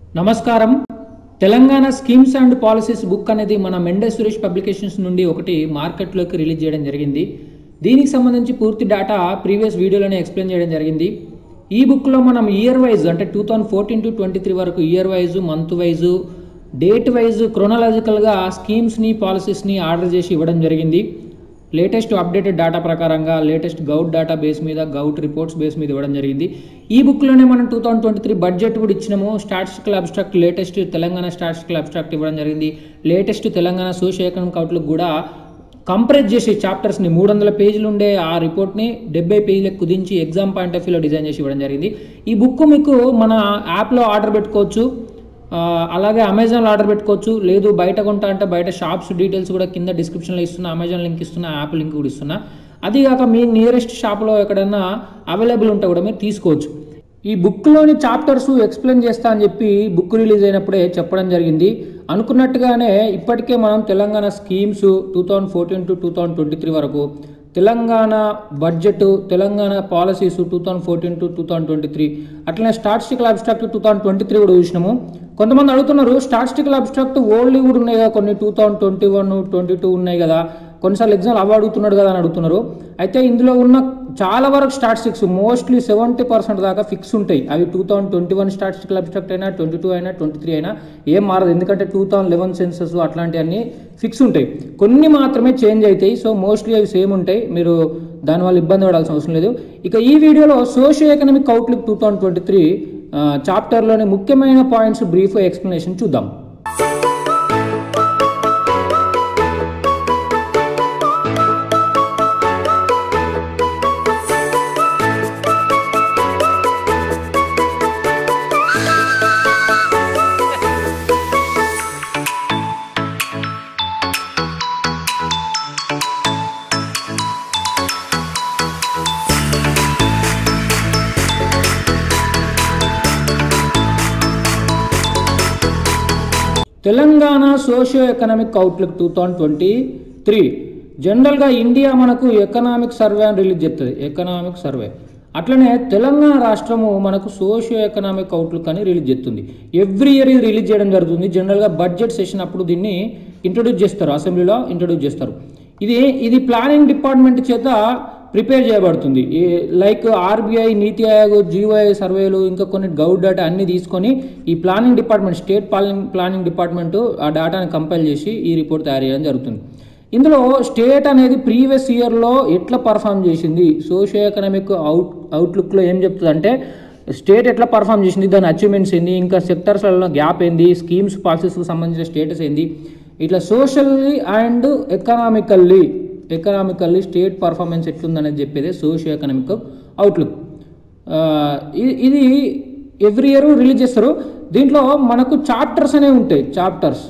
నమస్కారం Telangana schemes and policies book అనేది మన మెండే సురేష్ పబ్లికేషన్స్ నుండి ఒకటి మార్కెట్లోకి రిలీజ్ చేయడం జరిగింది దీనికి సంబంధించి పూర్తి డేటా ప్రీవియస్ వీడియోలోనే ఎక్స్ప్లెయిన్ చేయడం జరిగింది ఈ బుక్లో మనం ఇయర్ వైజ్ అంటే two thousand fourteen to twenty three వరకు year wise month wise date wise క్రొనాలజికల్గా స్కీమ్స్ని పాలసీస్ని ఆర్డర్ చేసి ఇవ్వడం జరిగింది లేటెస్ట్ అప్డేటెడ్ డేటా ప్రకారంగా లేటెస్ట్ గౌట్ డేటా బేస్ మీద గౌట్ రిపోర్ట్స్ బేస్ మీద ఇవ్వడం జరిగింది ఈ బుక్లోనే మనం two thousand twenty three budget కూడా ఇచ్చినాము statistical abstract latest Telangana statistical abstract ఇవ్వడం జరిగింది latest Telangana socio economic outlook కూడా కంప్రెస్ చేసి చాప్టర్స్ని మూడు వందల పేజీలు ఉండే ఆ రిపోర్ట్ని డెబ్బై పేజీలకు కుదించి ఎగ్జామ్ పాయింట్ ఆఫ్ వ్యూలో డిజైన్ చేసి ఇవ్వడం జరిగింది ఈ బుక్ మీకు మన యాప్లో ఆర్డర్ పెట్టుకోవచ్చు ఆ, అలాగే అమెజాన్లో ఆర్డర్ పెట్టుకోవచ్చు లేదు బయట కొంటా అంటే బయట షాప్స్ డీటెయిల్స్ కూడా కింద డిస్క్రిప్షన్లో ఇస్తున్నా అమెజాన్ లింక్ ఇస్తున్నా యాప్ లింక్ కూడా ఇస్తున్నా అది కాక మీ నియరెస్ట్ షాప్లో ఎక్కడైనా అవైలబుల్ ఉంటే కూడా మీరు తీసుకోవచ్చు ఈ బుక్లోని చాప్టర్స్ ఎక్స్ప్లెయిన్ చేస్తా అని చెప్పి బుక్ రిలీజ్ అయినప్పుడే చెప్పడం జరిగింది అనుకున్నట్టుగానే ఇప్పటికే మనం Telangana schemes two thousand fourteen to two thousand twenty three వరకు Telangana budget Telangana policies two thousand fourteen to two thousand twenty three అట్లనే statistical abstract two thousand twenty three కూడా చూసినాము కొంతమంది అడుగుతున్నారు స్టాటిస్టికల్ అబ్స్ట్రాక్ట్ ఓల్డ్ కూడా ఉన్నాయి కదా కొన్ని two thousand twenty one twenty two ఉన్నాయి కదా కొన్నిసార్లు ఎగ్జామ్ అవి అడుగుతున్నాడు కదా అని అడుగుతున్నారు అయితే ఇందులో ఉన్న చాలా వరకు స్టాటిస్టిక్స్ మోస్ట్లీ సెవెంటీ పర్సెంట్ దాకా ఫిక్స్ ఉంటాయి అవి two thousand twenty one statistical abstract అయినా ట్వంటీ టూ అయినా ట్వంటీ త్రీ అయినా ఏం మారదు ఎందుకంటే టూ థౌసండ్ లెవెన్ సెన్సెస్ అట్లాంటివన్నీ ఫిక్స్ ఉంటాయి కొన్ని మాత్రమే చేంజ్ అవుతాయి సో మోస్ట్లీ అవి సేమ్ ఉంటాయి మీరు దానివల్ల ఇబ్బంది పడాల్సిన అవసరం లేదు ఇక ఈ వీడియోలో socio economic outlook two thousand twenty three చాప్టర్లోని ముఖ్యమైన పాయింట్స్ బ్రీఫ్ ఎక్స్ప్లెనేషన్ చూద్దాం Telangana socio economic outlook two thousand twenty three జనరల్గా ఇండియా మనకు ఎకనామిక్ సర్వే అని రిలీజ్ చేస్తుంది ఎకనామిక్ సర్వే అట్లనే తెలంగాణ రాష్ట్రము మనకు సోషియో ఎకనామిక్ అవుట్లుక్ అని రిలీజ్ చేస్తుంది ఎవ్రీ ఇయర్ ఇది రిలీజ్ చేయడం జరుగుతుంది జనరల్గా బడ్జెట్ సెషన్ అప్పుడు దీన్ని ఇంట్రొడ్యూస్ చేస్తారు అసెంబ్లీలో ఇంట్రొడ్యూస్ చేస్తారు ఇది ఇది ప్లానింగ్ డిపార్ట్మెంట్ చేత ప్రిపేర్ చేయబడుతుంది ఈ లైక్ ఆర్బీఐ నీతి ఆయోగ్ జీఓఐ సర్వేలు ఇంకా కొన్ని గౌడ్ డేటా అన్ని తీసుకొని ఈ planning department state planning planning department ఆ డేటాని కంపైల్ చేసి ఈ రిపోర్ట్ తయారు చేయడం జరుగుతుంది ఇందులో స్టేట్ అనేది ప్రీవియస్ ఇయర్లో ఎట్లా పర్ఫామ్ చేసింది సోషియో ఎకనామిక్ అవుట్ అవుట్లుక్లో ఏం చెప్తుంది అంటే స్టేట్ ఎట్లా పర్ఫామ్ చేసింది దాని అచీవ్మెంట్స్ ఏంది ఇంకా సెక్టర్స్లలో గ్యాప్ ఏంది స్కీమ్స్ పాలసీస్కి సంబంధించిన స్టేటస్ ఏంది ఇట్లా socially and economically economically state performance ఎట్లుందనేది చెప్పేది సోషియో ఎకనామిక్ అవుట్లుక్ ఇది ఎవ్రీ ఇయర్ రిలీజ్ చేస్తారు దీంట్లో మనకు చాప్టర్స్ అనేవి ఉంటాయి చాప్టర్స్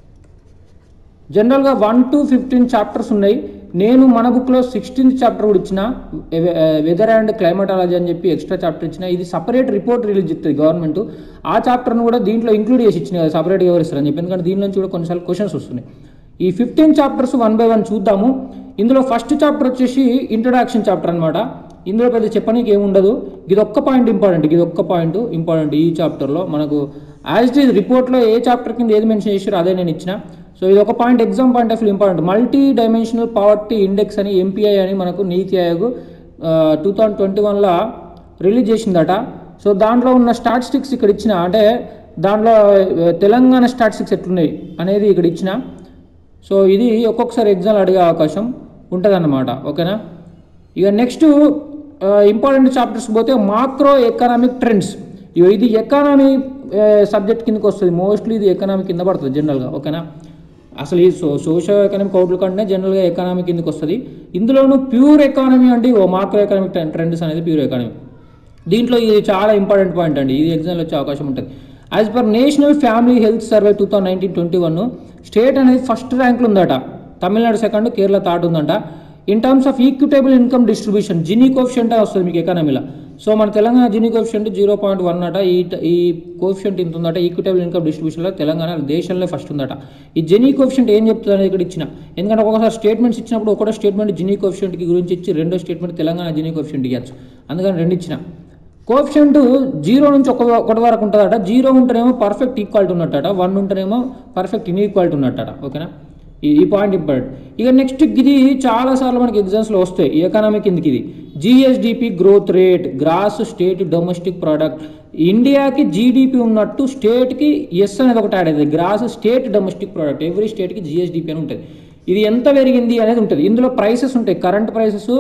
జనరల్గా వన్ టు ఫిఫ్టీన్ చాప్టర్స్ ఉన్నాయి నేను మన బుక్లో సిక్స్టీన్త్ చాప్టర్ కూడా ఇచ్చిన వెదర్ అండ్ క్లైమటాలజీ అని చెప్పి ఎక్స్ట్రా చాప్టర్ ఇచ్చిన ఇది సపరేట్ రిపోర్ట్ రిలీజ్ చేస్తుంది గవర్నమెంట్ ఆ చాప్టర్ను కూడా దీంట్లో ఇంక్లూడ్ చేసి ఇచ్చిన సపరేట్గా ఎవరు ఇస్తారని చెప్పి ఎందుకంటే దీని నుంచి కూడా కొన్నిసార్లు క్వశ్చన్స్ వస్తున్నాయి ఈ fifteen chapters one by one చూద్దాము ఇందులో ఫస్ట్ చాప్టర్ వచ్చేసి ఇంట్రొడక్షన్ చాప్టర్ అనమాట ఇందులో పెద్ద చెప్పనీకి ఏముండదు ఇది ఒక్క పాయింట్ ఇంపార్టెంట్ ఇది ఒక్క పాయింట్ ఇంపార్టెంట్ ఈ చాప్టర్లో మనకు యాజ్ ఇట్ ఈజ్ రిపోర్ట్లో ఏ చాప్టర్ కింద ఏది మెన్షన్ చేసారో అదే నేను ఇచ్చిన సో ఇది ఒక point exam point of view important multi dimensional poverty index అని ఎంపీఐ అని మనకు NITI Aayog two thousand twenty వన్లో రిలీజ్ చేసిందట సో దాంట్లో ఉన్న స్టాటిస్టిక్స్ ఇక్కడ ఇచ్చిన అంటే దాంట్లో ఆ, తెలంగాణ స్టాటిస్టిక్స్ ఎట్లున్నాయి అనేది ఇక్కడ ఇచ్చిన సో ఇది ఒక్కొక్కసారి ఎగ్జామ్ అడిగే అవకాశం ఉంటుందన్నమాట ఓకేనా ఇక నెక్స్ట్ ఇంపార్టెంట్ చాప్టర్స్ పోతే మాక్రో ఎకనామిక్ ట్రెండ్స్ ఇగో ఇది ఎకానమీ సబ్జెక్ట్ కిందకి వస్తుంది మోస్ట్లీ ఇది ఎకనామీ కింద పడుతుంది జనరల్గా ఓకేనా అసలు ఈ సో సోషో ఎకనామిక్ అవుట్లుక్ అంటే జనరల్గా ఎకనామీ కిందకి వస్తుంది ఇందులోనూ ప్యూర్ ఎకానమీ అంటే ఓ మాక్రో ఎకనామిక్ ట్రెండ్స్ అనేది ప్యూర్ ఎకానమీ దీంట్లో ఇది చాలా ఇంపార్టెంట్ పాయింట్ అండి ఇది ఎగ్జామ్లో వచ్చే అవకాశం ఉంటుంది as per national family health survey two thousand nineteen twenty one state అనేది ఫస్ట్ ర్యాంక్లో ఉందట తమిళనాడు సెకండ్ కేరళ థర్డ్ ఉందంట in terms of equitable income distribution Gini coefficient వస్తుంది మీకు ఎకానమీలో సో మన Telangana Gini coefficient zero point one అట ఈ ఈ కోఫిషియంట్ ఇంత ఉందట ఈక్విటబుల్ ఇన్కమ్ డిస్ట్రిబ్యూషన్లో తెలంగాణ దేశంలో ఫస్ట్ ఉందట ఈ జెనీ కోఫిషియంట్ ఏం చెప్తుంది అనేది ఇక్కడ ఇచ్చిన ఎందుకంటే ఒక్కొక్కసారి స్టేట్మెంట్స్ ఇచ్చినప్పుడు ఒకటో స్టేట్మెంట్ జినీ కోఫిషియంట్కి గురించి ఇచ్చి రెండో స్టేట్మెంట్ తెలంగాణ జినీ కోఫిషియంట్ ఇవ్వచ్చు అందుకని రెండు ఇచ్చిన కోఎఫిషియంట్ జీరో నుంచి ఒక ఒకటి వరకు ఉంటుందట జీరో ఉంటేనేమో పర్ఫెక్ట్ ఈక్వాలిటీ ఉన్నట్టట వన్ ఉంటేనేమో పర్ఫెక్ట్ ఇన్ఈక్వాలిటీ ఉన్నట్టట ఓకేనా ఈ ఈ పాయింట్ ఇంపార్టెంట్ ఇక నెక్స్ట్ ఇది చాలాసార్లు మనకి ఎగ్జామ్స్లో వస్తాయి ఈ ఎకనామిక్ కిందకి ఇది GSDP growth rate gross state domestic product ఇండియాకి జీడిపి ఉన్నట్టు స్టేట్కి ఎస్ అనేది ఒకటి యాడ్ అవుతుంది gross state domestic product every స్టేట్కి జిఎస్డిపి అని ఉంటుంది ఇది ఎంత పెరిగింది అనేది ఉంటుంది ఇందులో ప్రైసెస్ ఉంటాయి current prices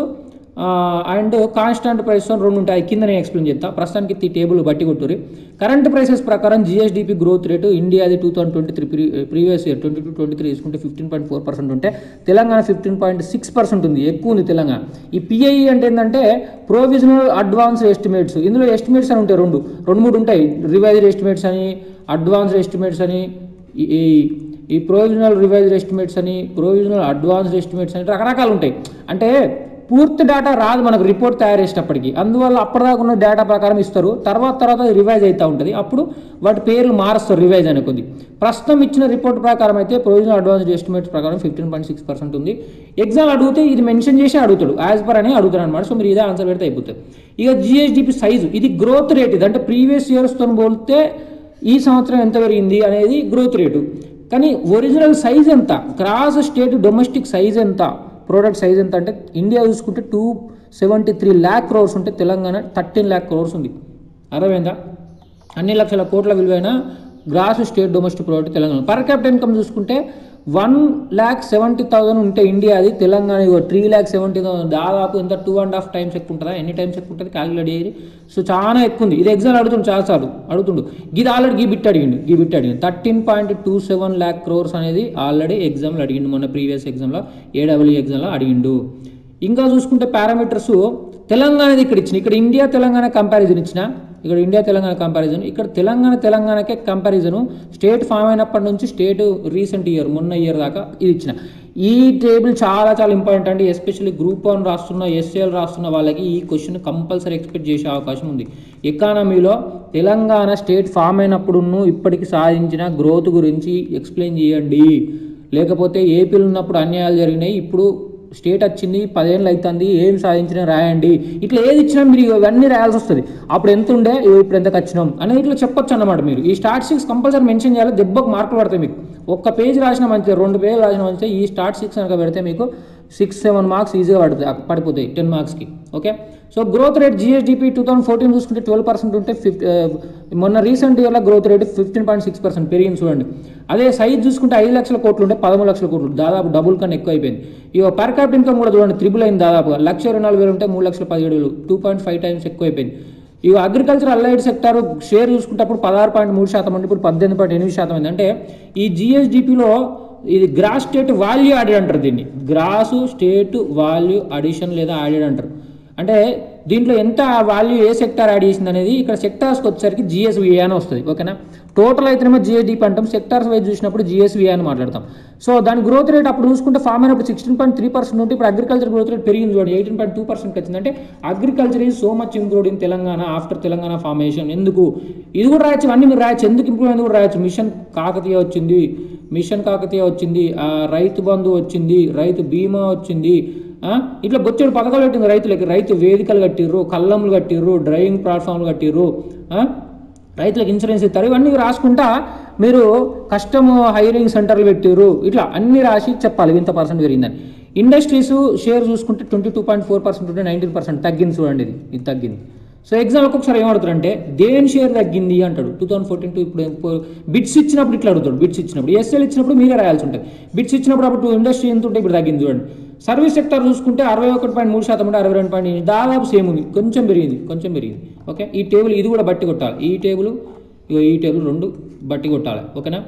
and constant prices అని రెండు ఉంటాయి కింద నేను ఎక్స్ప్లెయిన్ చేస్తా ప్రస్తుతానికి ఈ టేబుల్ బట్టి కొట్టురి కరెంట్ ప్రైసెస్ ప్రకారం జిఎస్డిపి గ్రోత్ రేటు ఇండియాది two thousand twenty three previous year twenty two twenty three తీసుకుంటే ఫిఫ్టీన్ పాయింట్ ఫోర్ పర్సెంట్ ఉంటే Telangana fifteen point six percent ఉంది ఎక్కువ ఉంది తెలంగాణ ఈ పిఐఈ అంటే ఏంటంటే ప్రొవిజనల్ అడ్వాన్స్ ఎస్టిమేట్స్ ఇందులో ఎస్టిమేట్స్ అని ఉంటాయి రెండు రెండు మూడు ఉంటాయి రివైజ్డ్ ఎస్టిమేట్స్ అని అడ్వాన్స్డ్ ఎస్టిమేట్స్ అని ఈ- ఈ ఈ ప్రొవిజనల్ రివైజ్డ్ ఎస్టిమేట్స్ అని ప్రొవిజనల్ అడ్వాన్స్డ్ ఎస్టిమేట్స్ అని రకరకాలు ఉంటాయి అంటే పూర్తి డేటా రాదు మనకు రిపోర్ట్ తయారు చేసేటప్పటికి అందువల్ల అప్పటిదాకా ఉన్న డేటా ప్రకారం ఇస్తారు తర్వాత తర్వాత అది రివైజ్ అవుతూ ఉంటుంది అప్పుడు వాటి పేర్లు మారుస్తారు రివైజ్ అనే కొద్ది ప్రస్తుతం ఇచ్చిన రిపోర్ట్ ప్రకారం అయితే ప్రొవిజనల్ అడ్వాన్స్డ్ ఎస్టిమేట్స్ ప్రకారం ఫిఫ్టీన్ పాయింట్ సిక్స్ పర్సెంట్ ఉంది ఎగ్జామ్ అడిగితే ఇది మెన్షన్ చేసి అడుగుతాడు యాజ్ పర్ అని అడుగుతాడు అనమాట సో మీరు ఇదే ఆన్సర్ పెడితే అయిపోతుంది ఇక జిఎస్డిపి సైజు ఇది గ్రోత్ రేట్ ఇది అంటే ప్రీవియస్ ఇయర్స్తో పోలితే ఈ సంవత్సరం ఎంత పెరిగింది అనేది గ్రోత్ రేటు కానీ ఒరిజినల్ సైజ్ ఎంత క్రాస్ స్టేట్ డొమెస్టిక్ సైజ్ ఎంత ప్రోడక్ట్ సైజ్ ఎంత అంటే ఇండియా చూసుకుంటే two seventy three lakh crores ఉంటే తెలంగాణ థర్టీన్ ల్యాక్ క్రోర్స్ ఉంది అర్థమైందా అన్ని లక్షల కోట్ల విలువైన gross state domestic product Telangana per capital income చూసుకుంటే వన్ ల్యాక్ సెవెంటీ థౌసండ్ ఉంటే ఇండియా అది తెలంగాణ ఇగో త్రీ ల్యాక్ సెవెంటీ థౌసండ్ దాదాపు ఎంత టూ అండ్ హాఫ్ టైమ్స్ ఎక్కువ ఉంటుందా ఎన్ని టైమ్స్ ఎక్కువ ఉంటుంది క్యాలిక్యులేట్ చేయరు సో చాలా ఎక్కువ ఉంది ఇది ఎగ్జామ్ అడుగుతుండు చాలాసార్లు అడుగుతుండు ఇది ఆల్రెడీ గీ బిట్ అడిగిండు గీ బిట్ అడిగిండు thirteen point two seven lakh crores అనేది ఆల్రెడీ ఎగ్జామ్లో అడిగిండు మొన్న ప్రీవియస్ ఎగ్జామ్లో ఏడబ్ల్యూ ఎగ్జామ్లో అడిగిండు ఇంకా చూసుకుంటే పారామీటర్స్ తెలంగాణది ఇక్కడ ఇచ్చిన ఇక్కడ ఇండియా తెలంగాణ కంపారిజన్ ఇచ్చిన ఇక్కడ ఇండియా తెలంగాణ కంపారిజన్ ఇక్కడ తెలంగాణ తెలంగాణకే కంపారిజన్ స్టేట్ ఫామ్ అయినప్పటి నుంచి స్టేట్ రీసెంట్ ఇయర్ మొన్న ఇయర్ దాకా ఇది ఇచ్చిన ఈ టేబుల్ చాలా చాలా ఇంపార్టెంట్ అండి ఎస్పెషల్లీ గ్రూప్ వన్ రాస్తున్న ఎస్ఏఎల్ రాస్తున్న వాళ్ళకి ఈ క్వశ్చన్ కంపల్సరీ ఎక్స్పెక్ట్ చేసే అవకాశం ఉంది ఎకానమీలో తెలంగాణ స్టేట్ ఫామ్ అయినప్పుడును ఇప్పటికి సాధించిన గ్రోత్ గురించి ఎక్స్ప్లెయిన్ చేయండి లేకపోతే ఏపీలో ఉన్నప్పుడు అన్యాయాలు జరిగినాయి ఇప్పుడు స్టేట్ వచ్చింది పదేళ్ళు అవుతుంది ఏం సాధించినా రాయండి ఇట్లా ఏది ఇచ్చినా మీరు ఇవన్నీ రాయాల్సి వస్తుంది అప్పుడు ఎంత ఉండే ఇగో ఇప్పుడు ఎంతకు వచ్చినాం అనేది ఇట్లా చెప్పొచ్చు అన్నమాట మీరు ఈ స్టార్ట్ సిక్స్ కంపల్సరీ మెన్షన్ చేయాలి దెబ్బకు మార్కులు పడతాయి మీకు ఒక్క పేజ్ రాసిన మంచిది రెండు పేజీలు రాసిన మంచిది ఈ స్టార్ట్ సిక్స్ కనుక పెడితే మీకు సిక్స్ సెవెన్ మార్క్స్ ఈజీగా పడుతుంది పడిపోతాయి టెన్ మార్క్స్కి okay so growth rate GSDP two thousand fourteen చూసుకుంటే ట్వెల్వ్ పర్సెంట్ ఉంటే ఫిఫ్టీ మొన్న రీసెంట్ ఇయర్లో growth rate fifteen point six percent పెరిగింది చూడండి అదే సైజ్ చూసుకుంటే ఐదు లక్షల కోట్లు ఉంటే పదమూడు లక్షల కోట్లు దాదాపు డబుల్ కన్నా ఎక్కువ అయిపోయింది ఇక పర్ క్యాపిటల్ ఇన్కమ్ కూడా చూడండి త్రిబుల్ అయింది దాదాపుగా లక్ష ఇరవై నాలుగు వేలు ఉంటే మూడు లక్షల పదిహేడు వేలు టూ పాయింట్ ఫైవ్ టైమ్స్ ఎక్కువ అయిపోయింది ఇక అగ్రికల్చర్ అలైడ్ సెక్టార్ షేర్ చూసుకుంటప్పుడు పదహారు పాయింట్ మూడు శాతం అంటే ఇప్పుడు పద్దెనిమిది పాయింట్ ఎనిమిది శాతం అయింది అంటే ఈ జిఎస్డిపిలో ఇది గ్రాస్ స్టేట్ వాల్యూ యాడెడ్ అంటారు దీన్ని గ్రాస్ స్టేట్ వాల్యూ అడిషన్ లేదా యాడెడ్ అంటారు అంటే దీంట్లో ఎంత వాల్యూ ఏ సెక్టార్ యాడ్ చేసింది అనేది ఇక్కడ సెక్టార్స్కి వచ్చేసరికి జిఎస్విఏ అని వస్తుంది ఓకేనా టోటల్ అయితేనేమో జిఎస్డిపి అంటాం సెక్టార్స్ వైజ్ చూసినప్పుడు జిఎస్విఏ అని మాట్లాడతాం సో దాని గ్రోత్ రేట్ అప్పుడు చూసుకుంటే ఫార్మ్ అయినప్పుడు సిక్స్టీన్ పాయింట్ త్రీ పర్సెంట్ ఉంటే ఇప్పుడు అగ్రికల్చర్ గ్రోత్ రేట్ పెరిగింది చూడండి ఎయిటీన్ పాయింట్ టూ పర్సెంట్ వచ్చింది అంటే agriculture is so much improved in Telangana after Telangana formation ఎందుకు ఇది కూడా రాయొచ్చు అన్ని మీరు రాయొచ్చు ఎందుకు ఇంప్రూవ్ అయింది కూడా రాయొచ్చు మిషన్ కాకతీయ వచ్చింది మిషన్ కాకతీయ వచ్చింది ఆ, రైతు బంధు వచ్చింది రైతు బీమా వచ్చింది ఆ, ఇట్లా బొచ్చెడు పథకాలు పెట్టింది రైతులకి రైతు వేదికలు కట్టిర్రు కళ్ళములు కట్టిర్రు డ్రైవింగ్ ప్లాట్ఫామ్లు కట్టిర్రు ఆ, రైతులకు ఇన్సూరెన్స్ ఇస్తారు ఇవన్నీ రాసుకుంటా మీరు కస్టమ్ హైరింగ్ సెంటర్లు పెట్టిర్రు ఇట్లా అన్ని రాసి చెప్పాలి ఇంత పర్సెంట్ పెరిగిందని ఇండస్ట్రీస్ షేర్ చూసుకుంటే twenty two point four percent ఉంటే నైన్టీన్ పర్సెంట్ తగ్గింది చూడండి ఇది ఇది తగ్గింది సో ఎగ్జామ్ ఒక్కొక్కసారి ఏమడుతారంటే దేని షేర్ తగ్గింది అంటాడు టూ థౌసండ్ ఫోర్టీన్ టు ఇప్పుడు బిట్స్ ఇచ్చినప్పుడు ఇట్లా అడుగుతాడు బిట్స్ ఇచ్చినప్పుడు ఎస్ఎల్ ఇచ్చినప్పుడు మీరే రాయాల్సి ఉంటుంది బిట్స్ ఇచ్చినప్పుడు అప్పుడు ఇండస్ట్రీ ఎంత ఉంటే ఇప్పుడు తగ్గింది చూడండి సర్వీస్ సెక్టర్ చూసుకుంటే అరవై ఒకటి పాయింట్ మూడు శాతం ఉంటే అరవై రెండు పాయింట్ ఎనిమిది దాదాపు సేమ్ ఉంది కొంచెం పెరిగింది కొంచెం పెరిగింది ఓకే ఈ టేబుల్ ఇది కూడా బట్టి కొట్టాలి ఈ టేబుల్ ఇగో ఈ టేబుల్ రెండు బట్టి కొట్టాలి ఓకేనా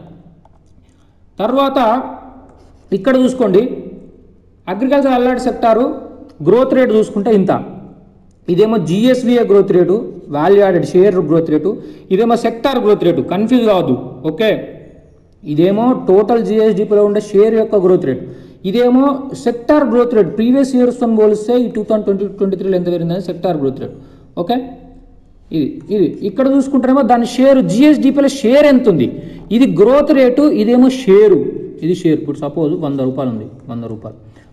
తర్వాత ఇక్కడ చూసుకోండి agriculture alert sector growth rate చూసుకుంటే ఇంత ఇదేమో GSVA growth rate value added share growth rate ఇదేమో సెక్టార్ గ్రోత్ రేటు కన్ఫ్యూజ్ కావద్దు ఓకే ఇదేమో టోటల్ జిఎస్డిపిలో ఉండే షేర్ యొక్క గ్రోత్ రేట్ ఇదేమో సెక్టార్ గ్రోత్ రేట్ ప్రీవియస్ ఇయర్స్తో పోలిస్తే ఈ టూ థౌసండ్ ట్వంటీ ట్వంటీ త్రీలో ఎంత పెరిగిందని సెక్టార్ గ్రోత్ రేట్ ఓకే ఇది ఇది ఇక్కడ చూసుకుంటేనేమో దాని షేర్ జిఎస్డిపిలో షేర్ ఎంత ఉంది ఇది గ్రోత్ రేటు ఇదేమో షేరు ఇది షేర్ ఇప్పుడు సపోజ్ వంద రూపాయలు ఉంది వంద రూపాయలు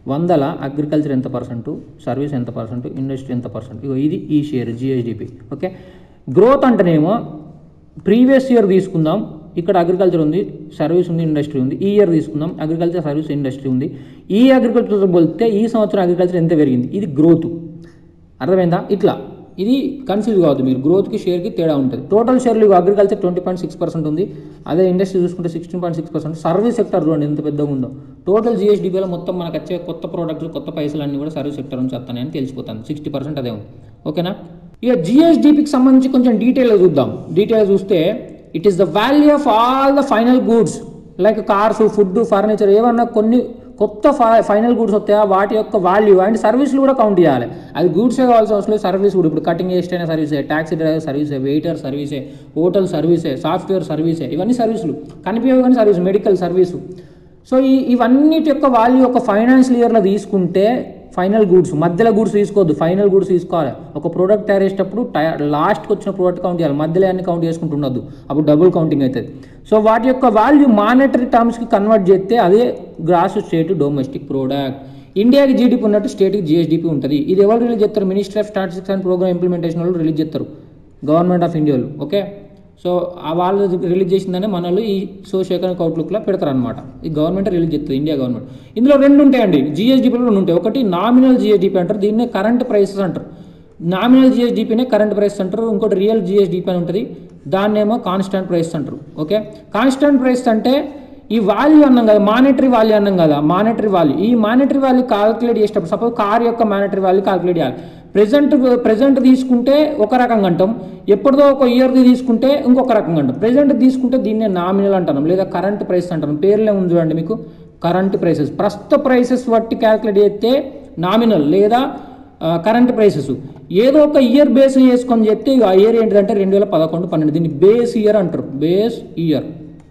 వందల అగ్రికల్చర్ ఎంత పర్సెంట్ సర్వీస్ ఎంత పర్సెంట్ ఇండస్ట్రీ ఎంత పర్సెంట్ ఇగో ఇది ఈ షేర్ జిఎస్డిపి ఓకే గ్రోత్ అంటేనేమో ప్రీవియస్ ఇయర్ తీసుకుందాం ఇక్కడ అగ్రికల్చర్ ఉంది సర్వీస్ ఉంది ఇండస్ట్రీ ఉంది ఈ ఇయర్ తీసుకుందాం అగ్రికల్చర్ సర్వీస్ ఇండస్ట్రీ ఉంది ఈ అగ్రికల్చర్ పోలితే ఈ సంవత్సరం అగ్రికల్చర్ ఎంత పెరిగింది ఇది గ్రోత్ అర్థమైందా ఇట్లా ఇది కన్ఫ్యూజ్ కావద్దు మీరు గ్రోత్కి షేర్కి తేడా ఉంటుంది టోటల్ షేర్లు agriculture twenty point six percent ఉంది అదే ఇండస్ట్రీ చూసుకుంటే sixteen point six percent service sector చూడండి ఎంత పెద్దగా ఉందో టోటల్ జిఎస్డిపిలో మొత్తం మనకు వచ్చే కొత్త ప్రోడక్ట్స్ కొత్త పైసలు అన్నీ కూడా సర్వీస్ సెక్టర్ నుంచి వస్తాయని తెలిసిపోతాను సిక్స్టీ పర్సెంట్ అదే ఉంది ఓకేనా ఇక జిఎస్డిపికి సంబంధించి కొంచెం డీటెయిల్గా చూద్దాం డీటెయిల్గా చూస్తే it is the value of all the final goods like cars food furniture ఏమన్నా కొన్ని కొత్త ఫైనల్ గూడ్స్ వస్తాయా వాటి యొక్క వాల్యూ అండ్ సర్వీస్లు కూడా కౌంట్ చేయాలి అది గూడ్సే కావాల్సిన అవసరం లేదు సర్వీస్ కూడా ఇప్పుడు కటింగ్ వేస్ట్ అయిన సర్వీసే ట్యాక్సీ డ్రైవర్ సర్వీసే వెయిటర్ సర్వీసే హోటల్ సర్వీసే సాఫ్ట్వేర్ సర్వీసే ఇవన్నీ సర్వీసులు కనిపించవు కానీ సర్వీస్ మెడికల్ సర్వీసు సో ఈ ఇవన్నిటి యొక్క వాల్యూ ఒక ఫైనాన్షియల్ ఇయర్లో తీసుకుంటే ఫైనల్ గూడ్స్ మధ్యలో గూడ్స్ తీసుకోవద్దు ఫైనల్ గూడ్స్ తీసుకోవాలి ఒక ప్రోడక్ట్ తయారు చేసేటప్పుడు లాస్ట్కి వచ్చిన ప్రోడక్ట్ కౌంట్ చేయాలి మధ్యలో అన్ని కౌంట్ చేసుకుంటూ ఉండొద్దు అప్పుడు డబుల్ కౌంటింగ్ అవుతుంది సో వాటి యొక్క వాల్యూ మానిటరీ టర్మ్స్కి కన్వర్ట్ చేస్తే అదే గ్రాస్ స్టేట్ డొమెస్టిక్ ప్రోడక్ట్ ఇండియాకి జీడిపి ఉన్నట్టు స్టేట్కి జిఎస్డిపి ఉంటుంది ఇది ఎవరు రిలీజ్ చేస్తారు ministry of statistics and programme implementation వాళ్ళు రిలీజ్ చేస్తారు గవర్నమెంట్ ఆఫ్ ఇండియా వాళ్ళు ఓకే సో ఆ వాళ్ళు రిలీజ్ చేసిందనే మన వాళ్ళు ఈ సోషియో ఎకనామిక్ అవుట్లుక్లో పెడతారు అనమాట ఈ గవర్నమెంట్ రిలీజ్ చేస్తుంది ఇండియా గవర్నమెంట్ ఇందులో రెండు ఉంటాయండి జిఎస్డిపిలో రెండు ఉంటాయి ఒకటి నామినల్ జిఎస్డిపి అంటారు దీన్నే కరెంట్ ప్రైసెస్ అంటారు నామినల్ జిఎస్డిపినే కరెంట్ ప్రైస్ అంటారు ఇంకోటి రియల్ జిఎస్డిపి అని ఉంటుంది దాన్నేమో కాన్స్టాంట్ ప్రైస్ అంటారు ఓకే కాన్స్టాంట్ ప్రైస్ అంటే ఈ వాల్యూ అన్నాం కదా మానిటరీ వాల్యూ అన్నాం కదా మానిటరీ వాల్యూ ఈ మానిటరీ వాల్యూ కాల్కులేట్ చేసేటప్పుడు సపోజ్ కార్ యొక్క మానిటరీ వాల్యూ కాల్కులేట్ చేయాలి ప్రెజెంట్ ప్రెజెంట్ తీసుకుంటే ఒక రకంగా అంటాం ఎప్పుడుదో ఒక ఇయర్ది తీసుకుంటే ఇంకొక రకంగా అంటాం ప్రెజెంట్ తీసుకుంటే దీన్నే నామినల్ అంటాం లేదా కరెంట్ ప్రైస్ అంటాం పేర్లే ఉంది చూడండి మీకు కరెంట్ ప్రైసెస్ ప్రస్తుత ప్రైసెస్ బట్టి క్యాల్కులేట్ చేస్తే నామినల్ లేదా కరెంట్ ప్రైసెస్ ఏదో ఒక ఇయర్ బేస్ చేసుకొని చెప్తే ఆ ఇయర్ ఏంటిదంటే రెండు వేల పదకొండు పన్నెండు దీన్ని బేస్ ఇయర్ అంటారు బేస్ ఇయర్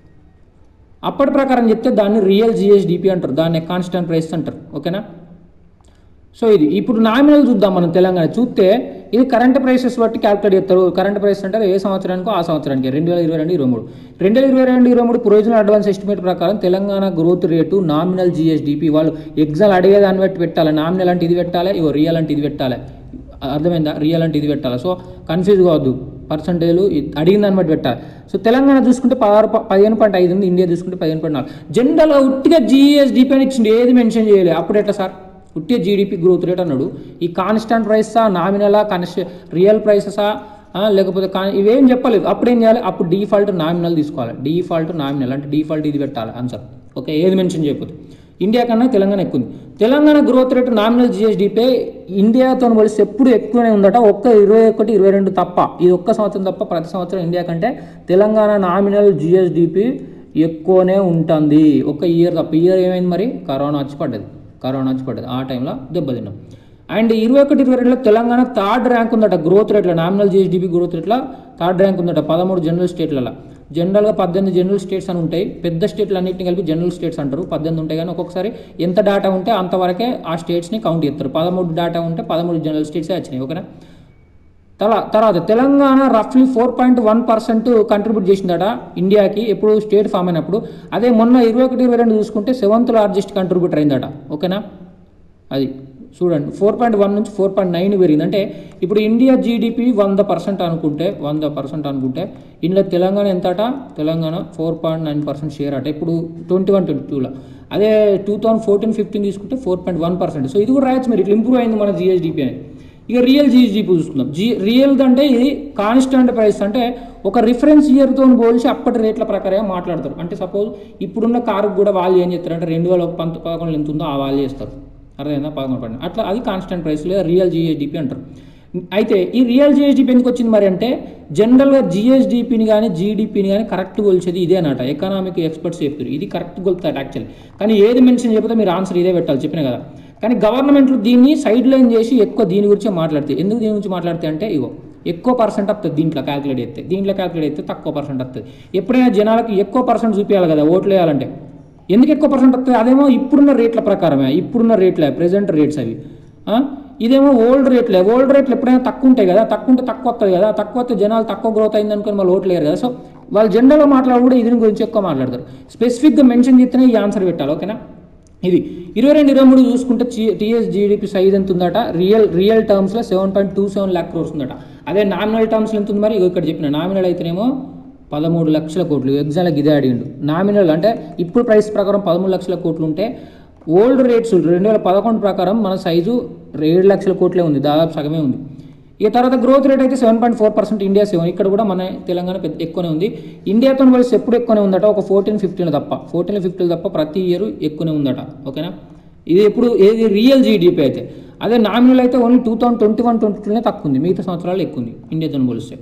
అప్పటి ప్రకారం చెప్తే దాన్ని రియల్ జిఎస్డిపి అంటారు దాన్ని కాన్స్టాంట్ ప్రైస్ అంటారు ఓకేనా సో ఇది ఇప్పుడు నామినల్ చూద్దాం మనం తెలంగాణ చూస్తే ఇది కరెంట్ ప్రైసెస్ బట్టి క్యాల్కులేట్ చేస్తారు కరెంట్ ప్రైస్ అంటే ఏ సంవత్సరానికో ఆ సంవత్సరానికి రెండు వేల ఇరవై రెండు ఇరవై మూడు రెండు వేల ఇరవై రెండు ఇరవై మూడు ప్రొవిజనల్ అడ్వాన్స్ ఎస్టిమేట్ ప్రకారం Telangana growth rate nominal GSDP వాళ్ళు ఎగ్జామ్ అడిగే దాన్ని బట్టి పెట్టాలి నామినల్ అంటే ఇది పెట్టాలి ఇగో రియల్ అంటే ఇది పెట్టాలి అర్థమైందా రియల్ అంటే ఇది పెట్టాలి సో కన్ఫ్యూజ్ కావద్దు పర్సంటేజ్ అడిగిన దాన్ని బట్టి పెట్టాలి సో తెలంగాణ చూసుకుంటే పదహారు ప- పదిహేను పాయింట్ ఐదు ఉంది ఇండియా చూసుకుంటే పదిహేను పాయింట్ నాలుగు జనరల్గా ఉట్టిగా జిఎస్డిపి అని ఇచ్చింది ఏది మెన్షన్ చేయలేదు అప్పుడు ఎట్లా సార్ ఉట్టిగా జీడిపి గ్రోత్ రేట్ అన్నాడు ఈ కాన్స్టాంట్ ప్రైసా నామినలా కన్స్ట్ రియల్ ప్రైసెసా లేకపోతే కా ఇవేం చెప్పలేదు అప్పుడు ఏం చేయాలి అప్పుడు డిఫాల్ట్ నామినల్ తీసుకోవాలి డిఫాల్ట్ నామినల్ అంటే డిఫాల్ట్ ఇది పెట్టాలి ఆన్సర్ ఓకే ఏది మెన్షన్ చేయకపోతే ఇండియా కన్నా తెలంగాణ ఎక్కువ ఉంది తెలంగాణ గ్రోత్ రేట్ నామినల్ జిఎస్డిపై ఇండియాతో పోలిస్తే ఎప్పుడు ఎక్కువనే ఉందట ఒక్క ఇరవై ఒకటి ఇరవై రెండు తప్ప ఇది ఒక్క సంవత్సరం తప్ప ప్రతి సంవత్సరం ఇండియా కంటే తెలంగాణ నామినల్ జిఎస్డిపి ఎక్కువనే ఉంటుంది ఒక ఇయర్ తప్ప ఇయర్ ఏమైంది మరి కరోనా వచ్చి పడ్డది కరోనా వచ్చి పడ్డది ఆ టైంలో దెబ్బతిన్నాం అండ్ ఇరవై ఒకటి ఇరవై రెండులో తెలంగాణ థర్డ్ ర్యాంక్ ఉందట గ్రోత్ రేట్లో నామినల్ జిఎస్డిపి గ్రోత్ రేట్లో థర్డ్ ర్యాంక్ ఉందట పదమూడు జనరల్ స్టేట్లలో జనరల్గా పద్దెనిమిది జనరల్ స్టేట్స్ అని ఉంటాయి పెద్ద స్టేట్లు అన్నింటిని కలిపి జనరల్ స్టేట్స్ అంటారు పద్దెనిమిది ఉంటాయి కానీ ఒక్కొక్కసారి ఎంత డేటా ఉంటే అంతవరకే ఆ స్టేట్స్ని కౌంట్ చేస్తారు పదమూడు డేటా ఉంటే పదమూడు జనరల్ స్టేట్సే వచ్చినాయి ఓకేనా తలా తర్వాత తెలంగాణ రఫ్లీ four point one percent contribute చేసిందట ఇండియాకి ఎప్పుడు స్టేట్ ఫామ్ అయినప్పుడు అదే మొన్న ఇరవై ఒకటి ఇరవై రెండు చూసుకుంటే సెవెంత్ లార్జెస్ట్ కంట్రిబ్యూటర్ అయిందట ఓకేనా అది చూడండి ఫోర్ పాయింట్ వన్ నుంచి ఫోర్ పాయింట్ నైన్ పెరిగింది అంటే ఇప్పుడు ఇండియా జీడిపి వంద పర్సెంట్ అనుకుంటే వంద పర్సెంట్ అనుకుంటే ఇందులో తెలంగాణ ఎంతట Telangana four point nine percent share అట ఇప్పుడు ట్వంటీ వన్ ట్వంటీ టూలో అదే టూ థౌసండ్ ఫోర్టీన్ ఫిఫ్టీన్ తీసుకుంటే four point one percent so ఇది కూడా రాయొచ్చు మీరు ఇట్లా ఇంప్రూవ్ అయింది మన జిఎస్డిపి అని ఇక రియల్ జిఎస్డిపి చూసుకుందాం జీ రియల్ అంటే ఇది కాన్స్టాంట్ ప్రైస్ అంటే ఒక రిఫరెన్స్ ఇయర్తో పోల్చి అప్పటి రేట్ల ప్రకారం మాట్లాడతారు అంటే సపోజ్ ఇప్పుడున్న కారుకు కూడా వాళ్ళు ఏం చేస్తారు అంటే రెండు వేల పంత పదకొండు ఎంత ఉందో ఆ వాళ్ళు చేస్తారు అర్థమైందా పదకొండు పన్నెండు అట్లా అది కాన్స్టెంట్ ప్రైస్ లేదా రియల్ జిఎస్డిపి అంటారు అయితే ఈ రియల్ జిఎస్డిపి ఎందుకు వచ్చింది మరి అంటే జనరల్గా జిఎస్డిపిని కానీ జీడిపిని కానీ కరెక్ట్ కొలిచేది ఇదే అనమాట ఎకనామిక్ ఎక్స్పర్ట్స్ చెప్తారు ఇది కరెక్ట్ కొలుతాడు యాక్చువల్లీ కానీ ఏది మెన్షన్ చెప్పితే మీరు ఆన్సర్ ఇదే పెట్టాలి చెప్పిన కదా కానీ గవర్నమెంట్లు దీన్ని సైడ్ లైన్ చేసి ఎక్కువ దీని గురించి మాట్లాడతాయి ఎందుకు దీని గురించి మాట్లాడితే అంటే ఇగో ఎక్కువ పర్సెంట్ వస్తుంది దీంట్లో క్యాలిక్యులేట్ చేస్తే దీంట్లో క్యాలిక్యులేట్ చేస్తే తక్కువ పర్సెంట్ వస్తుంది ఎప్పుడైనా జనాలకి ఎక్కువ పర్సెంట్ చూపించాలి కదా ఓట్లు వేయాలంటే ఎందుకు ఎక్కువ పర్సెంట్ వస్తుంది అదేమో ఇప్పుడున్న రేట్ల ప్రకారమే ఇప్పుడున్న రేట్లే ప్రెజెంట్ రేట్స్ అవి ఆ? ఇదేమో ఓల్డ్ రేట్లే ఓల్డ్ రేట్లు ఎప్పుడైనా తక్కువ ఉంటాయి కదా తక్కువ ఉంటే తక్కువ వస్తుంది కదా తక్కువ వస్తే జనాలు తక్కువ గ్రోత్ అయింది అనుకుని వాళ్ళు ఓట్లు వేయరు కదా సో వాళ్ళు జనరల్గా మాట్లాడు కూడా దీని గురించి ఎక్కువ మాట్లాడతారు స్పెసిఫిక్గా మెన్షన్ చేస్తేనే ఈ ఆన్సర్ పెట్టాలి ఓకేనా ఇది ఇరవై రెండు ఇరవై మూడు చూసుకుంటే టీఎస్ జీడిపి సైజ్ ఎంత ఉందట రియల్ రియల్ టర్మ్స్లో seven point two seven lakh crores ఉందట అదే నామినల్ టర్మ్స్లో ఎంత ఉంది మరి ఇగో ఇక్కడ చెప్పిన నామినల్ అయితేనేమో పదమూడు లక్షల కోట్లు ఎగ్జామ్లకు ఇదే అడిగిండు నామినల్ అంటే ఇప్పుడు ప్రైస్ ప్రకారం పదమూడు లక్షల కోట్లు ఉంటే ఓల్డ్ రేట్స్ రెండు వేల పదకొండు ప్రకారం మన సైజు ఏడు లక్షల కోట్లే ఉంది దాదాపు సగమే ఉంది ఇక తర్వాత గ్రోత్ రేట్ అయితే seven point four percent India seven ఇక్కడ కూడా మన తెలంగాణ పెద్ద ఎక్కువనే ఉంది ఇండియాతో పోలిస్తే ఎప్పుడు ఎక్కువనే ఉందట ఒక ఫోర్టీన్ ఫిఫ్టీన్ తప్ప ఫోర్టీన్ ఫిఫ్టీన్ తప్ప ప్రతి ఇయర్ ఎక్కువనే ఉందట ఓకేనా ఇది ఎప్పుడు ఏది రియల్ జీడిపి అయితే అదే నామినల్ అయితే only two thousand twenty one twenty టూనే తక్కువ ఉంది మిగతా సంవత్సరాలు ఎక్కువ ఉంది ఇండియాతో పోలిస్తే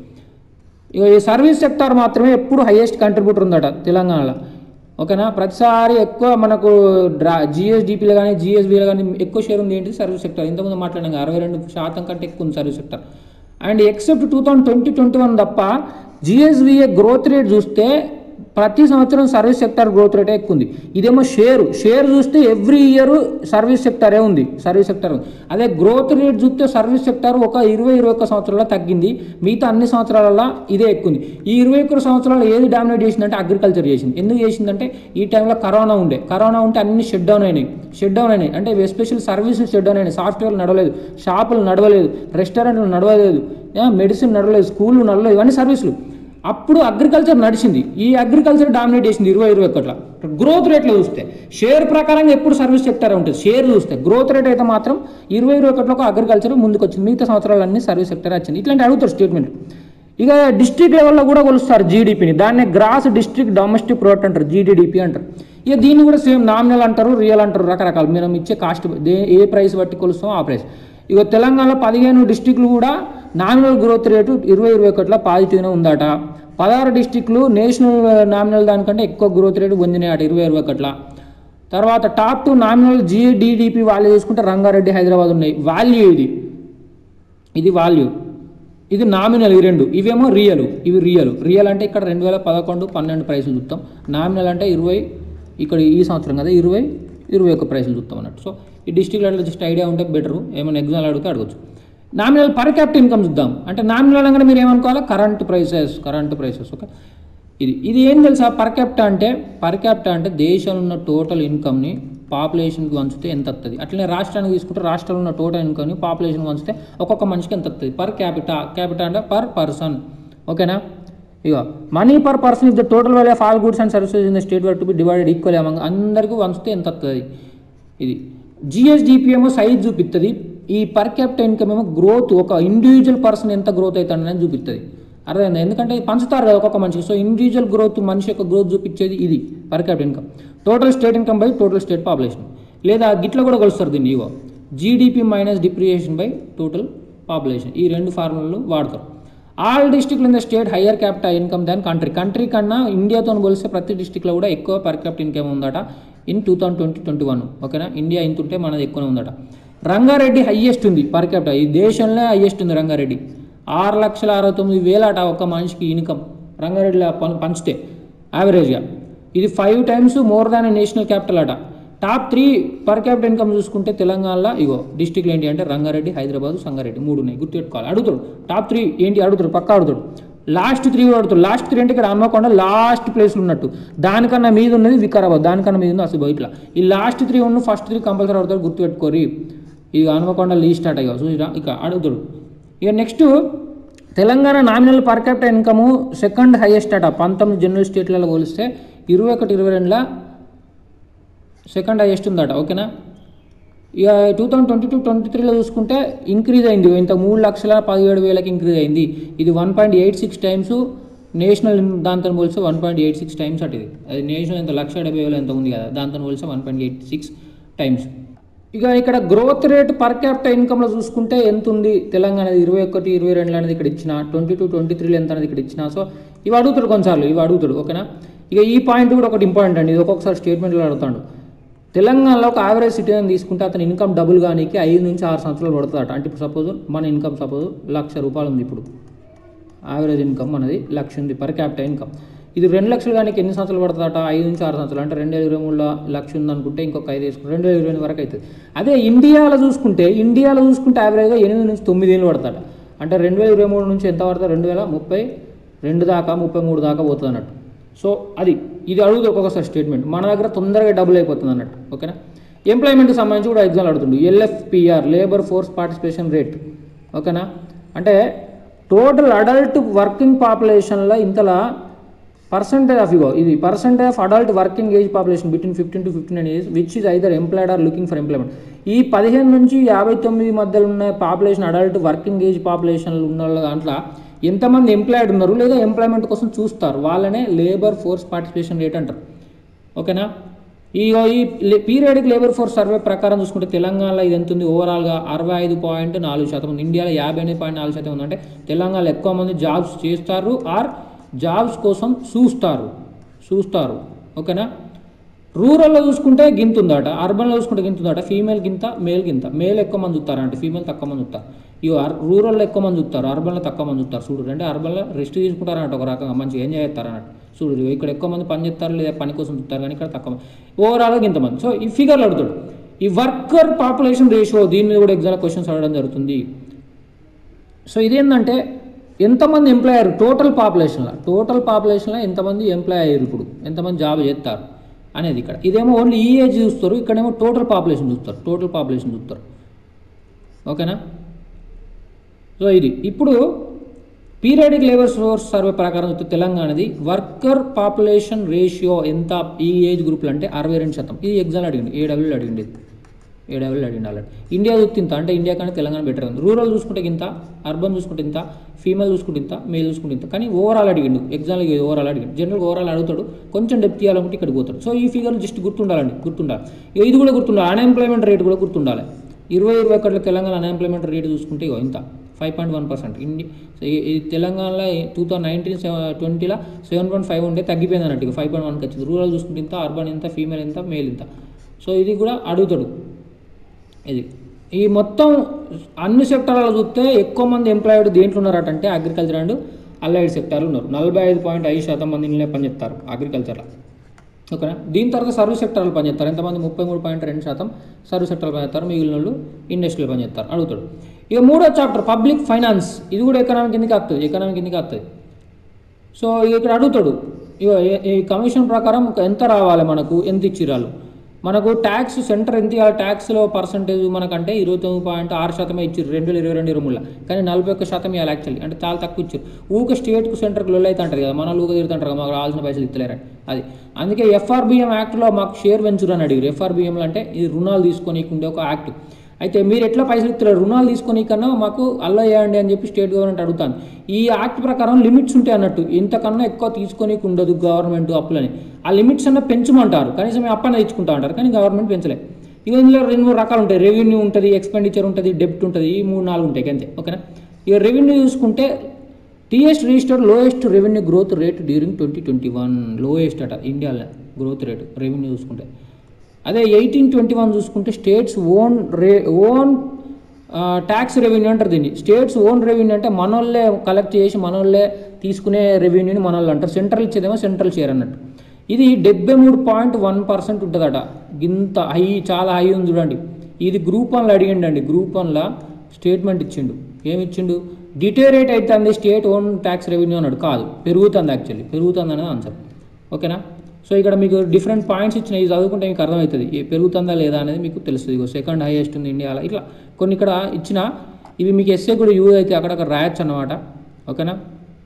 ఇక ఈ సర్వీస్ సెక్టార్ మాత్రమే ఎప్పుడు హైయెస్ట్ కంట్రిబ్యూటర్ ఉందట తెలంగాణలో ఓకేనా ప్రతిసారి ఎక్కువ మనకు డ్రా జిఎస్డిపిలో కానీ జిఎస్బిలో కానీ ఎక్కువ షేర్ ఉంది ఏంటి సర్వీస్ సెక్టర్ ఇంతకుముందు మాట్లాడాం అరవై రెండు శాతం కంటే ఎక్కువ ఉంది service sector and except two thousand twenty twenty one తప్ప జిఎస్బిఏ గ్రోత్ రేట్ చూస్తే ప్రతి సంవత్సరం సర్వీస్ సెక్టర్ గ్రోత్ రేటే ఎక్కువ ఉంది ఇదేమో షేర్ షేర్ చూస్తే ఎవ్రీ ఇయర్ సర్వీస్ సెక్టరే ఉంది సర్వీస్ సెక్టర్ ఉంది అదే గ్రోత్ రేట్ చూస్తే సర్వీస్ సెక్టర్ ఒక ఇరవై ఇరవై ఒక్క సంవత్సరాల్లో తగ్గింది మిగతా అన్ని సంవత్సరాలలో ఇదే ఎక్కువ ఉంది ఈ ఇరవై ఒక్క సంవత్సరాలు ఏది డామినేట్ చేసిందంటే అగ్రికల్చర్ చేసింది ఎందుకు చేసిందంటే ఈ టైంలో కరోనా ఉండే కరోనా ఉంటే అన్ని షట్ డౌన్ అయినాయి షట్ డౌన్ అయినాయి అంటే ఎస్పెషల్ సర్వీసెస్ షట్ డౌన్ అయినాయి సాఫ్ట్వేర్లు నడవలేదు షాపులు నడవలేదు రెస్టారెంట్లు నడవలేదు మెడిసిన్ నడవలేదు స్కూళ్ళు నడవలేదు ఇవన్నీ సర్వీసులు అప్పుడు అగ్రికల్చర్ నడిచింది ఈ అగ్రికల్చర్ డామినేట్ చేసింది ఇరవై ఇరవై ఒకటిలో గ్రోత్ రేట్లో చూస్తే షేర్ ప్రకారంగా ఎప్పుడు సర్వీస్ సెక్టర్ ఉంటుంది షేర్ చూస్తే గ్రోత్ రేట్ అయితే మాత్రం ఇరవై ఇరవై ఒకటిలో అగ్రికల్చర్ ముందుకు వచ్చింది మిగతా సంవత్సరాలన్నీ సర్వీస్ సెక్టర్ వచ్చింది ఇట్లాంటి అడుగుతారు స్టేట్మెంట్ ఇక డిస్ట్రిక్ట్ లెవెల్లో కూడా కొలుస్తారు జీడిపిని దాన్ని గ్రాస్ డిస్ట్రిక్ట్ డొమెస్టిక్ ప్రోడక్ట్ అంటారు జీడిడిపి అంటారు ఇక దీన్ని కూడా సేమ్ నామినల్ అంటారు రియల్ అంటారు రకరకాలు మనం ఇచ్చే కాస్ట్ ఏ ప్రైస్ బట్టి కొలుస్తాం ఆ ప్రైస్ ఇక తెలంగాణలో పదిహేను డిస్టిక్లు కూడా నామినల్ గ్రోత్ రేటు ఇరవై ఇరవై ఒకటిలో పాజిటివ్నే ఉందట పదహారు డిస్టిక్లు నేషనల్ నామినల్ దానికంటే ఎక్కువ గ్రోత్ రేటు పొందినాయట ఇరవై ఇరవై ఒకటిలో తర్వాత top two nominal GDDP value చూసుకుంటే రంగారెడ్డి హైదరాబాద్ ఉన్నాయి వాల్యూ ఇది ఇది వాల్యూ ఇది నామినల్ ఈ రెండు ఇవేమో రియల్ ఇవి రియల్ రియల్ అంటే ఇక్కడ రెండు వేల పదకొండు పన్నెండు ప్రైసులు చూస్తాం నామినల్ అంటే ఇరవై ఇక్కడ ఈ సంవత్సరం కదా ఇరవై ఇరవై ఒక్క ప్రైసులు చూస్తాం అన్నట్టు సో ఈ డిస్ట్రిక్ట్ అట్లా జస్ట్ ఐడియా ఉంటే బెటరు ఏమైనా ఎగ్జామ్లు అడిగితే అడగచ్చు నామినల్ పర్ క్యాపిటల్ ఇన్కమ్ చూద్దాం అంటే నామినల్ అనగానే మీరు ఏమనుకోవాలి current prices current prices okay ఇది ఇది ఏం తెలుసా పర్ క్యాపిటా అంటే పర్ క్యాపిటా అంటే దేశంలో ఉన్న టోటల్ ఇన్కమ్ని పాపులేషన్కి వంచితే ఎంత వస్తుంది అట్లనే రాష్ట్రానికి తీసుకుంటే రాష్ట్రంలో ఉన్న టోటల్ ఇన్కమ్ని పాపులేషన్ వంచితే ఒక్కొక్క మనిషికి ఎంత వస్తుంది పర్ క్యాపిటా క్యాపిటా అంటే పర్ పర్సన్ ఓకేనా ఇక money per person is the total value of all goods and services in the state were to be divided equal among అందరికీ వంచితే ఎంత వస్తుంది ఇది జిఎస్డిపి ఏమో సైజ్ చూపిస్తుంది ఈ పర్ క్యాపిటల్ ఇన్కమ్ ఏమో గ్రోత్ ఒక ఇండివిజువల్ పర్సన్ ఎంత గ్రోత్ అవుతాడని చూపిస్తుంది అర్థమైంది ఎందుకంటే ఇది పంచుతారు కదా ఒక్కొక్క మనిషికి సో ఇండివిజువల్ గ్రోత్ మనిషి యొక్క గ్రోత్ చూపించేది ఇది per capital income total state income by total state population లేదా గిట్ల కూడా కొలుస్తారు దీన్ని ఇగో GDP minus depreciation by total population ఈ రెండు ఫార్ములాలు వాడతారు ఆల్ డిస్టిక్లు in the state higher capital income than country country కన్నా ఇండియాతో పోలిస్తే ప్రతి డిస్టిక్లో కూడా ఎక్కువ పర్ క్యాపిటల్ ఇన్కమ్ ఉందట in two thousand twenty twenty one ఓకేనా ఇండియా ఇంత ఉంటే మనది ఎక్కువనే ఉందట రంగారెడ్డి హయ్యెస్ట్ ఉంది పర్ క్యాపిటల్ ఈ దేశంలో హయ్యెస్ట్ ఉంది రంగారెడ్డి ఆరు లక్షల అరవై తొమ్మిది వేలట ఒక మనిషికి ఇన్కమ్ రంగారెడ్డిలో పం- పంచితే యావరేజ్గా ఇది five times more than national capital అట top three per capital income చూసుకుంటే తెలంగాణలో ఇగో డిస్టిక్లు ఏంటి అంటే రంగారెడ్డి హైదరాబాద్ సంగారెడ్డి మూడు ఉన్నాయి గుర్తుపెట్టుకోవాలి అడుగుతాడు టాప్ త్రీ ఏంటి అడుగుతాడు పక్కా అడుగుతాడు లాస్ట్ త్రీ కూడా అడుగుతాడు లాస్ట్ త్రీ అంటే ఇక్కడ హన్మకొండ లాస్ట్ ప్లేస్లో ఉన్నట్టు దానికన్నా మీద ఉన్నది వికారాబాద్ దానికన్నా మీద ఉంది అసలు ఇట్లా ఈ లాస్ట్ త్రీ ఉన్న ఫస్ట్ త్రీ కంపల్సరీ అడుగుతాడు గుర్తుపెట్టుకోరి ఇక హన్మకొండ లీస్ట్ స్టార్ట్ అయ్యా చూసిరా ఇక అడుగుతాడు ఇక next Telangana nominal per capital income second highest అట పంతొమ్మిది జనరల్ స్టేట్లలో పోలిస్తే ఇరవై ఒకటి ఇరవై రెండులో సెకండ్ హైయెస్ట్ ఉందట ఓకేనా ఇక two thousand twenty two twenty త్రీలో చూసుకుంటే ఇంక్రీజ్ అయింది ఇంత మూడు లక్షల పదిహేడు వేలకి ఇంక్రీజ్ అయింది ఇది one point eight six times national దాంతో పోలిస్తే one point eight six times అటు ఇది అది నేషనల్ ఎంత లక్ష డెబ్బై వేలు ఎంత ఉంది కదా దాంతో పోలిస్తే one point eight six times ఇక ఇక్కడ గ్రోత్ రేట్ పర్ క్యాపిటల్ ఇన్కమ్లో చూసుకుంటే ఎంత ఉంది తెలంగాణ ఇరవై ఒకటి ఇరవై రెండు అనేది ఇక్కడ ఇచ్చిన ట్వంటీ టూ ట్వంటీ త్రీలో ఎంత అనేది ఇక్కడ ఇచ్చిన సో ఇవి అడుగుతాడు కొన్నిసార్లు ఇవి అడుగుతాడు ఓకేనా ఇక ఈ పాయింట్ కూడా ఒకటి ఇంపార్టెంట్ అండి ఇది ఒక్కొక్కసారి స్టేట్మెంట్లో అడుగుతాడు తెలంగాణలో ఒక యావరేజ్ సిటిజన్ తీసుకుంటే అతని ఇన్కమ్ డబుల్ కానీకి ఐదు నుంచి ఆరు సంవత్సరాలు పడుతుందట అంటే ఇప్పుడు సపోజ్ మన ఇన్కమ్ సపోజ్ లక్ష రూపాయలు ఉంది ఇప్పుడు యావరేజ్ ఇన్కమ్ మనది లక్ష ఉంది పర్ క్యాపిటల్ ఇన్కమ్ ఇది రెండు లక్షలు కానీ ఎన్ని సంవత్సరాలు పడుతుందట ఐదు నుంచి ఆరు సంవత్సరాలు అంటే రెండు వేల ఇరవై మూడులో లక్ష ఉంది అనుకుంటే ఇంకొక ఐదు వేసుకుంటే రెండు వేల ఇరవై ఎనిమిది వరకు అవుతుంది అదే ఇండియాలో చూసుకుంటే ఇండియాలో చూసుకుంటే యావరేజ్గా ఎనిమిది నుంచి తొమ్మిది ఏళ్ళు పడతాట అంటే రెండు వేల ఇరవై మూడు నుంచి ఎంత పడుతుంది రెండు వేల ముప్పై రెండు దాకా ముప్పై మూడు దాకా పోతుంది అన్నట్టు సో అది ఇది అడుగుతుంది ఒక్కొక్కసారి స్టేట్మెంట్ మన దగ్గర తొందరగా డబుల్ అయిపోతుంది అన్నట్టు ఓకేనా ఎంప్లాయ్మెంట్కి సంబంధించి కూడా ఎగ్జామ్ అడుగుతుంది LFPR labour force participation rate ఓకేనా అంటే టోటల్ అడల్ట్ వర్కింగ్ పాపులేషన్లో ఇంతలా పర్సంటేజ్ ఆఫ్ ఇగో ఇది percentage of adult working age population between fifteen to fifty nine years which is either employed or looking for employment ఈ పదిహేను నుంచి యాభై తొమ్మిది మధ్యలో ఉన్న పాపులేషన్ అడల్ట్ వర్కింగ్ ఏజ్ పాపులేషన్లు ఉన్న వాళ్ళ దాంట్లో ఎంతమంది ఎంప్లాయిడ్ ఉన్నారు లేదా ఎంప్లాయ్మెంట్ కోసం చూస్తారు వాళ్ళనే లేబర్ ఫోర్స్ పార్టిసిపేషన్ రేట్ అంటారు ఓకేనా ఈ ఈ పీరియడిక్ లేబర్ ఫోర్స్ సర్వే ప్రకారం చూసుకుంటే తెలంగాణలో ఇది ఎంత ఉంది ఓవరాల్గా అరవై ఐదు పాయింట్ నాలుగు శాతం ఉంది ఇండియాలో యాభై ఎనిమిది పాయింట్ నాలుగు శాతం ఉందంటే తెలంగాణలో ఎక్కువ మంది జాబ్స్ చేస్తారు ఆర్ జాబ్స్ కోసం చూస్తారు చూస్తారు ఓకేనా రూరల్లో చూసుకుంటే గింత ఉందట అర్బన్లో చూసుకుంటే గింత ఉందట ఫీమేల్ గింత మేల్ గింత మేల్ ఎక్కువ మంది చూస్తారంటే ఫీమేల్ తక్కువ మంది చూస్తారు ఇవి రూరల్లో ఎక్కువ మంది చూస్తారు అర్బన్లో తక్కువ మంది చూస్తారు చూడు అంటే అర్బన్లో రెస్ట్ తీసుకుంటారన్నట్టు ఒక రకంగా మంచిగా ఎంజాయ్ చేస్తారన్నట్టు చూడు ఇగో ఇక్కడ ఎక్కువ మంది పని చేస్తారు లేదా పని కోసం చూస్తారు కానీ ఇక్కడ తక్కువ మంది ఓవరాల్గా ఇంతమంది సో ఈ ఫిగర్లు అడుగుతాడు ఈ వర్కర్ పాపులేషన్ రేషియో దీని మీద కూడా ఎగ్జామ్ క్వశ్చన్స్ అడగడం జరుగుతుంది సో ఇదేంటంటే ఎంతమంది ఎంప్లాయ్ అయ్యారు టోటల్ పాపులేషన్లో టోటల్ పాపులేషన్లో ఎంతమంది ఎంప్లాయ్ అయ్యారు ఇప్పుడు ఎంతమంది జాబ్ చేస్తారు అనేది ఇక్కడ ఇదేమో ఓన్లీ ఈ ఏజ్ చూస్తారు ఇక్కడేమో టోటల్ పాపులేషన్ చూస్తారు టోటల్ పాపులేషన్ చూస్తారు ఓకేనా సో ఇది ఇప్పుడు పీరియడిక్ లేబర్ సోర్స్ సర్వే ప్రకారం చూస్తే తెలంగాణది వర్కర్ పాపులేషన్ రేషియో ఎంత ఈ ఏజ్ గ్రూప్లో అంటే అరవై రెండు శాతం ఇది ఎగ్జామ్ అడిగింది ఏడబ్ల్యూలో అడిగింది ఇది ఏడబ్ల్యూలో అడిగింది ఆల్రెడీ ఇండియా చూస్తే ఇంత అంటే ఇండియా కంటే తెలంగాణ బెటర్ ఉంది రూరల్ చూసుకుంటే ఇంత అర్బన్ చూసుకుంటే ఇంత ఫీమేల్ చూసుకుంటే ఇంత మేల్ చూసుకుంటే ఇంత కానీ ఓవరాల్ అడిగిండు ఎగ్జామ్లో ఓవరాల్ అడిగిండు జనరల్ ఓవరాల్ అడుగుతాడు కొంచెం డెప్త్ ఇవ్వాలనుకుంటే ఇక్కడికి పోతాడు సో ఈ ఫిగర్ జస్ట్ గుర్తుండాలండి గుర్తుండాలి ఇగో ఇది కూడా గుర్తుండాలి అన్ఎంప్లాయ్మెంట్ రేట్ కూడా గుర్తుండాలి ఇరవై ఇరవై ఒకటిలో తెలంగాణ అన్ఎంప్లాయ్మెంట్ రేట్ చూసుకుంటే ఇగో ఇంత ఫైవ్ పాయింట్ వన్ పర్సెంట్ ఇండి ఈ తెలంగాణలో టూ థౌసండ్ నైన్టీన్ ట్వంటీలో సెవెన్ పాయింట్ ఫైవ్ ఉంటే తగ్గిపోయింది అన్నట్టు ఫైవ్ పాయింట్ వన్కి వచ్చింది రూరల్ చూసుకుంటే ఇంత అర్బన్ ఇంత ఫీమేల్ ఇంత మేల్ ఇంత సో ఇది కూడా అడుగుతాడు ఇది ఈ మొత్తం అన్ని సెక్టార్లలో చూస్తే ఎక్కువ మంది ఎంప్లాయిడ్ దేంట్లో ఉన్నారటంటే అగ్రికల్చర్ అండ్ అలైడ్ సెక్టార్లు ఉన్నారు నలభై ఐదు పాయింట్ ఐదు శాతం మంది ఇళ్ళనే పనిచేస్తారు అగ్రికల్చర్లో ఓకేనా దీని తర్వాత సర్వీస్ సెక్టార్లు పనిచేస్తారు ఎంతమంది ముప్పై మూడు పాయింట్ రెండు శాతం సర్వీస్ సెక్టార్లు పనిచేస్తారు మిగిలిన వాళ్ళు ఇండస్ట్రీలో పనిచేస్తారు అడుగుతాడు ఇక మూడో చాప్టర్ పబ్లిక్ ఫైనాన్స్ ఇది కూడా ఎకనామిక్ కిందకి వస్తుంది ఎకనామిక్ కిందకి వస్తుంది సో ఇక్కడ అడుగుతాడు ఇక ఈ కమిషన్ ప్రకారం ఎంత రావాలి మనకు ఎంత ఇచ్చిరాలు మనకు ట్యాక్స్ సెంటర్ ఎంత ఇవ్వాలి ట్యాక్స్లో పర్సంటేజ్ మనకంటే ఇరవై తొమ్మిది పాయింట్ ఆరు శాతమే ఇచ్చారు రెండు వేల ఇరవై రెండు ఇరవై మూడులో కానీ నలభై ఒక్క శాతం ఇవ్వాలి యాక్చువల్లీ అంటే చాలా తక్కువ ఇచ్చారు ఊక స్టేట్కు సెంటర్కి లొల్లు అయితే అంటారు కదా మన ఊక తిరుగుతుంటారు కదా మాకు రావాల్సిన పైసలు ఇస్తలేరని అది అందుకే ఎఫ్ఆర్బిఎం యాక్ట్లో మాకు షేర్ వెంచర్ అని అడిగారు ఎఫ్ఆర్బిఎంలో అంటే ఇది రుణాలు తీసుకొని ఉండే ఒక యాక్ట్ అయితే మీరు ఎట్లా పైసలు ఇస్తారు రుణాలు తీసుకొని కన్నా మాకు అల్ల చేయండి అని చెప్పి స్టేట్ గవర్నమెంట్ అడుగుతాను ఈ యాక్ట్ ప్రకారం లిమిట్స్ ఉంటాయి అన్నట్టు ఇంతకన్నా ఎక్కువ తీసుకొని ఉండదు గవర్నమెంట్ అప్పులని ఆ లిమిట్స్ అన్న పెంచమంటారు కనీసం మేము అప్పన్న ఇచ్చుకుంటా అంటారు కానీ గవర్నమెంట్ పెంచలే ఇక ఇందులో రెండు మూడు రకాలు ఉంటాయి రెవెన్యూ ఉంటుంది ఎక్స్పెండిచర్ ఉంటుంది డెబ్ట్ ఉంటుంది ఈ మూడు నాలుగు ఉంటాయి అంతే ఓకేనా ఇక రెవెన్యూ చూసుకుంటే TS register lowest revenue growth rate during twenty twenty one lowest అట ఇండియాలో గ్రోత్ రేట్ రెవెన్యూ చూసుకుంటే అదే ఎయిటీన్ ట్వంటీ వన్ చూసుకుంటే స్టేట్స్ ఓన్ రే ఓన్ ట్యాక్స్ రెవెన్యూ అంటారు దీన్ని స్టేట్స్ ఓన్ రెవెన్యూ అంటే మనోళ్ళే కలెక్ట్ చేసి మనోళ్ళే తీసుకునే రెవెన్యూని మనోళ్ళు అంటారు సెంట్రల్ ఇచ్చేదేమో సెంట్రల్ షేర్ అన్నట్టు ఇది డెబ్బై మూడు పాయింట్ వన్ పర్సెంట్ ఉంటుందట ఇంత హై చాలా హై ఉంది చూడండి ఇది గ్రూప్ వన్లో అడిగిండండి గ్రూప్ వన్లో స్టేట్మెంట్ ఇచ్చిండు ఏమి ఇచ్చిండు డిటేరేట్ అవుతుంది స్టేట్ ఓన్ ట్యాక్స్ రెవెన్యూ అన్నాడు కాదు పెరుగుతుంది యాక్చువల్లీ పెరుగుతుంది అనేది ఆన్సర్ ఓకేనా సో ఇక్కడ మీకు డిఫరెంట్ పాయింట్స్ ఇచ్చిన ఇది చదువుకుంటే మీకు అర్థమవుతుంది ఏ పెరుగుతుందా లేదా అనేది మీకు తెలుస్తుంది ఇగో సెకండ్ హైయెస్ట్ ఉంది ఇండియాలో ఇట్లా కొన్ని ఇక్కడ ఇచ్చిన ఇవి మీకు ఎస్ఏ కూడా యూజ్ అయితే అక్కడక్కడ రాయొచ్చు అన్నమాట ఓకేనా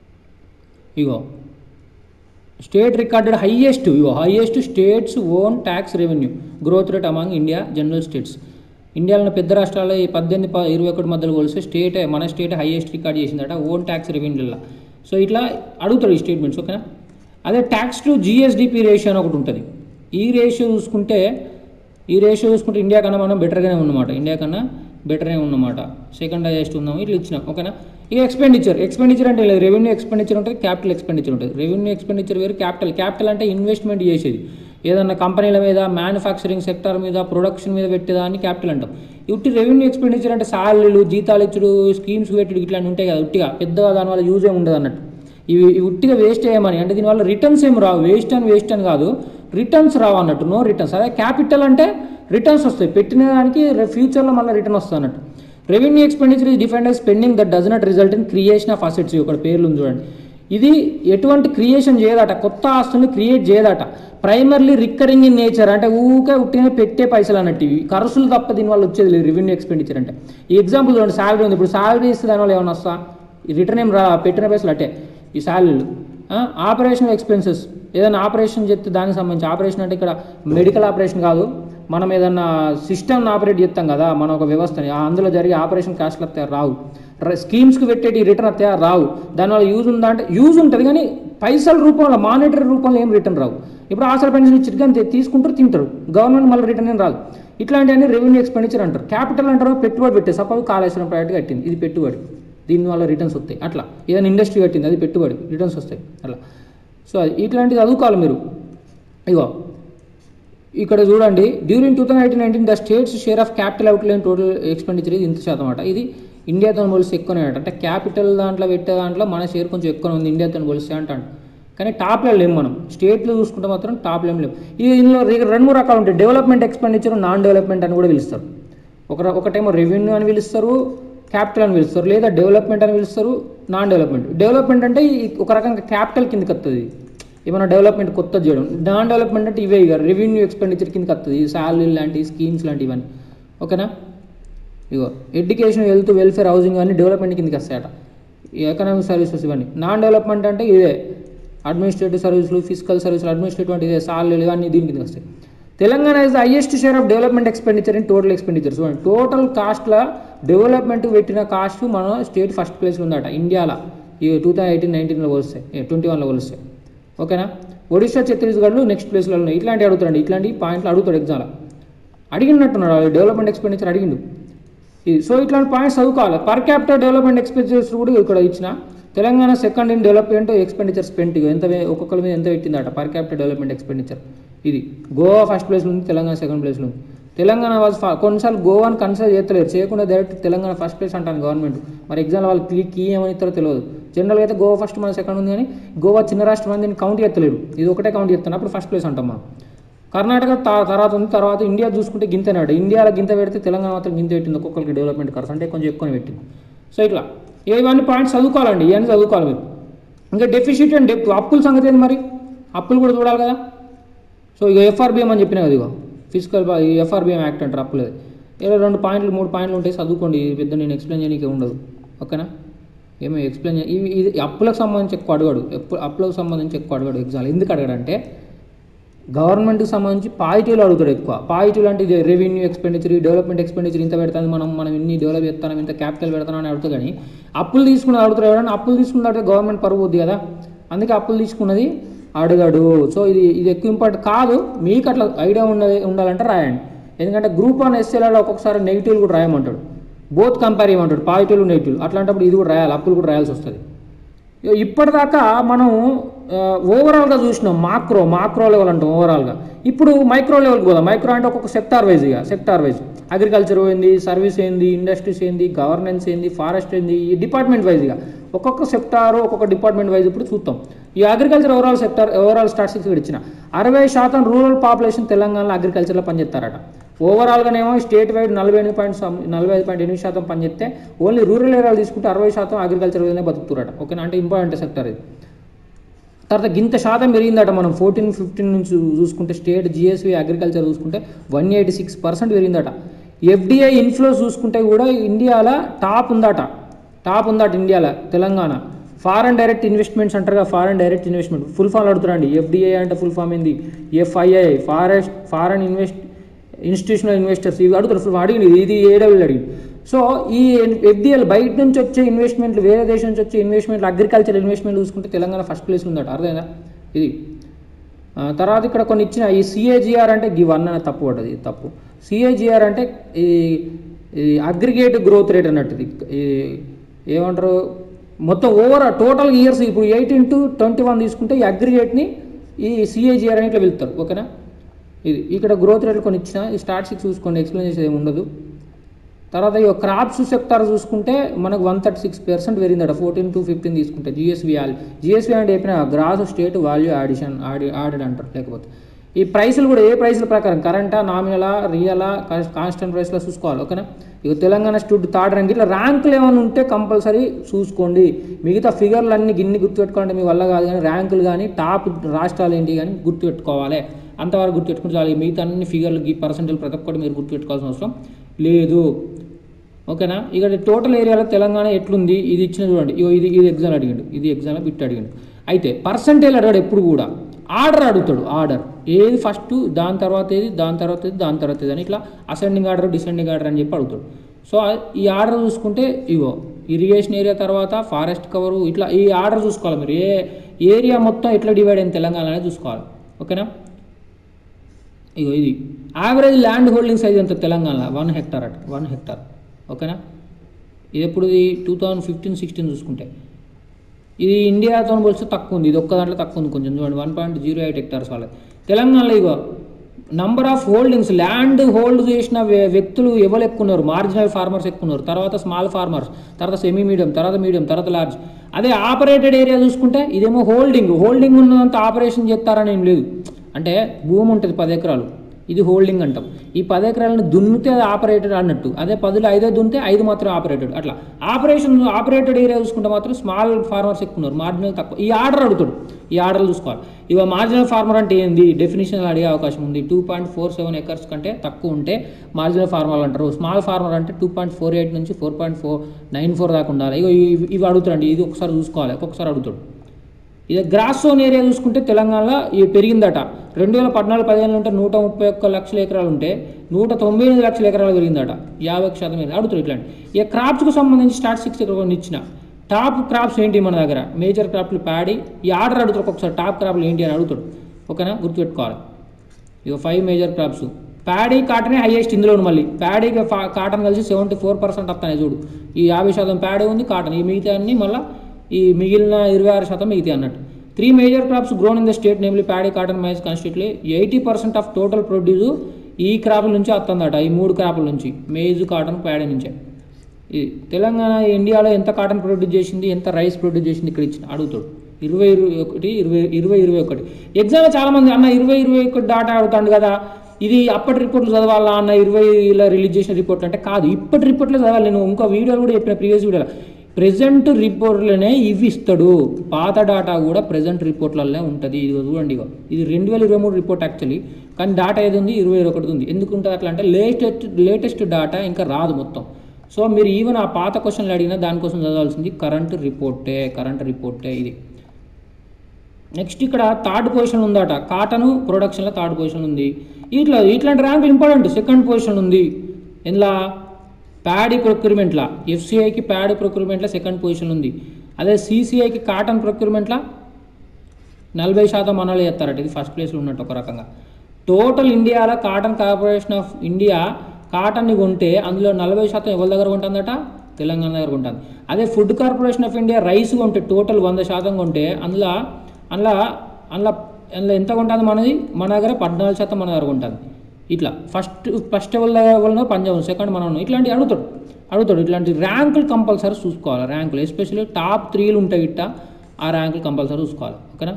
ఇగో స్టేట్ రికార్డెడ్ హైయెస్ట్ ఇగో highest states own tax revenue growth rate among India general states ఇండియాలో పెద్ద రాష్ట్రాల్లో ఈ పద్దెనిమిది ప- ఇరవై ఒకటి మధ్యలో పోలిస్తే స్టేట్ మన స్టేట్ హైయెస్ట్ రికార్డ్ చేసిందట ఓన్ ట్యాక్స్ రెవెన్యూలో సో ఇట్లా అడుగుతారు ఈ స్టేట్మెంట్స్ ఓకేనా అదే ట్యాక్స్ టు జిఎస్డిపి రేషియో అని ఒకటి ఉంటుంది ఈ రేషియో చూసుకుంటే ఈ రేషియో చూసుకుంటే ఇండియా కన్నా మనం బెటర్గానే ఉన్నమాట ఇండియా కన్నా బెటర్గా ఉన్నమాట సెకండ్ హైయెస్ట్ ఉందాం ఇట్లా ఇచ్చినాం ఓకేనా ఇక ఎక్స్పెండిచర్ ఎక్స్పెండిచర్ అంటే లేదు రెవెన్యూ ఎక్స్పెండిచర్ ఉంటుంది క్యాపిటల్ ఎక్స్పెండిచర్ ఉంటుంది రెవెన్యూ ఎక్స్పెండిచర్ వేరు క్యాపిటల్ క్యాపిటల్ అంటే ఇన్వెస్ట్మెంట్ చేసేది ఏదన్నా కంపెనీల మీద మ్యానుఫ్యాక్చరింగ్ సెక్టర్ మీద ప్రొడక్షన్ మీద పెట్టేదాన్ని క్యాపిటల్ అంటాం ఉట్టి రెవెన్యూ ఎక్స్పెండిచర్ అంటే శాలరీలు జీతాలు ఇచ్చుడు స్కీమ్స్ పెట్టుడు ఇట్లాంటి ఉంటాయి కదా ఉట్టిగా పెద్దగా దానివల్ల యూజ్ ఏమి ఉండదు అన్నట్టు ఇవి ఇవి ఉట్టిగా వేస్ట్ చేయమని అంటే దీనివల్ల రిటర్న్స్ ఏం రావు వేస్ట్ అని వేస్ట్ అని కాదు రిటర్న్స్ రావు అన్నట్టు నో రిటర్న్స్ అదే క్యాపిటల్ అంటే రిటర్న్స్ వస్తాయి పెట్టిన దానికి ఫ్యూచర్లో మళ్ళీ రిటర్న్ వస్తుంది అన్నట్టు revenue expenditure is defined as spending that does not result in creation of assets ఇక్కడ పేర్లు ఉంది చూడండి ఇది ఎటువంటి క్రియేషన్ చేయదట కొత్త ఆస్తుల్ని క్రియేట్ చేయదట ప్రైమర్లీ రికరింగ్ ఇన్ నేచర్ అంటే ఊకే ఉట్టినే పెట్టే పైసలు అన్నట్టు ఇవి ఖర్చులు తప్ప దీనివల్ల వచ్చేది లేదు రెవెన్యూ ఎక్స్పెండిచర్ అంటే ఈ ఎగ్జాంపుల్ చూడండి శాలరీ ఉంది ఇప్పుడు శాలరీ ఇస్తే దానివల్ల ఏమైనా వస్తా ఈ రిటర్న్ ఏం రా పెట్టిన పైసలు అట్టే ఈ శాలరీలు ఆపరేషన్ ఎక్స్పెన్సెస్ ఏదైనా ఆపరేషన్ చెప్తే దానికి సంబంధించి ఆపరేషన్ అంటే ఇక్కడ మెడికల్ ఆపరేషన్ కాదు మనం ఏదన్నా సిస్టమ్ని ఆపరేట్ చేస్తాం కదా మన ఒక వ్యవస్థని ఆ అందులో జరిగే ఆపరేషన్ కాస్ట్లు వస్తే రావు ర- స్కీమ్స్కి పెట్టేటి రిటర్న్ వస్తే రావు దానివల్ల యూజ్ ఉందా అంటే యూజ్ ఉంటుంది కానీ పైసల రూపంలో మానిటరీ రూపంలో ఏం రిటర్న్ రావు ఇప్పుడు ఆసరా పెన్షన్ ఇచ్చి కానీ తీసుకుంటారు తింటారు గవర్నమెంట్ మళ్ళీ రిటర్న్ ఏం రాదు ఇట్లాంటివన్నీ రెవెన్యూ ఎక్స్పెండిచర్ అంటారు క్యాపిటల్ అంటారు పెట్టుబడి పెట్టే సపోజ్ కాళేశ్వరం ప్రాజెక్ట్ కట్టింది ఇది పెట్టుబడి దీనివల్ల రిటర్న్స్ వస్తాయి అట్లా ఏదైనా ఇండస్ట్రీ కట్టింది అది పెట్టుబడి రిటర్న్స్ వస్తాయి అట్లా సో అది ఇట్లాంటివి చదువుకోవాలి మీరు ఇగో ఇక్కడ చూడండి during two thousand eighteen nineteen the states share of capital outlay total expenditure ఇది ఇంత శాతం అన్నమాట ఇది ఇండియాతో పోలిస్తే ఎక్కువనే అంట అంటే క్యాపిటల్ దాంట్లో పెట్టే దాంట్లో మన షేర్ కొంచెం ఎక్కువ ఉంది ఇండియాతో పోలిస్తే అంటాడు కానీ టాప్లో లేము మనం స్టేట్లో చూసుకుంటే మాత్రం టాప్లో ఏం లేవు ఇది ఇందులో రె- రెండు మూడు రకాలు ఉంటాయి డెవలప్మెంట్ ఎక్స్పెండిచర్ నాన్ డెవలప్మెంట్ అని కూడా పిలుస్తారు ఒక ఒకటేమో రెవెన్యూ అని పిలుస్తారు క్యాపిటల్ అని పిలుస్తారు లేదా డెవలప్మెంట్ అని పిలుస్తారు నాన్ డెవలప్మెంట్ డెవలప్మెంట్ అంటే ఈ ఒక రకంగా క్యాపిటల్ కిందకి వస్తుంది ఏమైనా డెవలప్మెంట్ కొత్త చేయడం నాన్ డెవలప్మెంట్ అంటే ఇవే ఇక రెవెన్యూ ఎక్స్పెండిచర్ కిందకి వస్తుంది శాలరీ లాంటి స్కీమ్స్ లాంటివి ఇవన్నీ ఓకేనా ఇగో ఎడ్యుకేషన్ హెల్త్ వెల్ఫేర్ హౌసింగ్ అన్ని డెవలప్మెంట్ కిందకి వస్తాయట ఈ ఎకనామిక్ సర్వీసెస్ ఇవన్నీ నాన్ డెవలప్మెంట్ అంటే ఇదే అడ్మినిస్ట్రేటివ్ సర్వీసులు ఫిజికల్ సర్వీసులు అడ్మినిస్ట్రేటివ్ అంటే ఇదే సాలరీలు ఇవన్నీ దీని కిందకి వస్తాయి Telangana is the highest share of development expenditure in total expenditure చూడండి టోటల్ కాస్ట్లో డెవలప్మెంట్ పెట్టిన కాస్ట్ మన స్టేట్ ఫస్ట్ ప్లేస్లో ఉందట ఇండియాలో ఈ టూ థౌసండ్ ఎయిటీన్ నైన్టీన్లో పోలిస్తే ట్వంటీ వన్లో పోలిస్తే ఓకేనా ఒడిశా ఛత్తీస్గఢ్లో నెక్స్ట్ ప్లేస్లో ఉన్నాయి ఇట్లాంటి అడుగుతాడు ఇట్లాంటి పాయింట్లు అడుగుతాడు ఎగ్జామ్లో అడిగినట్టున్నాడు డెవలప్మెంట్ ఎక్స్పెండిచర్ అడిగిండు ఇది సో ఇట్లాంటి పాయింట్స్ చదువుకోవాలి పర్ క్యాపిటల్ డెవలప్మెంట్ ఎక్స్పెండిచర్స్ కూడా ఇక్కడ ఇచ్చిన Telangana second in development expenditure spent ఎంత వే- ఒక్కొక్కరి మీద ఎంత పెట్టిందట పర్ క్యాపిటల్ డెవలప్మెంట్ ఎక్స్పెండిచర్ ఇది గోవా ఫస్ట్ ప్లేస్లో ఉంది తెలంగాణ సెకండ్ ప్లేస్లో ఉంది తెలంగాణ వాజ్ కొన్నిసార్లు గోవాని కన్సిడర్ చేయట్లేదు చేయకుండా డైరెక్ట్ తెలంగాణ ఫస్ట్ ప్లేస్ అంటాను గవర్నమెంట్ మరి ఎగ్జామ్లో వాళ్ళు క్లీ కీ ఏమని ఇస్తారో తెలియదు జనరల్గా అయితే గోవా ఫస్ట్ మన సెకండ్ ఉంది కానీ గోవా చిన్న రాష్ట్రం అని దీన్ని కౌంట్ ఎత్తలేరు ఇది ఒకటే కౌంట్ చేస్తాను అప్పుడు ఫస్ట్ ప్లేస్ అంటాం మనం కర్ణాటక త- తర్వాత ఉంది తర్వాత ఇండియా చూసుకుంటే గింతనాడు ఇండియాలో గింత పెడితే తెలంగాణ మాత్రం గింత పెట్టింది ఒక్కొక్కరికి డెవలప్మెంట్ ఖర్చు అంటే కొంచెం ఎక్కువ పెట్టింది సో ఇట్లా ఇవన్నీ పాయింట్స్ చదువుకోవాలండి ఇవన్నీ చదువుకోవాలి మీరు ఇంకా డెఫిసిట్ అండ్ డెప్ అప్పుల సంగతి ఏంది మరి అప్పులు కూడా చూడాలి కదా సో ఇక ఎఫ్ఆర్బిఎం అని చెప్పిన కదా ఇగో ఫిజికల్ ఎఫ్ఆర్బిఎం యాక్ట్ అంటారు అప్పులేదు ఏదో రెండు పాయింట్లు మూడు పాయింట్లు ఉంటాయి చదువుకోండి ఇది పెద్ద నేను ఎక్స్ప్లెయిన్ చేయడానికి ఉండదు ఓకేనా ఏమో ఎక్స్ప్లెయిన్ చేయ ఇవి ఇది అప్పులకు సంబంధించి ఎక్కువ అడగాడు ఎప్పు- అప్పులకు సంబంధించి ఎక్కువ అడగాడు ఎగ్జామ్ ఎందుకు అడగాడంటే గవర్నమెంట్కి సంబంధించి పాజిటివ్లు అడుగుతాడు ఎక్కువ పాజిటివ్ అంటే ఇది రెవెన్యూ ఎక్స్పెండిచర్ డెవలప్మెంట్ ఎక్స్పెండిచర్ ఇంత పెడతాను మనం మనం ఇన్ని డెవలప్ చేస్తాం ఇంత క్యాపిటల్ పెడతాం అని అడుగుతా కానీ అప్పులు తీసుకుని అడుగుతారు ఎవరైనా అప్పులు తీసుకున్న అడిగితే గవర్నమెంట్ పరువు పోద్ది కదా అందుకే అప్పులు తీసుకున్నది అడగడు సో ఇది ఇది ఎక్కువ ఇంపార్టెంట్ కాదు మీకు అట్లా ఐడియా ఉన్నది ఉండాలంటే రాయండి ఎందుకంటే గ్రూప్ వన్ ఎస్ఏలలో ఒక్కొక్కసారి నెగిటివ్లు కూడా రాయమంటాడు బోత్ కంపేర్ చేయమంటాడు పాజిటివ్ నెగిటివ్ అట్లాంటప్పుడు ఇది కూడా రాయాలి అప్పులు కూడా రాయాల్సి వస్తుంది ఇగో ఇప్పటిదాకా మనం ఆ, ఓవరాల్గా చూసినాం మాక్రో మాక్రో లెవెల్ అంటాం ఓవరాల్గా ఇప్పుడు మైక్రో లెవెల్కి పోదాం మైక్రో అంటే ఒక్కొక్క సెక్టార్ వైజ్ ఇక సెక్టార్ వైజ్ అగ్రికల్చర్ ఏంది సర్వీస్ ఏంది ఇండస్ట్రీస్ ఏంది గవర్నెన్స్ ఏంది ఫారెస్ట్ ఏంది ఈ డిపార్ట్మెంట్ వైజ్గా ఒక్కొక్క సెక్టార్ ఒక్కొక్క డిపార్ట్మెంట్ వైజ్ ఇప్పుడు చూద్దాం ఈ agriculture overall sector overall statistics ఇక్కడ ఇచ్చిన అరవై శాతం రూరల్ పాపులేషన్ తెలంగాణలో అగ్రికల్చర్లో పనిచేస్తారట ఓవరాల్గానేమో స్టేట్ వైడ్ నలభై ఎనిమిది పాయింట్ సం- నలభై ఐదు పాయింట్ ఎనిమిది శాతం పనిచేస్తే ఓన్లీ రూరల్ ఏరియాలు తీసుకుంటే అరవై శాతం అగ్రికల్చర్ మీదనే బతుకుతారట ఓకేనా అంటే ఇంపార్టెంట్ సెక్టర్ ఇది తర్వాత గింత శాతం పెరిగిందట మనం ఫోర్టీన్ ఫిఫ్టీన్ నుంచి చూ- చూసుకుంటే స్టేట్ జిఎస్వి అగ్రికల్చర్ చూసుకుంటే వన్ ఎయిటీ సిక్స్ పర్సెంట్ పెరిగిందట ఎఫ్డిఐ ఇన్ఫ్లోస్ చూసుకుంటే కూడా ఇండియాలో టాప్ ఉందట టాప్ ఉందట ఇండియాలో తెలంగాణ ఫారెన్ డైరెక్ట్ ఇన్వెస్ట్మెంట్స్ అంటారుగా foreign direct investment full form అడుగుతారండి ఎఫ్డిఐ అంటే ఫుల్ ఫామ్ ఏంది FII forest foreign invest institutional investors ఇవి అడుగుతారు ఫుల్ అడిగింది ఇది ఏడబ్ల్యూ అడిగింది సో ఈ ఎఫ్డిఎల్ బయట నుంచి వచ్చే ఇన్వెస్ట్మెంట్లు వేరే దేశం నుంచి వచ్చే ఇన్వెస్ట్మెంట్లు అగ్రికల్చర్ ఇన్వెస్ట్మెంట్ చూసుకుంటే తెలంగాణ ఫస్ట్ ప్లేస్ ఉందట అర్థమైందా ఇది ఆ, తర్వాత ఇక్కడ కొన్ని ఇచ్చిన ఈ సిఏజిఆర్ అంటే గి వన్ అనేది తప్పు పడ్డది ఇది తప్పు సిఏజిఆర్ అంటే ఈ ఈ అగ్రిగేట్ గ్రోత్ రేట్ అన్నట్టు ఇది ఈ ఏమంటారు మొత్తం ఓవర్ టోటల్ ఇయర్స్ ఇప్పుడు ఎయిటీన్ టు ట్వంటీ వన్ తీసుకుంటే ఈ అగ్రిగేట్ని ఈ సిఏజిఆర్ అని ఇట్లా వెళ్తారు ఓకేనా ఇది ఇక్కడ గ్రోత్ రేట్లు కొన్ని ఇచ్చిన ఈ స్టార్ట్స్ చూసుకోండి ఎక్స్ప్లెయిన్ చేసేది ఏమి ఉండదు తర్వాత ఈ క్రాప్స్ సెక్టార్ చూసుకుంటే మనకు వన్ థర్టీ సిక్స్ పర్సెంట్ పెరిగిందట ఫోర్టీన్ టు ఫిఫ్టీన్ తీసుకుంటే జిఎస్వి వాల్యూ జిఎస్వి అంటే చెప్పిన గ్రాస్ స్టేట్ వాల్యూ యాడిషన్ ఆడి ఆడెడ్ అంటారు లేకపోతే ఈ ప్రైసులు కూడా ఏ ప్రైసుల ప్రకారం కరెంటా నామినలా రియలా కాన్స్టెంట్ ప్రైస్లో చూసుకోవాలి ఓకేనా ఇక తెలంగాణ స్టూడ్ థర్డ్ ర్యాంక్ ఇట్లా ర్యాంకులు ఏమైనా ఉంటే కంపల్సరీ చూసుకోండి మిగతా ఫిగర్లు అన్ని గిన్ని గుర్తుపెట్టుకోవాలంటే మీ వల్ల కాదు కానీ ర్యాంకులు కానీ టాప్ రాష్ట్రాలు ఏంటి కానీ గుర్తుపెట్టుకోవాలి అంతవరకు గుర్తుపెట్టుకుంటే చాలు ఈ మిగతా అన్ని ఫిగర్లు ఈ పర్సెంటేజ్ ప్రతి ఒక్కటి మీరు గుర్తుపెట్టుకోవాల్సిన అవసరం లేదు ఓకేనా ఇక టోటల్ ఏరియాలో తెలంగాణ ఎట్లుంది ఇది ఇచ్చిన చూడండి ఇగో ఇది ఇది ఎగ్జామ్ అడిగాడు ఇది ఎగ్జామ్ బిట్ అడిగాడు అయితే పర్సంటేజ్ అడిగాడు ఎప్పుడు కూడా ఆర్డర్ అడుగుతాడు ఆర్డర్ ఏది ఫస్ట్ దాని తర్వాత ఏది దాని తర్వాత ఏది దాని తర్వాత ఏది అని ఇట్లా అసెండింగ్ ఆర్డర్ డిసెండింగ్ ఆర్డర్ అని చెప్పి అడుగుతాడు సో ఈ ఆర్డర్ చూసుకుంటే ఇగో ఇరిగేషన్ ఏరియా తర్వాత ఫారెస్ట్ కవరు ఇట్లా ఈ ఆర్డర్ చూసుకోవాలి మీరు ఏ ఏరియా మొత్తం ఎట్లా డివైడ్ అయింది తెలంగాణ అనేది చూసుకోవాలి ఓకేనా ఇగో ఇది యావరేజ్ ల్యాండ్ హోల్డింగ్ సైజ్ ఎంత తెలంగాణ వన్ హెక్టార్ అట వన్ హెక్టార్ ఓకేనా ఇది ఎప్పుడు టూ థౌజండ్ ఫిఫ్టీన్ సిక్స్టీన్ చూసుకుంటే ఇది ఇండియాతో పోలిస్తే తక్కువ ఉంది ఇది ఒక్క దాంట్లో తక్కువ ఉంది కొంచెం చూడండి one point zero eight hectares వాళ్ళది తెలంగాణలో ఇగో number of holdings land hold చేసిన వ్య- వ్యక్తులు ఎవరు ఎక్కువ ఉన్నారు మార్జినల్ ఫార్మర్స్ ఎక్కువ ఉన్నారు తర్వాత స్మాల్ ఫార్మర్స్ తర్వాత సెమీ మీడియం తర్వాత మీడియం తర్వాత లార్జ్ అదే ఆపరేటెడ్ ఏరియా చూసుకుంటే ఇదేమో హోల్డింగ్ హోల్డింగ్ ఉన్నంత ఆపరేషన్ చేస్తారని ఏం లేదు అంటే భూమి ఉంటుంది పది ఎకరాలు ఇది హోల్డింగ్ అంటాం ఈ పది ఎకరాలను దున్నితే అది ఆపరేటెడ్ అన్నట్టు అదే పదిలో ఐదో దున్నితే ఐదు మాత్రం ఆపరేటెడ్ అట్లా ఆపరేషన్ ఆపరేటెడ్ ఏరియా చూసుకుంటే మాత్రం స్మాల్ ఫార్మర్స్ ఎక్కువ ఉన్నారు మార్జినల్ తక్కువ ఈ ఆర్డర్ అడుగుతాడు ఈ ఆర్డర్లు చూసుకోవాలి ఇక మార్జినల్ ఫార్మర్ అంటే ఏంది డెఫినేషన్ అడిగే అవకాశం ఉంది two point four seven acres కంటే తక్కువ ఉంటే మార్జినల్ ఫార్మర్ అంటారు స్మాల్ ఫార్మర్ అంటే టూ పాయింట్ ఫోర్ ఎయిట్ నుంచి four point four nine four దాకా ఉండాలి ఇక ఇవి- ఇవి అడుగుతాడండి ఇది ఒకసారి చూసుకోవాలి ఒక్కొక్కసారి అడుగుతాడు ఇక గ్రాస్ జోన్ ఏరియా చూసుకుంటే తెలంగాణలో ఇది పెరిగిందట రెండు వేల పద్నాలుగు పదిహేను ఉంటే నూట ముప్పై ఒక్క లక్షల ఎకరాలు ఉంటే నూట తొంభై ఎనిమిది లక్షల ఎకరాలు పెరిగిందట యాభై ఒక్క శాతం మీద అడుగుతారు ఇట్లాంటి ఇక క్రాప్స్కి సంబంధించి స్టాటిస్టిక్స్ ఇక్కడ కొన్ని ఇచ్చిన టాప్ క్రాప్స్ ఏంటి మన దగ్గర మేజర్ క్రాప్లు ప్యాడీ ఈ ఆర్డర్ అడుగుతారు ఒక్కొక్కసారి టాప్ క్రాప్లు ఏంటి అని అడుగుతాడు ఓకేనా గుర్తుపెట్టుకోవాలి ఇక ఫైవ్ మేజర్ క్రాప్స్ ప్యాడీ కాటనే హైయెస్ట్ ఇందులో ఉంది మళ్ళీ ప్యాడీకి కాటన్ కలిసి సెవెంటీ ఫోర్ పర్సెంట్ వస్తాయి చూడు ఈ యాభై శాతం ప్యాడీ ఉంది కాటన్ ఈ మిగతా అన్ని మళ్ళీ ఈ మిగిలిన ఇరవై ఆరు శాతం మిగతా అన్నట్టు three major crops grown in the state namely paddy cotton maize constitute eighty percent of total produce ఈ క్రాప్ల నుంచి వస్తుందట ఈ మూడు క్రాప్ల నుంచి మేజ్ కాటన్ ప్యాడీ నుంచే ఇది తెలంగాణ ఇండియాలో ఎంత కాటన్ ప్రొడ్యూస్ చేసింది ఎంత రైస్ ప్రొడ్యూస్ చేసింది ఇక్కడ ఇచ్చిన అడుగుతాడు ఇరవై ఇరవై ఒకటి ఇరవై ఇరవై ఇరవై ఒకటి ఎగ్జామ్లో చాలామంది అన్న ఇరవై ఇరవై ఒకటి డాటా అడుగుతాడు కదా ఇది అప్పటి రిపోర్ట్లు చదవాలా అన్న ఇరవైలో రిలీజ్ చేసిన రిపోర్ట్లు అంటే కాదు ఇప్పటి రిపోర్ట్లో చదవాలి నేను ఇంకో వీడియోలు కూడా చెప్పిన ప్రీవియస్ వీడియోలో ప్రజెంట్ రిపోర్ట్లనే ఇవి ఇస్తాడు పాత డాటా కూడా ప్రజెంట్ రిపోర్ట్లలోనే ఉంటుంది ఇది చూడండి ఇగో ఇది రెండు వేల ఇరవై మూడు రిపోర్ట్ యాక్చువల్లీ కానీ డాటా ఏది ఉంది ఇరవై ఒకటి ఉంది ఎందుకు ఉంటుంది అట్లా అంటే లేటెస్ట్ లేటెస్ట్ డాటా ఇంకా రాదు మొత్తం సో మీరు ఈవెన్ ఆ పాత క్వశ్చన్లు అడిగినా దానికోసం చదవాల్సింది కరెంట్ రిపోర్టే కరెంట్ రిపోర్టే ఇది నెక్స్ట్ ఇక్కడ థర్డ్ పొజిషన్ ఉందట కాటన్ ప్రొడక్షన్లో థర్డ్ పొజిషన్ ఉంది ఇట్లా ఇట్లాంటి ర్యాంకులు ఇంపార్టెంట్ సెకండ్ పొజిషన్ ఉంది ఇందులో ప్యాడీ ప్రొక్యూర్మెంట్లో ఎఫ్సిఐకి ప్యాడీ ప్రొక్యూర్మెంట్లో సెకండ్ పొజిషన్ ఉంది అదే సిసిఐకి కాటన్ ప్రొక్యూర్మెంట్లో నలభై శాతం మనలు చేస్తారట ఇది ఫస్ట్ ప్లేస్లో ఉన్నట్టు ఒక రకంగా టోటల్ ఇండియాలో కాటన్ కార్పొరేషన్ ఆఫ్ ఇండియా కాటన్ని కొంటే అందులో నలభై శాతం ఎవరి దగ్గర ఉంటుందట తెలంగాణ దగ్గర ఉంటుంది అదే Food Corporation of India rice కొంటే టోటల్ వంద శాతం కొంటే అందులో అందులో అందులో అందులో ఎంత ఉంటుంది మనది మన దగ్గర పద్నాలుగు శాతం మన దగ్గర ఉంటుంది ఇట్లా ఫస్ట్ ఫస్ట్ ఎవరి దగ్గర పంజాబ్ సెకండ్ మనం ఉన్నాం. ఇట్లాంటివి అడుగుతాడు అడుగుతాడు ఇట్లాంటి ర్యాంకులు కంపల్సరీ చూసుకోవాలి ర్యాంకులు ఎస్పెషల్లీ టాప్ త్రీలు ఉంటాయి ఇట్ట ఆ ర్యాంకులు కంపల్సరీ చూసుకోవాలి ఓకేనా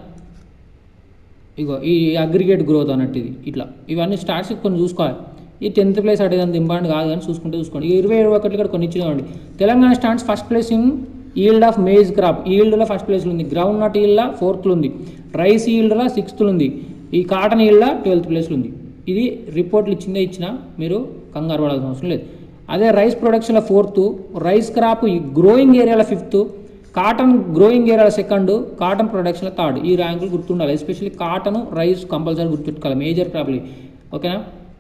ఇగో ఈ అగ్రిగేట్ గ్రోత్ అన్నట్టు ఇది ఇట్లా ఇవన్నీ స్టార్ట్స్ కొన్ని చూసుకోవాలి ఈ టెన్త్ ప్లేస్ అడిగేంత ఇంపార్టెంట్ కాదు కానీ చూసుకుంటే చూసుకోండి ఈ ఇరవై ఇరవై ఒకటి ఇక్కడ కొన్ని ఇచ్చినామండి Telangana stands first place in yield of maize crop ఈల్డ్లో ఫస్ట్ ప్లేస్లో ఉంది గ్రౌండ్ నట్ ఈల్డ్లో ఫోర్త్లో ఉంది రైస్ ఈల్డ్లో సిక్స్త్లో ఉంది ఈ కాటన్ ఈల్డ్లో ట్వెల్త్ ప్లేస్లో ఉంది ఇది రిపోర్ట్లు ఇచ్చిందే ఇచ్చిన మీరు కంగారు పడాల్సిన అవసరం లేదు అదే రైస్ ప్రొడక్షన్లో ఫోర్త్ రైస్ క్రాప్ ఈ గ్రోయింగ్ ఏరియాలో ఫిఫ్త్ కాటన్ గ్రోయింగ్ ఏరియాలో సెకండ్ కాటన్ ప్రొడక్షన్లో థర్డ్ ఈ ర్యాంకులు గుర్తుండాలి ఎస్పెషల్లీ కాటన్ రైస్ కంపల్సరీ గుర్తుపెట్టుకోవాలి మేజర్ క్రాప్లు ఇవి. ఓకేనా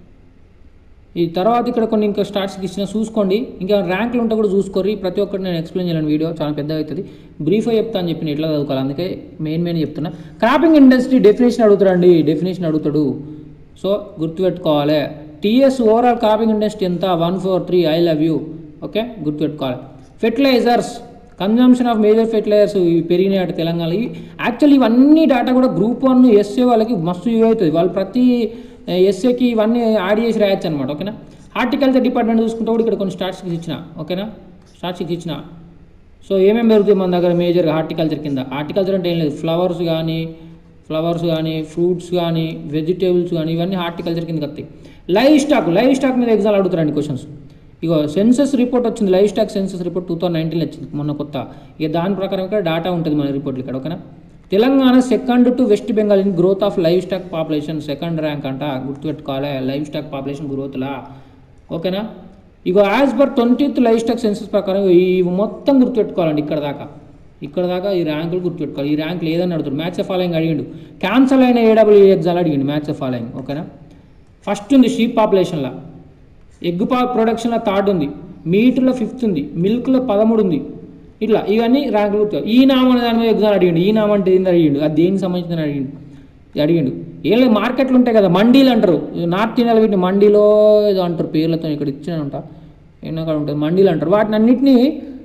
ఈ తర్వాత ఇక్కడ కొన్ని ఇంకా స్టార్ట్స్కి ఇచ్చిన చూసుకోండి ఇంకా ర్యాంకులు ఉంటే కూడా చూసుకోరి ప్రతి ఒక్కటి నేను ఎక్స్ప్లెయిన్ చేయలేను వీడియో చాలా పెద్దగా అవుతుంది బ్రీఫ్గా చెప్తా అని చెప్పి నేను ఎట్లా చదువుకోవాలి అందుకే మెయిన్ మెయిన్ చెప్తున్నా క్రాపింగ్ ఇండస్ట్రీ డెఫినేషన్ అడుగుతాడండి డెఫినేషన్ అడుగుతాడు సో గుర్తుపెట్టుకోవాలి టీఎస్ ఓవరాల్ క్రాపింగ్ ఇండస్ట్రీ ఎంత one four three I love you okay గుర్తుపెట్టుకోవాలి fertilisers consumption of major fertilisers ఇవి పెరిగినాయి అటు తెలంగాణలో ఇవి యాక్చువల్లీ ఇవన్నీ డేటా కూడా గ్రూప్ వన్ ఎస్ఏ వాళ్ళకి మస్తు యూజ్ అవుతుంది వాళ్ళు ప్రతి ఎస్ఏకి ఇవన్నీ యాడ్ చేసి రాయొచ్చు అనమాట ఓకేనా హార్టికల్చర్ డిపార్ట్మెంట్ చూసుకుంటే కూడా ఇక్కడ కొన్ని స్టాట్స్టిక్స్ ఇచ్చిన ఓకేనా స్టాట్స్టిక్స్ ఇచ్చిన సో ఏమేమి పెరుగుతాయి మన దగ్గర మేజర్గా హార్టికల్చర్ కింద హార్టికల్చర్ అంటే ఏం లేదు ఫ్లవర్స్ కానీ ఫ్లవర్స్ కానీ ఫ్రూట్స్ కానీ వెజిటేబుల్స్ కానీ ఇవన్నీ హార్టికల్చర్ కిందకి వస్తాయి లైవ్ స్టాక్ లైవ్ స్టాక్ మీద ఎగ్జామ్ అడుగుతారండి క్వశ్చన్స్ ఇగో సెన్సస్ రిపోర్ట్ వచ్చింది livestock census report two thousand nineteen వచ్చింది మొన్న కొత్త ఇక దాని ప్రకారం ఇక్కడ డేటా ఉంటుంది మన రిపోర్ట్లు ఇక్కడ ఓకేనా Telangana second to West Bengal in growth of livestock population second rank అంట గుర్తుపెట్టుకోవాలి లైవ్ స్టాక్ పాపులేషన్ గ్రోత్లా ఓకేనా ఇగో as per twentieth livestock census ప్రకారం ఈ మొత్తం గుర్తుపెట్టుకోవాలండి ఇక్కడ దాకా ఇక్కడ దాకా ఈ ర్యాంకులు గుర్తుపెట్టుకోవాలి ఈ ర్యాంకులు ఏదని అడుగుతాడు మ్యాచ్ ఆఫ్ ఫాలోయింగ్ అడిగిండు క్యాన్సల్ అయిన ఏడబ్ల్యూ ఎగ్జామ్ అడిగిండు మ్యాచ్ ఆఫ్ ఫాలోయింగ్ ఓకేనా ఫస్ట్ ఉంది షీప్ పాపులేషన్లో ఎగ్ పా ప్రొడక్షన్లో థర్డ్ ఉంది మీట్లో ఫిఫ్త్ ఉంది మిల్క్లో పదమూడు ఉంది ఇట్లా ఇవన్నీ ర్యాంకులు గుర్తు ఈ నామ అనే దాని మీద ఎగ్జామ్ అడిగిండు ఈ నామ అంటే ఏంది అడిగిండు అది దేనికి సంబంధించిన అడిగిండు అడిగిండు ఏం లేదు మార్కెట్లు ఉంటాయి కదా మండీలు అంటారు నార్త్ ఇండియాలో వీటిని మండీలో ఏదో అంటారు పేర్లతో ఇక్కడ ఇచ్చిన ఉంటా ఎన్నో ఉంటుంది మండీలు అంటారు వాటిని అన్నింటినీ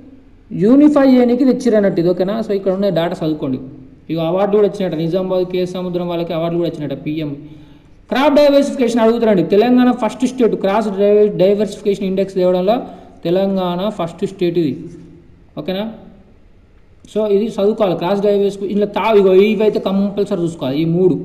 యూనిఫై చేయడానికి తెచ్చిరన్నట్టు ఇది ఓకేనా సో ఇక్కడ ఉన్న డేటా చదువుకోండి ఇక అవార్డు కూడా వచ్చినట్ట నిజామాబాద్ కే సముద్రం వాళ్ళకి అవార్డు కూడా వచ్చినట్ట పిఎం క్రాప్ డైవర్సిఫికేషన్ అడుగుతారండి Telangana first state cross diversification index తేవడంలో తెలంగాణ ఫస్ట్ స్టేట్ ఇది ఓకేనా సో ఇది చదువుకోవాలి క్రాస్ డైవర్సిఫికేషన్ ఇలా తా ఇగో ఇవైతే కంపల్సరీ చూసుకోవాలి ఈ మూడు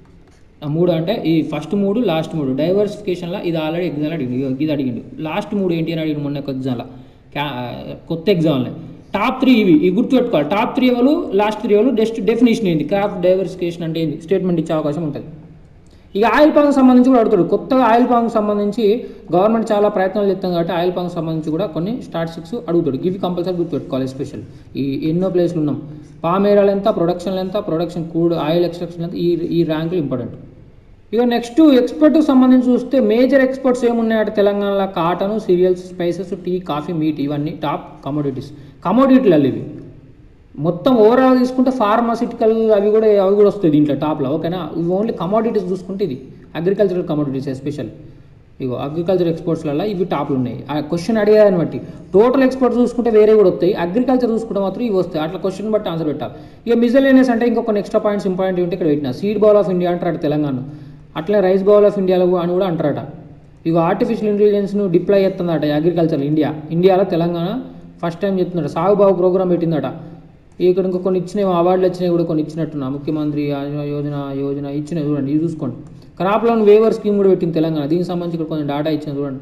ఆ మూడు అంటే ఈ ఫస్ట్ మూడు లాస్ట్ మూడు డైవర్సిఫికేషన్లో ఇది ఆల్రెడీ ఎగ్జామ్ అడిగింది ఇగో ఇది అడిగిండు లాస్ట్ మూడు ఏంటి అని అడిగిండు మొన్న ఎగ్జామ్లో క్యా కొత్త ఎగ్జామ్లో టాప్ త్రీ ఇవి ఇవి గుర్తుపెట్టుకోవాలి టాప్ త్రీ ఎవరు లాస్ట్ త్రీ ఎవరు జస్ట్ డెఫినేషన్ ఏంది క్రాఫ్ట్ డైవర్సిఫికేషన్ అంటే ఏంది స్టేట్మెంట్ ఇచ్చే అవకాశం ఉంటుంది ఇక ఆయిల్ పాంక్ సంబంధించి కూడా అడుగుతాడు కొత్తగా ఆయిల్ పాంక్ సంబంధించి గవర్నమెంట్ చాలా ప్రయత్నాలు చేస్తాం కాబట్టి ఆయిల్ పాంక్ సంబంధించి కూడా కొన్ని స్టాటిస్టిక్స్ అడుగుతాడు ఇవి కంపల్సరీ గుర్తుపెట్టుకోవాలి ఎస్పెషల్ ఈ ఎన్నో ప్లేస్లు ఉన్నాం పామ్ ఏరియాలు ఎంత ప్రొడక్షన్ ఎంత ప్రొడక్షన్ క్రూడ్ ఆయిల్ ఎక్స్ట్రాక్షన్ ఎంత ఈ ఈ ర్యాంకులు ఇంపార్టెంట్ ఇక నెక్స్ట్ ఎక్స్పోర్ట్ సంబంధించి చూస్తే మేజర్ ఎక్స్పోర్ట్స్ ఏమున్నాయంటే తెలంగాణలో cotton cereals spices tea coffee meat ఇవన్నీ టాప్ కమోడిటీస్ కమోడిటీలు ఇవి మొత్తం ఓవరాల్ తీసుకుంటే ఫార్మాసిటికల్ అవి కూడా అవి కూడా వస్తాయి దీంట్లో టాప్లో ఓకేనా ఇవి ఓన్లీ కమోడిటీస్ చూసుకుంటే ఇది అగ్రికల్చరల్ కమోడిటీస్ ఎస్పెషల్ ఇగో అగ్రికల్చర్ ఎక్స్పోర్ట్స్లలో ఇవి టాప్లు ఉన్నాయి ఆ క్వశ్చన్ అడిగేదాన్ని బట్టి టోటల్ ఎక్స్పోర్ట్ చూసుకుంటే వేరే కూడా వస్తాయి అగ్రికల్చర్ చూసుకుంటే మాత్రం ఇవి వస్తాయి అట్లా క్వశ్చన్ బట్టి ఆన్సర్ పెట్టాలి ఇక మిజలేనియస్ అంటే ఇంకొక ఎక్స్ట్రా పాయింట్స్ ఇంపార్టెంట్ ఉంటే ఇక్కడ పెట్టిన సీడ్ బౌల్ ఆఫ్ ఇండియా అంటారు తెలంగాణ అట్లే రైస్ బౌల్ ఆఫ్ ఇండియాలో అని కూడా అంటారట ఇక ఆర్టిఫిషియల్ ఇంటెలిజెన్స్ను డిప్లాయ్ చేస్తుందట అగ్రికల్చర్ ఇండియా ఇండియాలో తెలంగాణ ఫస్ట్ టైం చెప్తున్నాడు సాగుబాగు ప్రోగ్రామ్ పెట్టిందట ఇక్కడ ఇంకా కొన్ని ఇచ్చినవి అవార్డులు వచ్చినాయి కూడా కొన్ని ఇచ్చినట్టున్నా ముఖ్యమంత్రి ఆ యోజన యోజన ఇచ్చినవి చూడండి ఇది చూసుకోండి క్రాప్ లోన్ వేవర్ స్కీమ్ కూడా పెట్టింది తెలంగాణ దీనికి సంబంధించి ఇక్కడ కొంచెం డేటా ఇచ్చిన చూడండి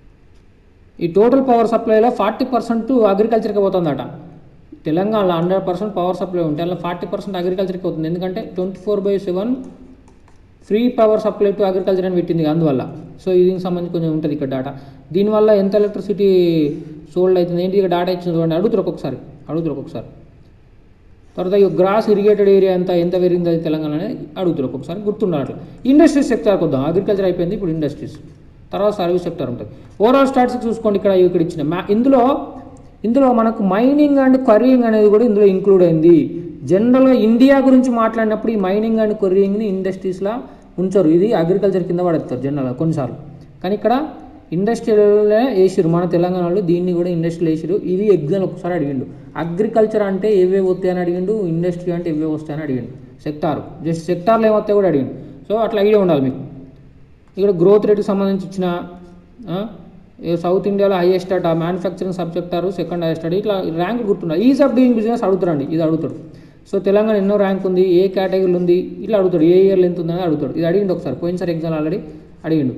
ఈ టోటల్ పవర్ సప్లైలో ఫార్టీ పర్సెంట్ అగ్రికల్చర్కి పోతుందట తెలంగాణలో హండ్రెడ్ పర్సెంట్ పవర్ సప్లై ఉంటే అలా ఫార్టీ పర్సెంట్ అగ్రికల్చర్కి అవుతుంది ఎందుకంటే twenty four by seven free power supply to agriculture అని పెట్టింది అందువల్ల సో దీనికి సంబంధించి కొంచెం ఉంటుంది ఇక్కడ డేటా దీనివల్ల ఎంత ఎలక్ట్రిసిటీ సోల్డ్ అవుతుంది ఏంటి ఇక్కడ డేటా ఇచ్చింది చూడండి అడుగుతారు ఒక్కొక్కసారి అడుగుతారు ఒక్కొక్కసారి తర్వాత ఈ గ్రాస్ ఇరిగేటెడ్ ఏరియా ఎంత ఎంత పెరిగింది అది తెలంగాణ అనేది అడుగుతారు ఒక్కొక్కసారి గుర్తుండాలి అట్లా ఇండస్ట్రీస్ సెక్టార్కి వద్దాం అగ్రికల్చర్ అయిపోయింది ఇప్పుడు ఇండస్ట్రీస్ తర్వాత సర్వీస్ సెక్టార్ ఉంటుంది ఓవరాల్ స్టాటిస్టిక్స్ చూసుకోండి ఇక్కడ ఇక్కడ ఇచ్చిన మ్యా ఇందులో ఇందులో మనకు మైనింగ్ అండ్ క్వరీయింగ్ అనేది కూడా ఇందులో ఇంక్లూడ్ అయింది జనరల్గా ఇండియా గురించి మాట్లాడినప్పుడు ఈ మైనింగ్ అండ్ క్వరీయింగ్ని ఇండస్ట్రీస్లో ఉంచరు ఇది అగ్రికల్చర్ కింద పడతారు జనరల్గా కొన్నిసార్లు కానీ ఇక్కడ ఇండస్ట్రీలో వేసిరు మన తెలంగాణ వాళ్ళు దీన్ని కూడా ఇండస్ట్రీలో వేసిరు ఇది ఎగ్జామ్ ఒకసారి అడిగిండు అగ్రికల్చర్ అంటే ఏవే వస్తాయని అడిగిండు ఇండస్ట్రీ అంటే ఏవే వస్తాయని అడిగిండు సెక్టార్ జస్ట్ సెక్టార్లో ఏమొస్తాయో కూడా అడిగిండు సో అట్లా ఐడియా ఉండాలి మీకు ఇక్కడ గ్రోత్ రేట్కి సంబంధించి ఇచ్చిన ఆ, ఏ సౌత్ ఇండియాలో హైయెస్ట్ అట మ్యానుఫ్యాక్చరింగ్ సబ్జెక్టారు సెకండ్ హైయెస్ట్ అట ఇట్లా ర్యాంక్ గుర్తున్నారు ఈజ్ ఆఫ్ డూయింగ్ బిజినెస్ అడుగుతారండి ఇది అడుగుతాడు సో తెలంగాణ ఎన్నో ర్యాంక్ ఉంది ఏ కేటగిరీలు ఉంది ఇట్లా అడుగుతాడు ఏ ఇయర్లో ఎంత ఉందని అడుగుతాడు ఇది అడిగిండు ఒకసారి పోయినసారి ఎగ్జామ్ ఆల్రెడీ అడిగిండు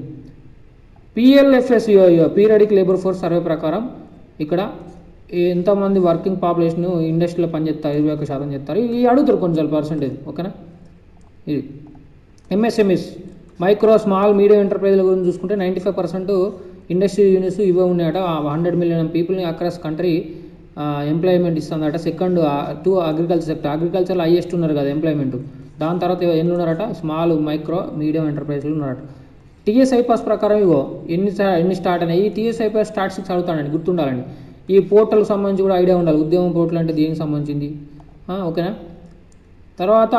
PLFS periodic labour force survey ప్రకారం ఇక్కడ ఎంతమంది వర్కింగ్ పాపులేషన్ ఇండస్ట్రీలో పనిచేస్తారు ఇరవై ఒక్క శాతం చేస్తారు ఇవి అడుగుతారు కొంచెం పర్సెంటేజ్ ఓకేనా ఇది ఎంఎస్ఎంఎస్ మైక్రో స్మాల్ మీడియం ఎంటర్ప్రైజ్ల గురించి చూసుకుంటే ninety five percent industry units ఇవే ఉన్నాయట హండ్రెడ్ మిలియన్ పీపుల్ని అక్రాస్ కంట్రీ ఎంప్లాయ్మెంట్ ఇస్తుందట సెకండ్ టూ అగ్రికల్చర్ సెక్టర్ అగ్రికల్చర్లో హైయెస్ట్ ఉన్నారు కదా ఎంప్లాయ్మెంట్ దాని తర్వాత ఎన్ని ఉన్నారట స్మాల్ మైక్రో మీడియం ఎంటర్ప్రైజ్లు ఉన్నారట టీఎస్ఐ పాస్ ప్రకారం ఇగో ఎన్ని సా- ఎన్ని స్టార్ట్ అయినాయి ఈ టీఎస్ఐ పాస్ స్టార్ట్ సిక్స్ అడుగుతానండి గుర్తుండాలండి ఈ పోర్టల్ సంబంధించి కూడా ఐడియా ఉండాలి ఉద్యమం పోర్టల్ అంటే దేనికి సంబంధించింది ఆ, ఓకేనా తర్వాత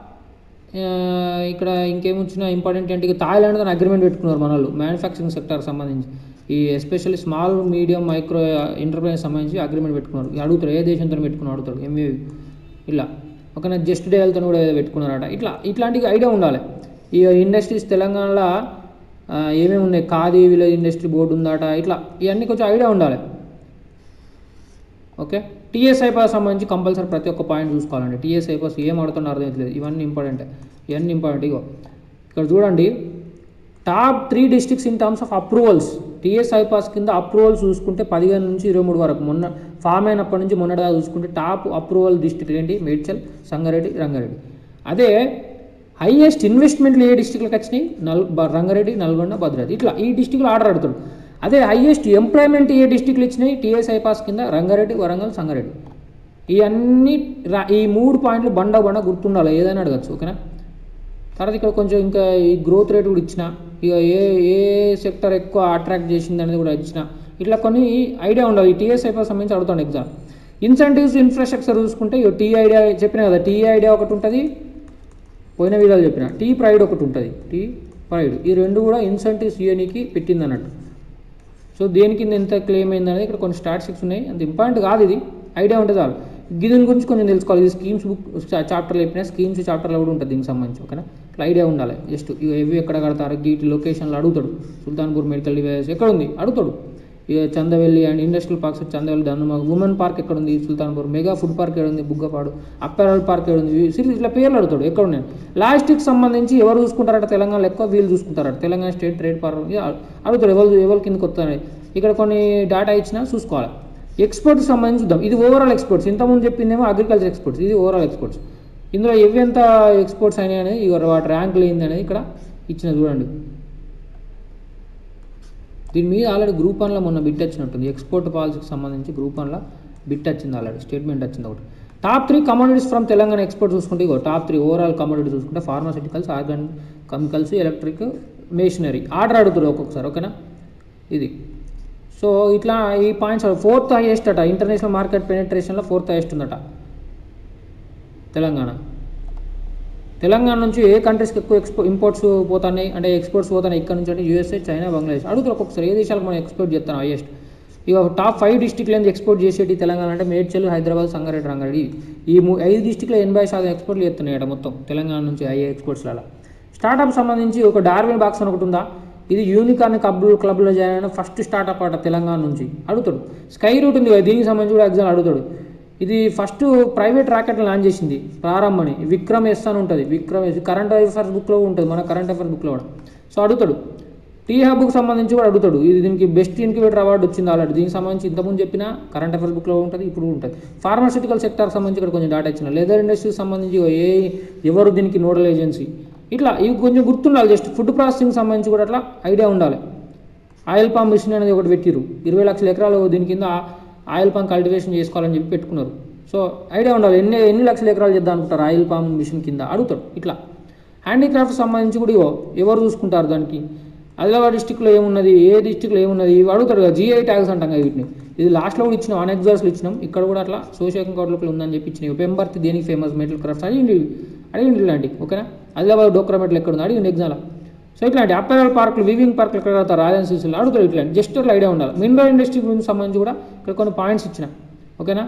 ఆ, ఇక్కడ ఇంకేమొచ్చినా ఇంపార్టెంట్ ఏంటి థాయిలాండ్ తో అగ్రిమెంట్ పెట్టుకున్నారు మన వాళ్ళు మ్యానుఫ్యాక్చరింగ్ సెక్టర్ సంబంధించి ఈ especially small medium micro enterprise సంబంధించి అగ్రిమెంట్ పెట్టుకున్నారు ఇక అడుగుతారు ఏ దేశంతో పెట్టుకున్నారు అడుగుతాడు ఎంఏవి ఇలా ఓకేనా జస్ట్ డేల్తో కూడా ఏదో పెట్టుకున్నారట ఇట్లా ఇట్లాంటి ఐడియా ఉండాలి ఈ ఇండస్ట్రీస్ తెలంగాణలో ఆ, ఏమేమి ఉన్నాయి ఖాదీ విలేజ్ ఇండస్ట్రీ బోర్డు ఉందట ఇట్లా ఇవన్నీ కొంచెం ఐడియా ఉండాలి ఓకే టీఎస్ఐ పాస్ సంబంధించి కంపల్సరీ ప్రతి ఒక్క పాయింట్ చూసుకోవాలండి టీఎస్ఐ పాస్ ఏం ఆడుతున్నా అర్థమవుతలేదు ఇవన్నీ ఇంపార్టెంట్ ఇవన్నీ ఇంపార్టెంట్ ఇగో ఇక్కడ చూడండి top three districts in terms of approvals TS iPASS కింద అప్రూవల్ చూసుకుంటే పదిహేను నుంచి ఇరవై మూడు వరకు మొన్న ఫామ్ అయినప్పటి నుంచి మొన్నటిదాకా చూసుకుంటే టాప్ అప్రూవల్ డిస్ట్రిక్ట్ ఏంటి మేడ్చల్ సంగారెడ్డి రంగారెడ్డి అదే హైయెస్ట్ ఇన్వెస్ట్మెంట్లు ఏ డిస్టిక్లకు వచ్చినాయి నల్ బ- రంగారెడ్డి నల్గొండ భద్రాద్రి ఇట్లా ఈ డిస్టిక్లో ఆర్డర్ ఆడుతాడు అదే హైయెస్ట్ ఎంప్లాయ్మెంట్ ఏ డిస్టిక్లు ఇచ్చినాయి టీఎస్ ఐపాస్ కింద రంగారెడ్డి వరంగల్ సంగారెడ్డి ఇవన్నీ రా ఈ మూడు పాయింట్లు బండ బండ గుర్తుండాలి ఏదైనా అడగచ్చు ఓకేనా తర్వాత ఇక్కడ కొంచెం ఇంకా ఈ గ్రోత్ రేట్ కూడా ఇచ్చిన ఇక ఏ ఏ సెక్టర్ ఎక్కువ అట్రాక్ట్ చేసింది అనేది కూడా ఇచ్చిన ఇట్లా కొన్ని ఐడియా ఉండవు ఈ టీఎస్ఐపై సంబంధించి అడుగుతాను ఎగ్జామ్ ఇన్సెంటివ్స్ ఇన్ఫ్రాస్ట్రక్చర్ చూసుకుంటే ఇక టీ ఐడియా చెప్పిన కదా టీ ఐడియా ఒకటి ఉంటుంది పోయిన విధాలు చెప్పిన టీ ప్రైడ్ ఒకటి ఉంటుంది టీ ప్రైడ్ ఈ రెండు కూడా ఇన్సెంటివ్స్ ఇయనికి పెట్టింది అన్నట్టు సో దేని కింద ఎంత క్లెయిమ్ అయింది అనేది ఇక్కడ కొన్ని స్టాటిస్టిక్స్ ఉన్నాయి అంత ఇంపార్టెంట్ కాదు ఇది ఐడియా ఉంటుంది చాలు దీని గురించి కొంచెం తెలుసుకోవాలి ఇది స్కీమ్స్ బుక్ చాప్టర్లో చెప్పిన స్కీమ్స్ చాప్టర్లో కూడా ఉంటుంది దీనికి సంబంధించి ఓకేనా ఇట్లా ఐడియా ఉండాలి జస్ట్ ఇవి ఎవి ఎక్కడ కడతారు గీటి లొకేషన్లో అడుగుతాడు సుల్తాన్పూర్ మెడికల్ డివైస్ ఎక్కడ ఉంది అడుగుతాడు ఇక Chandavelli and industrial parks Chandavelli దండమ ఉమెన్ పార్క్ ఎక్కడ ఉంది సుల్తాన్పూర్ మెగా ఫుడ్ పార్క్ ఎక్కడ ఉంది బుగ్గపాడు అప్పారల్ పార్క్ ఎక్కడ ఉంది సిరీస్ ఇట్లా పేర్లు అడుగుతాడు ఎక్కడ ఉన్నాయి లాస్ట్కి సంబంధించి ఎవరు చూసుకుంటారట తెలంగాణలో ఎక్కువ వీళ్ళు చూసుకుంటారట తెలంగాణ స్టేట్ ట్రేడ్ పార్క్ అడుగుతాడు ఎవరు ఎవరు కిందకి వస్తారు ఇక్కడ కొన్ని డేటా ఇచ్చినా చూసుకోవాలి ఎక్స్పోర్ట్కి సంబంధించి చూద్దాం ఇది ఓవరాల్ ఎక్స్పోర్ట్స్ ఇంతకుముందు చెప్పిందేమో అగ్రికల్చర్ ఎక్స్పోర్ట్స్ ఇది ఓవరాల్ ఎక్స్పోర్ట్స్ ఇందులో ఎవి ఎంత ఎక్స్పోర్ట్స్ అయినాయి అనేది ఇక వాటి ర్యాంకులు ఏంది అనేది ఇక్కడ ఇచ్చిన చూడండి దీని మీద ఆల్రెడీ గ్రూప్ వన్లో మొన్న బిట్ వచ్చినట్టుంది ఎక్స్పోర్ట్ పాలసీకి సంబంధించి గ్రూప్ వన్లో బిట్ వచ్చింది ఆల్రెడీ స్టేట్మెంట్ వచ్చింది ఒకటి top three commodities from Telangana export చూసుకుంటే ఇగో టాప్ త్రీ ఓవరాల్ కమోడిటీ చూసుకుంటే pharmaceuticals organic chemicals electric machinery order అడుగుతుంది ఒక్కొక్కసారి ఓకేనా ఇది సో ఇట్లా ఈ పాయింట్స్ ఫోర్త్ హైయెస్ట్ అట ఇంటర్నేషనల్ మార్కెట్ పెనిట్రేషన్లో ఫోర్త్ హైయెస్ట్ ఉందట తెలంగాణ తెలంగాణ నుంచి ఏ కంట్రీస్కి ఎక్కువ ఎక్స్పో ఇంపోర్ట్స్ పోతున్నాయి అంటే ఎక్స్పోర్ట్స్ పోతున్నాయి ఇక్కడ నుంచి అంటే యూఎస్ఏ చైనా బంగ్లాదేశ్ అడుగుతారు ఒక్కొక్కసారి ఏ దేశాలకు మనం ఎక్స్పోర్ట్ చేస్తాం హైయెస్ట్ ఇక టాప్ ఫైవ్ డిస్టిక్లు నుంచి ఎక్స్పోర్ట్ చేసేటి తెలంగాణ అంటే మేడ్చల్ హైదరాబాద్ సంగారెడ్డి రంగారెడ్డి ఈ ము- ఐదు డిస్టిక్లో ఎనభై శాతం ఎక్స్పోర్ట్లు చేస్తున్నాయి మొత్తం తెలంగాణ నుంచి అయ్యే ఎక్స్పోర్ట్స్లలో స్టార్టప్ సంబంధించి ఒక డార్విన్ బాక్స్ అని ఒకటి ఉందా ఇది యూనికార్న్ క్లబ్ క్లబ్లో జాయిన్ అయిన ఫస్ట్ స్టార్టప్ అట తెలంగాణ నుంచి అడుగుతాడు స్కై రూట్ ఉంది కదా దీనికి సంబంధించి కూడా ఎగ్జామ్ అడుగుతాడు ఇది ఫస్ట్ ప్రైవేట్ రాకెట్ లాంచ్ చేసింది ప్రారంభమని విక్రమ్ ఎస్ అని ఉంటుంది విక్రమ్ ఎస్ కరెంట్ అఫైర్స్ బుక్లో ఉంటుంది మన కరెంట్ అఫైర్స్ బుక్లో కూడా సో అడుగుతాడు టీ హబ్కి సంబంధించి కూడా అడుగుతాడు ఇది దీనికి బెస్ట్ ఇన్క్యుబేటర్ అవార్డు వచ్చింది ఆల్రెడీ దీనికి సంబంధించి ఇంతకుముందు చెప్పిన కరెంట్ అఫైర్స్ బుక్లో ఉంటుంది ఇప్పుడు ఉంటుంది ఫార్మాసిటికల్ సెక్టార్కి సంబంధించి ఇక్కడ కొంచెం డేటా ఇచ్చిన లెదర్ ఇండస్ట్రీకి సంబంధించి ఏ ఎవరు దీనికి నోడల్ ఏజెన్సీ ఇట్లా ఇవి కొంచెం గుర్తుండాలి జస్ట్ ఫుడ్ ప్రాసెసింగ్ సంబంధించి కూడా అట్లా ఐడియా ఉండాలి ఆయిల్ పామ్ మిషన్ అనేది ఒకటి పెట్టిరు ఇరవై లక్షల ఎకరాలు దీని కింద ఆయిల్ పామ్ కల్టివేషన్ చేసుకోవాలని చెప్పి పెట్టుకున్నారు సో ఐడియా ఉండాలి ఎన్ని ఎన్ని లక్షల ఎకరాలు చేద్దాం అనుకుంటారు ఆయిల్ పామ్ మిషన్ కింద అడుగుతాడు ఇట్లా హ్యాండీక్రాఫ్ట్ సంబంధించి కూడా ఇగో ఎవరు చూసుకుంటారు దానికి ఆదిలాబాద్ డిస్టిక్లో ఏమున్నది ఏ డిస్టిక్లో ఏమున్నది ఇవి అడుగుతాడు కదా జీఐ ట్యాగ్స్ అంటాం కదా వీటిని ఇది లాస్ట్లో కూడా ఇచ్చినాం అన్ ఎగ్జామ్స్లో ఇచ్చినాం ఇక్కడ కూడా అట్లా సోషల్ కార్డులోకి ఉందని చెప్పి ఇచ్చినాయి పెంబర్తి దేనికి ఫేమస్ మెటల్ క్రాఫ్ట్స్ అడిగింది అడిగింది ఇలాంటి ఓకేనా ఆదిలాబాద్ డోక్రా మెటల్ ఎక్కడ ఉంది అడిగింది ఎగ్జామ్లో సో ఇట్లాంటి అప్పరల్ పార్కులు వివింగ్ పార్కులు ఎక్కడ కడతారు రాజన్ సిల్సిల్ అడుగుతారు ఇట్లాంటి జస్ట్ అట్లా ఐడియా ఉండాలి మినరల్ ఇండస్ట్రీ గురించి సంబంధించి కూడా ఇక్కడ కొన్ని పాయింట్స్ ఇచ్చిన ఓకేనా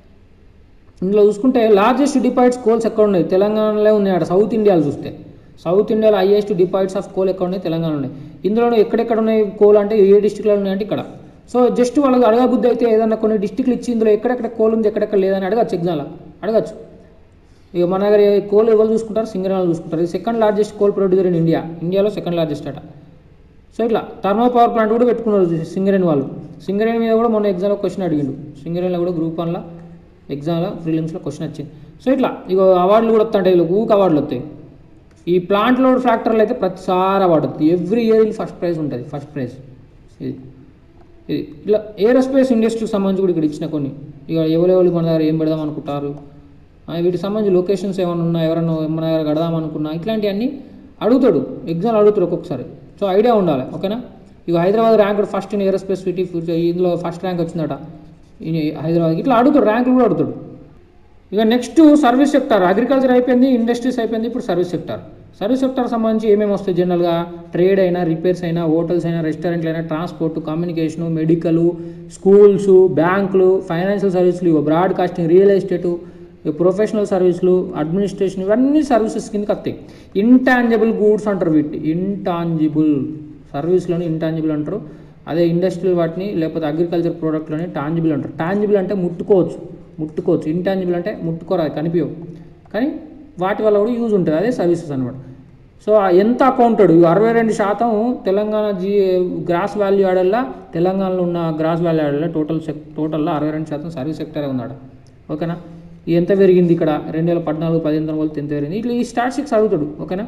ఇందులో చూసుకుంటే లార్జెస్ట్ డిపాయిట్స్ కోల్స్ ఎక్కడ ఉన్నాయి తెలంగాణలో ఉన్నాయి అక్కడ సౌత్ ఇండియాలో చూస్తే సౌత్ ఇండియాలో హైయెస్ట్ డిపాయిట్స్ ఆఫ్ కోల్ ఎక్కడ ఉన్నాయి తెలంగాణ ఉన్నాయి ఇందులో ఎక్కడెక్కడ ఉన్నాయి కోల్ అంటే ఏ డిస్టిక్లో ఉన్నాయంటే ఇక్కడ సో జస్ట్ వాళ్ళకి అడగబుద్ధి అయితే ఏదన్నా కొన్ని డిస్టిక్లు ఇచ్చి ఇందులో ఎక్కడెక్కడ కోల్ ఉంది ఎక్కడెక్కడ లేదని అడగచ్చు ఎగ్జామ్లో అడగచ్చు ఇక మన దగ్గర ఈ కోల్ ఎవరు చూసుకుంటారు సింగరేణి చూసుకుంటారు ఇది second largest coal producer in India ఇండియాలో సెకండ్ లార్జెస్ట్ అట సో ఇట్లా థర్మల్ పవర్ ప్లాంట్ కూడా పెట్టుకున్నారు సింగరేణి వాళ్ళు సింగరేణి మీద కూడా మొన్న ఎగ్జామ్లో క్వశ్చన్ అడిగిండు సింగరేణిలో కూడా గ్రూప్ వన్లో ఎగ్జామ్లో ప్రిలిమ్స్లో క్వశ్చన్ వచ్చింది సో ఇట్లా ఇక అవార్డులు కూడా వస్తాయి వీళ్ళకి ఊక అవార్డులు వస్తాయి ఈ ప్లాంట్ లోడ్ ఫ్యాక్టర్లు అయితే ప్రతిసారి అవార్డు వస్తుంది ఎవ్రీ ఇయర్ ఫస్ట్ ప్రైజ్ ఉంటుంది ఫస్ట్ ప్రైజ్ ఇది ఇది ఇట్లా ఏరోస్పేస్ ఇండస్ట్రీకి సంబంధించి కూడా ఇక్కడ ఇచ్చిన కొన్ని ఇక ఎవరెవరు మన దగ్గర ఏం పెడదాం అనుకుంటారు ఆ, వీటికి సంబంధించి లొకేషన్స్ ఏమైనా ఉన్నా ఎవరైనా మన దగ్గర కడదాం అనుకున్నా ఇట్లాంటివన్నీ అడుగుతాడు ఎగ్జామ్ అడుగుతాడు ఒక్కొక్కసారి సో ఐడియా ఉండాలి ఓకేనా ఇక Hyderabad rank first in aerospace city future ఇందులో ఫస్ట్ ర్యాంక్ వచ్చిందట ఈ హైదరాబాద్ ఇట్లా అడుగుతాడు ర్యాంకులు కూడా అడుగుతాడు ఇక నెక్స్ట్ సర్వీస్ సెక్టార్ అగ్రికల్చర్ అయిపోయింది ఇండస్ట్రీస్ అయిపోయింది ఇప్పుడు సర్వీస్ సెక్టార్ సర్వీస్ సెక్టార్ సంబంధించి ఏమేమి వస్తాయి జనరల్గా ట్రేడ్ అయినా రిపేర్స్ అయినా హోటల్స్ అయినా రెస్టారెంట్లు అయినా ట్రాన్స్పోర్ట్ కమ్యూనికేషను మెడికల్ స్కూల్స్ బ్యాంకులు ఫైనాన్షియల్ సర్వీసులు ఇవి బ్రాడ్కాస్టింగ్ రియల్ ఎస్టేటు ప్రొఫెషనల్ సర్వీసులు అడ్మినిస్ట్రేషన్ ఇవన్నీ సర్వీసెస్ కిందకి వస్తాయి ఇంటాంజిబుల్ గూడ్స్ అంటారు వీటిని ఇంటాంజిబుల్ సర్వీస్లోని ఇంటాంజిబుల్ అంటారు అదే ఇండస్ట్రియల్ వాటిని లేకపోతే అగ్రికల్చర్ ప్రోడక్ట్లోని టాంజిబుల్ అంటారు టాంజిబుల్ అంటే ముట్టుకోవచ్చు ముట్టుకోవచ్చు ఇంటాంజిబుల్ అంటే ముట్టుకోరాదు కనిపించవు కానీ వాటి వల్ల కూడా యూజ్ ఉంటుంది అదే సర్వీసెస్ అనమాట సో ఆ ఎంత అకౌంటెడ్ అరవై రెండు శాతం తెలంగాణ జీ గ్రాస్ వాల్యూ ఆడల్లా తెలంగాణలో ఉన్న గ్రాస్ వాల్యూ ఆడల్లా టోటల్ సెక్ టోటల్లో అరవై రెండు శాతం సర్వీస్ సెక్టరే ఉన్నాడు ఓకేనా ఇది ఎంత పెరిగింది ఇక్కడ రెండు వేల పద్నాలుగు పదిహేను వందల ఎంత పెరిగింది ఇట్లా ఈ స్టాటిస్టిక్స్ అడుగుతాడు ఓకేనా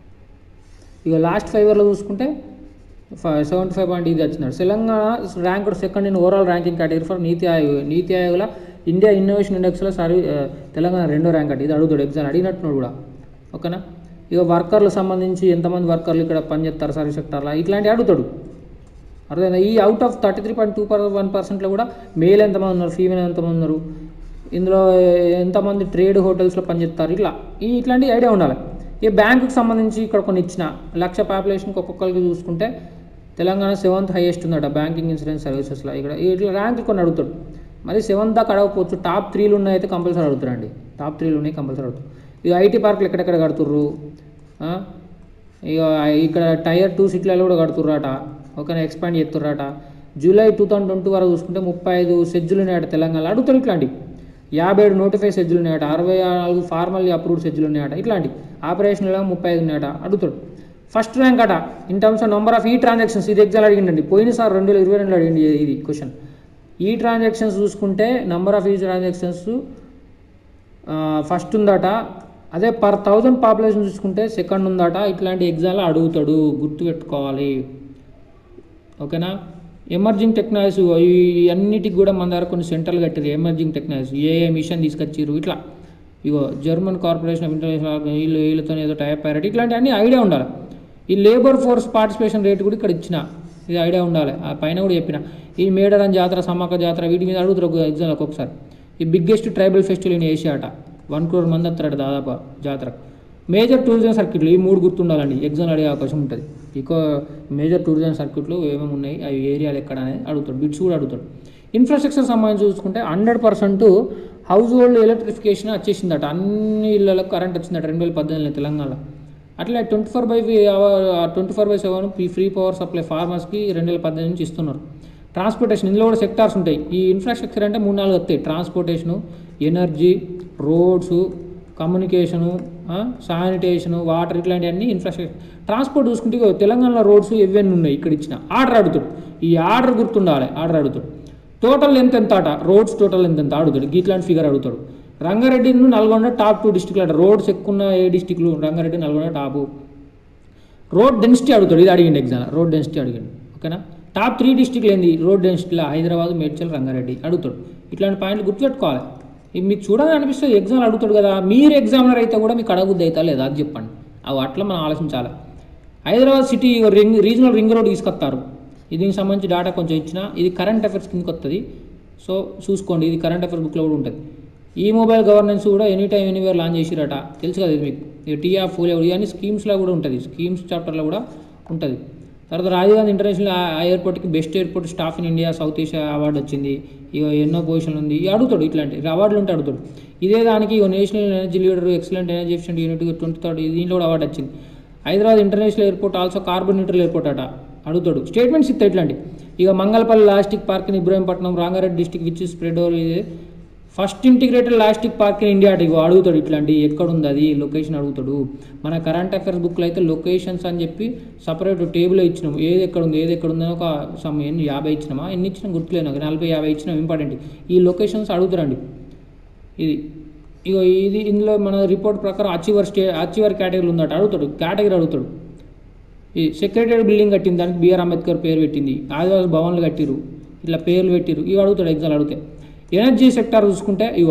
ఇక లాస్ట్ ఫైవ్ ఇయర్లో చూసుకుంటే సెవెంటీ ఫైవ్ పాయింట్ ఇది వచ్చినాడు Telangana rank second in overall ranking category for NITI Aayog నీతి ఆయోగ్లో ఇండియా ఇన్నోవేషన్ ఇండెక్స్లో సర్వీ ఆ, తెలంగాణ రెండో ర్యాంక్ అంటే ఇది అడుగుతాడు ఎగ్జామ్ అడిగినట్టున్నాడు కూడా ఓకేనా ఇక వర్కర్లకు సంబంధించి ఎంతమంది వర్కర్లు ఇక్కడ పనిచేస్తారు సర్వీస్ సెక్టార్లో ఇట్లాంటివి అడుగుతాడు అర్థమైందా ఈ out of thirty three point two per one పర్సెంట్లో కూడా మేల్ ఎంతమంది ఉన్నారు ఫీమేల్ ఎంతమంది ఉన్నారు ఇందులో ఎంతమంది ట్రేడ్ హోటల్స్లో పనిచేస్తారు ఇట్లా ఈ ఇట్లాంటి ఐడియా ఉండాలి ఈ బ్యాంకుకి సంబంధించి ఇక్కడ కొన్ని ఇచ్చిన లక్ష పాపులేషన్కి ఒక్కొక్కరికి చూసుకుంటే తెలంగాణ సెవెంత్ హైయెస్ట్ ఉందట బ్యాంకింగ్ ఇన్సూరెన్స్ సర్వీసెస్లో ఇక్కడ ఇట్లా ర్యాంక్ కొన్ని అడుగుతాడు మరి సెవెంత్ దాకా అడగకపోవచ్చు టాప్ త్రీలు ఉన్నాయితే కంపల్సరీ అడుగుతారండి టాప్ త్రీలు ఉన్నాయి కంపల్సరీ అడుగుతారు ఇక ఐటీ పార్కులు ఎక్కడెక్కడ కడుతుర్రు ఆ? ఇక ఇక్కడ టైర్ టూ సిటీలలో కూడా కడుతుర్రాట ఓకేనా ఎక్స్పాండ్ చేస్తుర్రాట జూలై టూ థౌసండ్ ట్వంటీ వరకు చూసుకుంటే ముప్పై ఐదు సెజ్జులు ఉన్నాయట తెలంగాణలో అడుగుతారు ఇట్లాంటి యాభై ఏడు నోటిఫై సెజ్జులు ఉన్నాయట అరవై నాలుగు ఫార్మల్లీ అప్రూవ్డ్ సెజ్జులు ఉన్నాయట ఇట్లాంటి ఆపరేషన్లో ముప్పై ఐదు ఉన్నాయట అడుగుతాడు ఫస్ట్ ర్యాంక్ అట in terms of number of ఈ ట్రాన్సాక్షన్స్ ఇది ఎగ్జామ్ అడిగిండండి పోయినసారి రెండు వేల ఇరవై రెండులో అడిగింది ఇది క్వశ్చన్ ఈ ట్రాన్సాక్షన్స్ చూసుకుంటే నెంబర్ ఆఫ్ ఈ ట్రాన్సాక్షన్స్ ఫస్ట్ ఉందట అదే పర్ థౌజండ్ పాపులేషన్ చూసుకుంటే సెకండ్ ఉందట ఇట్లాంటి ఎగ్జామ్లో అడుగుతాడు గుర్తుపెట్టుకోవాలి ఓకేనా ఎమర్జింగ్ టెక్నాలజీ ఈ అన్నిటికి కూడా మన దగ్గర కొన్ని సెంటర్లు కట్టారు ఎమర్జింగ్ టెక్నాలజీ ఏ మిషన్ తీసుకొచ్చిర్రు ఇట్లా ఇగో జర్మన్ కార్పొరేషన్ ఆఫ్ ఇంటర్నేషనల్ వీళ్ళు వీళ్ళతో ఏదో టైప్ అయ్యారు ఇట్లాంటివన్నీ ఐడియా ఉండాలి ఈ లేబర్ ఫోర్స్ పార్టిసిపేషన్ రేట్ కూడా ఇక్కడ ఇచ్చిన ఇది ఐడియా ఉండాలి ఆ పైన కూడా చెప్పిన ఈ మేడారం జాతర సమ్మక్క జాతర వీటి మీద అడుగుతారు ఒక ఎగ్జామ్ ఒక్కొక్కసారి ఈ biggest tribal festival in Asia అట వన్ క్రోర్ మంది వస్తారట దాదాపు జాతర మేజర్ టూరిజం సర్క్యూట్లు ఈ మూడు గుర్తుండాలండి ఎగ్జామ్ అడిగే అవకాశం ఉంటుంది ఎక్కువ మేజర్ టూరిజం సర్క్యూట్లు ఏమేమి ఉన్నాయి అవి ఏరియాలు ఎక్కడ అనేది అడుగుతాడు బిట్స్ కూడా అడుగుతాడు ఇన్ఫ్రాస్ట్రక్చర్ సంబంధించి చూసుకుంటే hundred percent household electrification వచ్చేసిందట అన్ని ఇళ్ళలకు కరెంట్ వచ్చిందట రెండు వేల పద్దెనిమిది తెలంగాణలో అట్లా twenty four by twenty four by seven free power supply ఫార్మర్స్కి రెండు వేల పద్దెనిమిది నుంచి ఇస్తున్నారు ట్రాన్స్పోర్టేషన్ ఇందులో కూడా సెక్టార్స్ ఉంటాయి ఈ ఇన్ఫ్రాస్ట్రక్చర్ అంటే మూడు నాలుగు వస్తాయి transportation energy roads communication sanitation water ఇట్లాంటివన్నీ ఇన్ఫ్రాస్ట్రక్చర్ ట్రాన్స్పోర్ట్ చూసుకుంటే ఇగో తెలంగాణలో రోడ్స్ ఇవన్నీ ఉన్నాయి ఇక్కడ ఇచ్చిన ఆర్డర్ అడుగుతాడు ఈ ఆర్డర్ గుర్తుండాలి ఆర్డర్ అడుగుతాడు టోటల్ ఎంత ఎంత అట రోడ్స్ టోటల్ ఎంత ఎంత అడుగుతాడు ఇట్లాంటి ఫిగర్ అడుగుతాడు రంగారెడ్డి నల్గొండ టాప్ టూ డిస్టిక్లు అట రోడ్స్ ఎక్కువ ఉన్న ఏ డిస్టిక్లు Rangareddy Nalgonda top road density అడుగుతాడు ఇది అడిగింది ఎగ్జామ్ రోడ్ డెన్సిటీ అడిగింది ఓకేనా టాప్ త్రీ డిస్టిక్లు ఏంది రోడ్ డెన్సిటీలో హైదరాబాద్ మేడ్చల్ రంగారెడ్డి అడుగుతాడు ఇట్లాంటి పాయింట్లు గుర్తుపెట్టుకోవాలి ఇవి మీకు చూడాలని అనిపిస్తే ఎగ్జామ్ అడుగుతాడు కదా మీరు ఎగ్జామినర్ అయితే కూడా మీకు అడగబుద్ది అవుతా లేదా అది చెప్పండి అవి అట్లా మనం ఆలోచించాలి Hyderabad city ring regional ring road తీసుకొస్తారు ఇది దీనికి సంబంధించి డేటా కొంచెం ఇచ్చిన ఇది కరెంట్ అఫైర్స్ కిందకి వస్తుంది సో చూసుకోండి ఇది కరెంట్ అఫైర్ బుక్లో కూడా ఉంటుంది ఈ మొబైల్ గవర్నెన్స్ కూడా ఎనీ టైం ఎనీవేర్ లాంచ్ చేసిరట తెలుసు కదా ఇది మీకు ఈ టీఆర్ ఫోల్ ఇవన్నీ స్కీమ్స్లో కూడా ఉంటుంది స్కీమ్స్ చాప్టర్లో కూడా ఉంటుంది తర్వాత రాజీవ్ గాంధీ ఇంటర్నేషనల్ ఎయిర్పోర్ట్కి best airport staff in India South Asia award వచ్చింది ఇక ఎన్నో పొజిషన్లు ఉంది ఇక అడుగుతాడు ఇట్లాంటి అవార్డులు ఉంటే అడుగుతాడు ఇదే దానికి ఇక national energy leader excellent energy efficient unit twenty third దీంట్లో కూడా అవార్డు వచ్చింది Hyderabad international airport also carbon neutral airport అట అడుగుతాడు స్టేట్మెంట్స్ ఇస్తాయి ఇట్లాంటి ఇక Mangalpalli logistic park in Ibrahimpatnam Rangareddy district which spread over ఇది first integrated logistic park in India అటు ఇగో అడుగుతాడు ఇట్లాంటి ఎక్కడ ఉంది అది లొకేషన్ అడుగుతాడు మన కరెంట్ అఫైర్స్ బుక్లో అయితే లొకేషన్స్ అని చెప్పి సపరేట్ టేబుల్ ఇచ్చినాం ఏది ఎక్కడ ఉంది ఏది ఎక్కడ ఉందని ఒక సమ్ ఎన్ని యాభై ఇచ్చినామా ఎన్ని ఇచ్చినా గుర్తులేను ఒక నలభై యాభై ఇచ్చినాం ఇంపార్టెంట్ ఈ లొకేషన్స్ అడుగుతారండి ఇది ఇగో ఇది ఇందులో మన రిపోర్ట్ ప్రకారం అచీవర్ స్టే అచీవర్ కేటగిరీ ఉందట అడుగుతాడు కేటగిరీ అడుగుతాడు ఈ సెక్రటరీ బిల్డింగ్ కట్టింది దానికి బిఆర్ అంబేద్కర్ పేరు పెట్టింది ఆదివాసి భవన్లు కట్టిరు ఇట్లా పేర్లు పెట్టిరు ఇవి అడుగుతాడు ఎగ్జామ్ అడిగితే ఎనర్జీ సెక్టార్ చూసుకుంటే ఇగో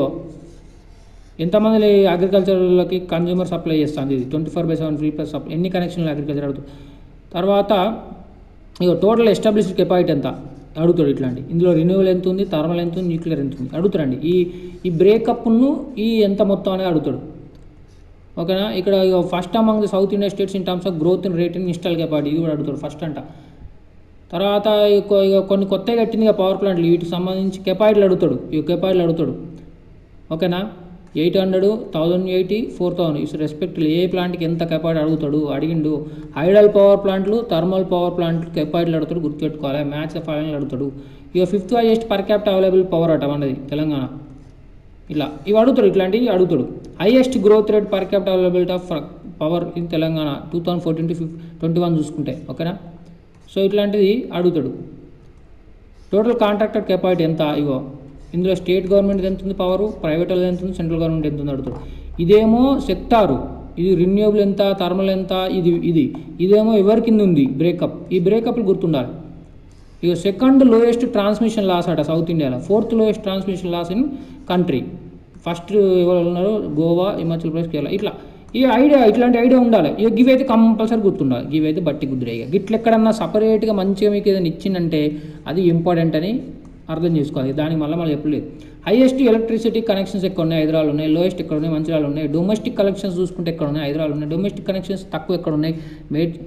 ఎంతమంది అగ్రికల్చర్లకి కన్జ్యూమర్ సప్లై చేస్తుంది ఇది twenty four by seven free plus supply ఎన్ని కనెక్షన్లు అగ్రికల్చర్ అడుగుతాడు తర్వాత ఇక టోటల్ ఎస్టాబ్లిష్డ్ కెపాసిటీ ఎంత అడుగుతాడు ఇట్లాంటి ఇందులో రిన్యూవల్ ఎంత ఉంది థర్మల్ ఎంత ఉంది న్యూక్లియర్ ఎంత ఉంది అడుగుతారండి ఈ ఈ బ్రేకప్ను ఈ ఎంత మొత్తం అనేది అడుగుతాడు ఓకేనా ఇక్కడ ఇక first among the South India states in terms of growth in rate in install capacity ఇది కూడా అడుగుతాడు ఫస్ట్ అంట తర్వాత ఇక ఇక కొన్ని కొత్తగా కట్టింది పవర్ ప్లాంట్లు వీటికి సంబంధించి కెపాయిట్లు అడుగుతాడు ఈ కెపాయిట్లు అడుగుతాడు ఓకేనా eight hundred thousand eighty four thousand is respect ఏ ప్లాంట్కి ఎంత కెపాయిటీ అడుగుతాడు అడిగిండు హైడల్ పవర్ ప్లాంట్లు థర్మల్ పవర్ ప్లాంట్లు కెపాయిట్లు అడుగుతాడు గుర్తుపెట్టుకోవాలి మ్యాచ్ ఫైనల్ అడుగుతాడు ఇక fifth highest per capita available power అట మనది తెలంగాణ ఇలా ఇవి అడుగుతాడు ఇట్లాంటివి అడుగుతాడు highest growth rate per capita availability of power in Telangana two thousand fourteen to fifth twenty one చూసుకుంటే ఓకేనా సో ఇట్లాంటిది అడుగుతాడు టోటల్ కాంట్రాక్టర్ కెపాసిటీ ఎంత ఇగో ఇందులో స్టేట్ గవర్నమెంట్ ఎంత ఉంది పవర్ ప్రైవేట్ వాళ్ళది ఎంత ఉంది సెంట్రల్ గవర్నమెంట్ ఎంత ఉంది అడుగుతాడు ఇదేమో సెక్టారు ఇది రిన్యూవబుల్ ఎంత థర్మల్ ఎంత ఇది ఇది ఇదేమో ఎవరి కింద ఉంది బ్రేకప్ ఈ బ్రేకప్లు గుర్తుండాలి ఇక సెకండ్ లోయెస్ట్ ట్రాన్స్మిషన్ లాస్ అట సౌత్ ఇండియాలో fourth lowest transmission loss in country first ఎవరు ఉన్నారు గోవా హిమాచల్ ప్రదేశ్ కేరళ ఇట్లా ఈ ఐడియా ఇట్లాంటి ఐడియా ఉండాలి ఇక గివి అయితే కంపల్సరీ గుర్తుండాలి గివి అయితే బట్టి కుదిరే ఇక గిట్ల ఎక్కడన్నా సపరేట్గా మంచిగా మీకు ఏదైనా ఇచ్చిందంటే అది ఇంపార్టెంట్ అని అర్థం చేసుకోవాలి దానికి మళ్ళీ మళ్ళీ చెప్పలేదు హైయెస్ట్ ఎలక్ట్రిసిటీ కనెక్షన్స్ ఎక్కడ ఉన్నాయి హైదరాబాద్ ఉన్నాయి లోయెస్ట్ ఎక్కడ ఉన్నాయి మంచిర్యాల ఉన్నాయి డొమెస్టిక్ కనెక్షన్స్ చూసుకుంటే ఎక్కడ ఉన్నాయి హైదరాబాద్ ఉన్నాయి డొమెస్టిక్ కనెక్షన్స్ తక్కువ ఎక్కడ ఉన్నాయి మేట్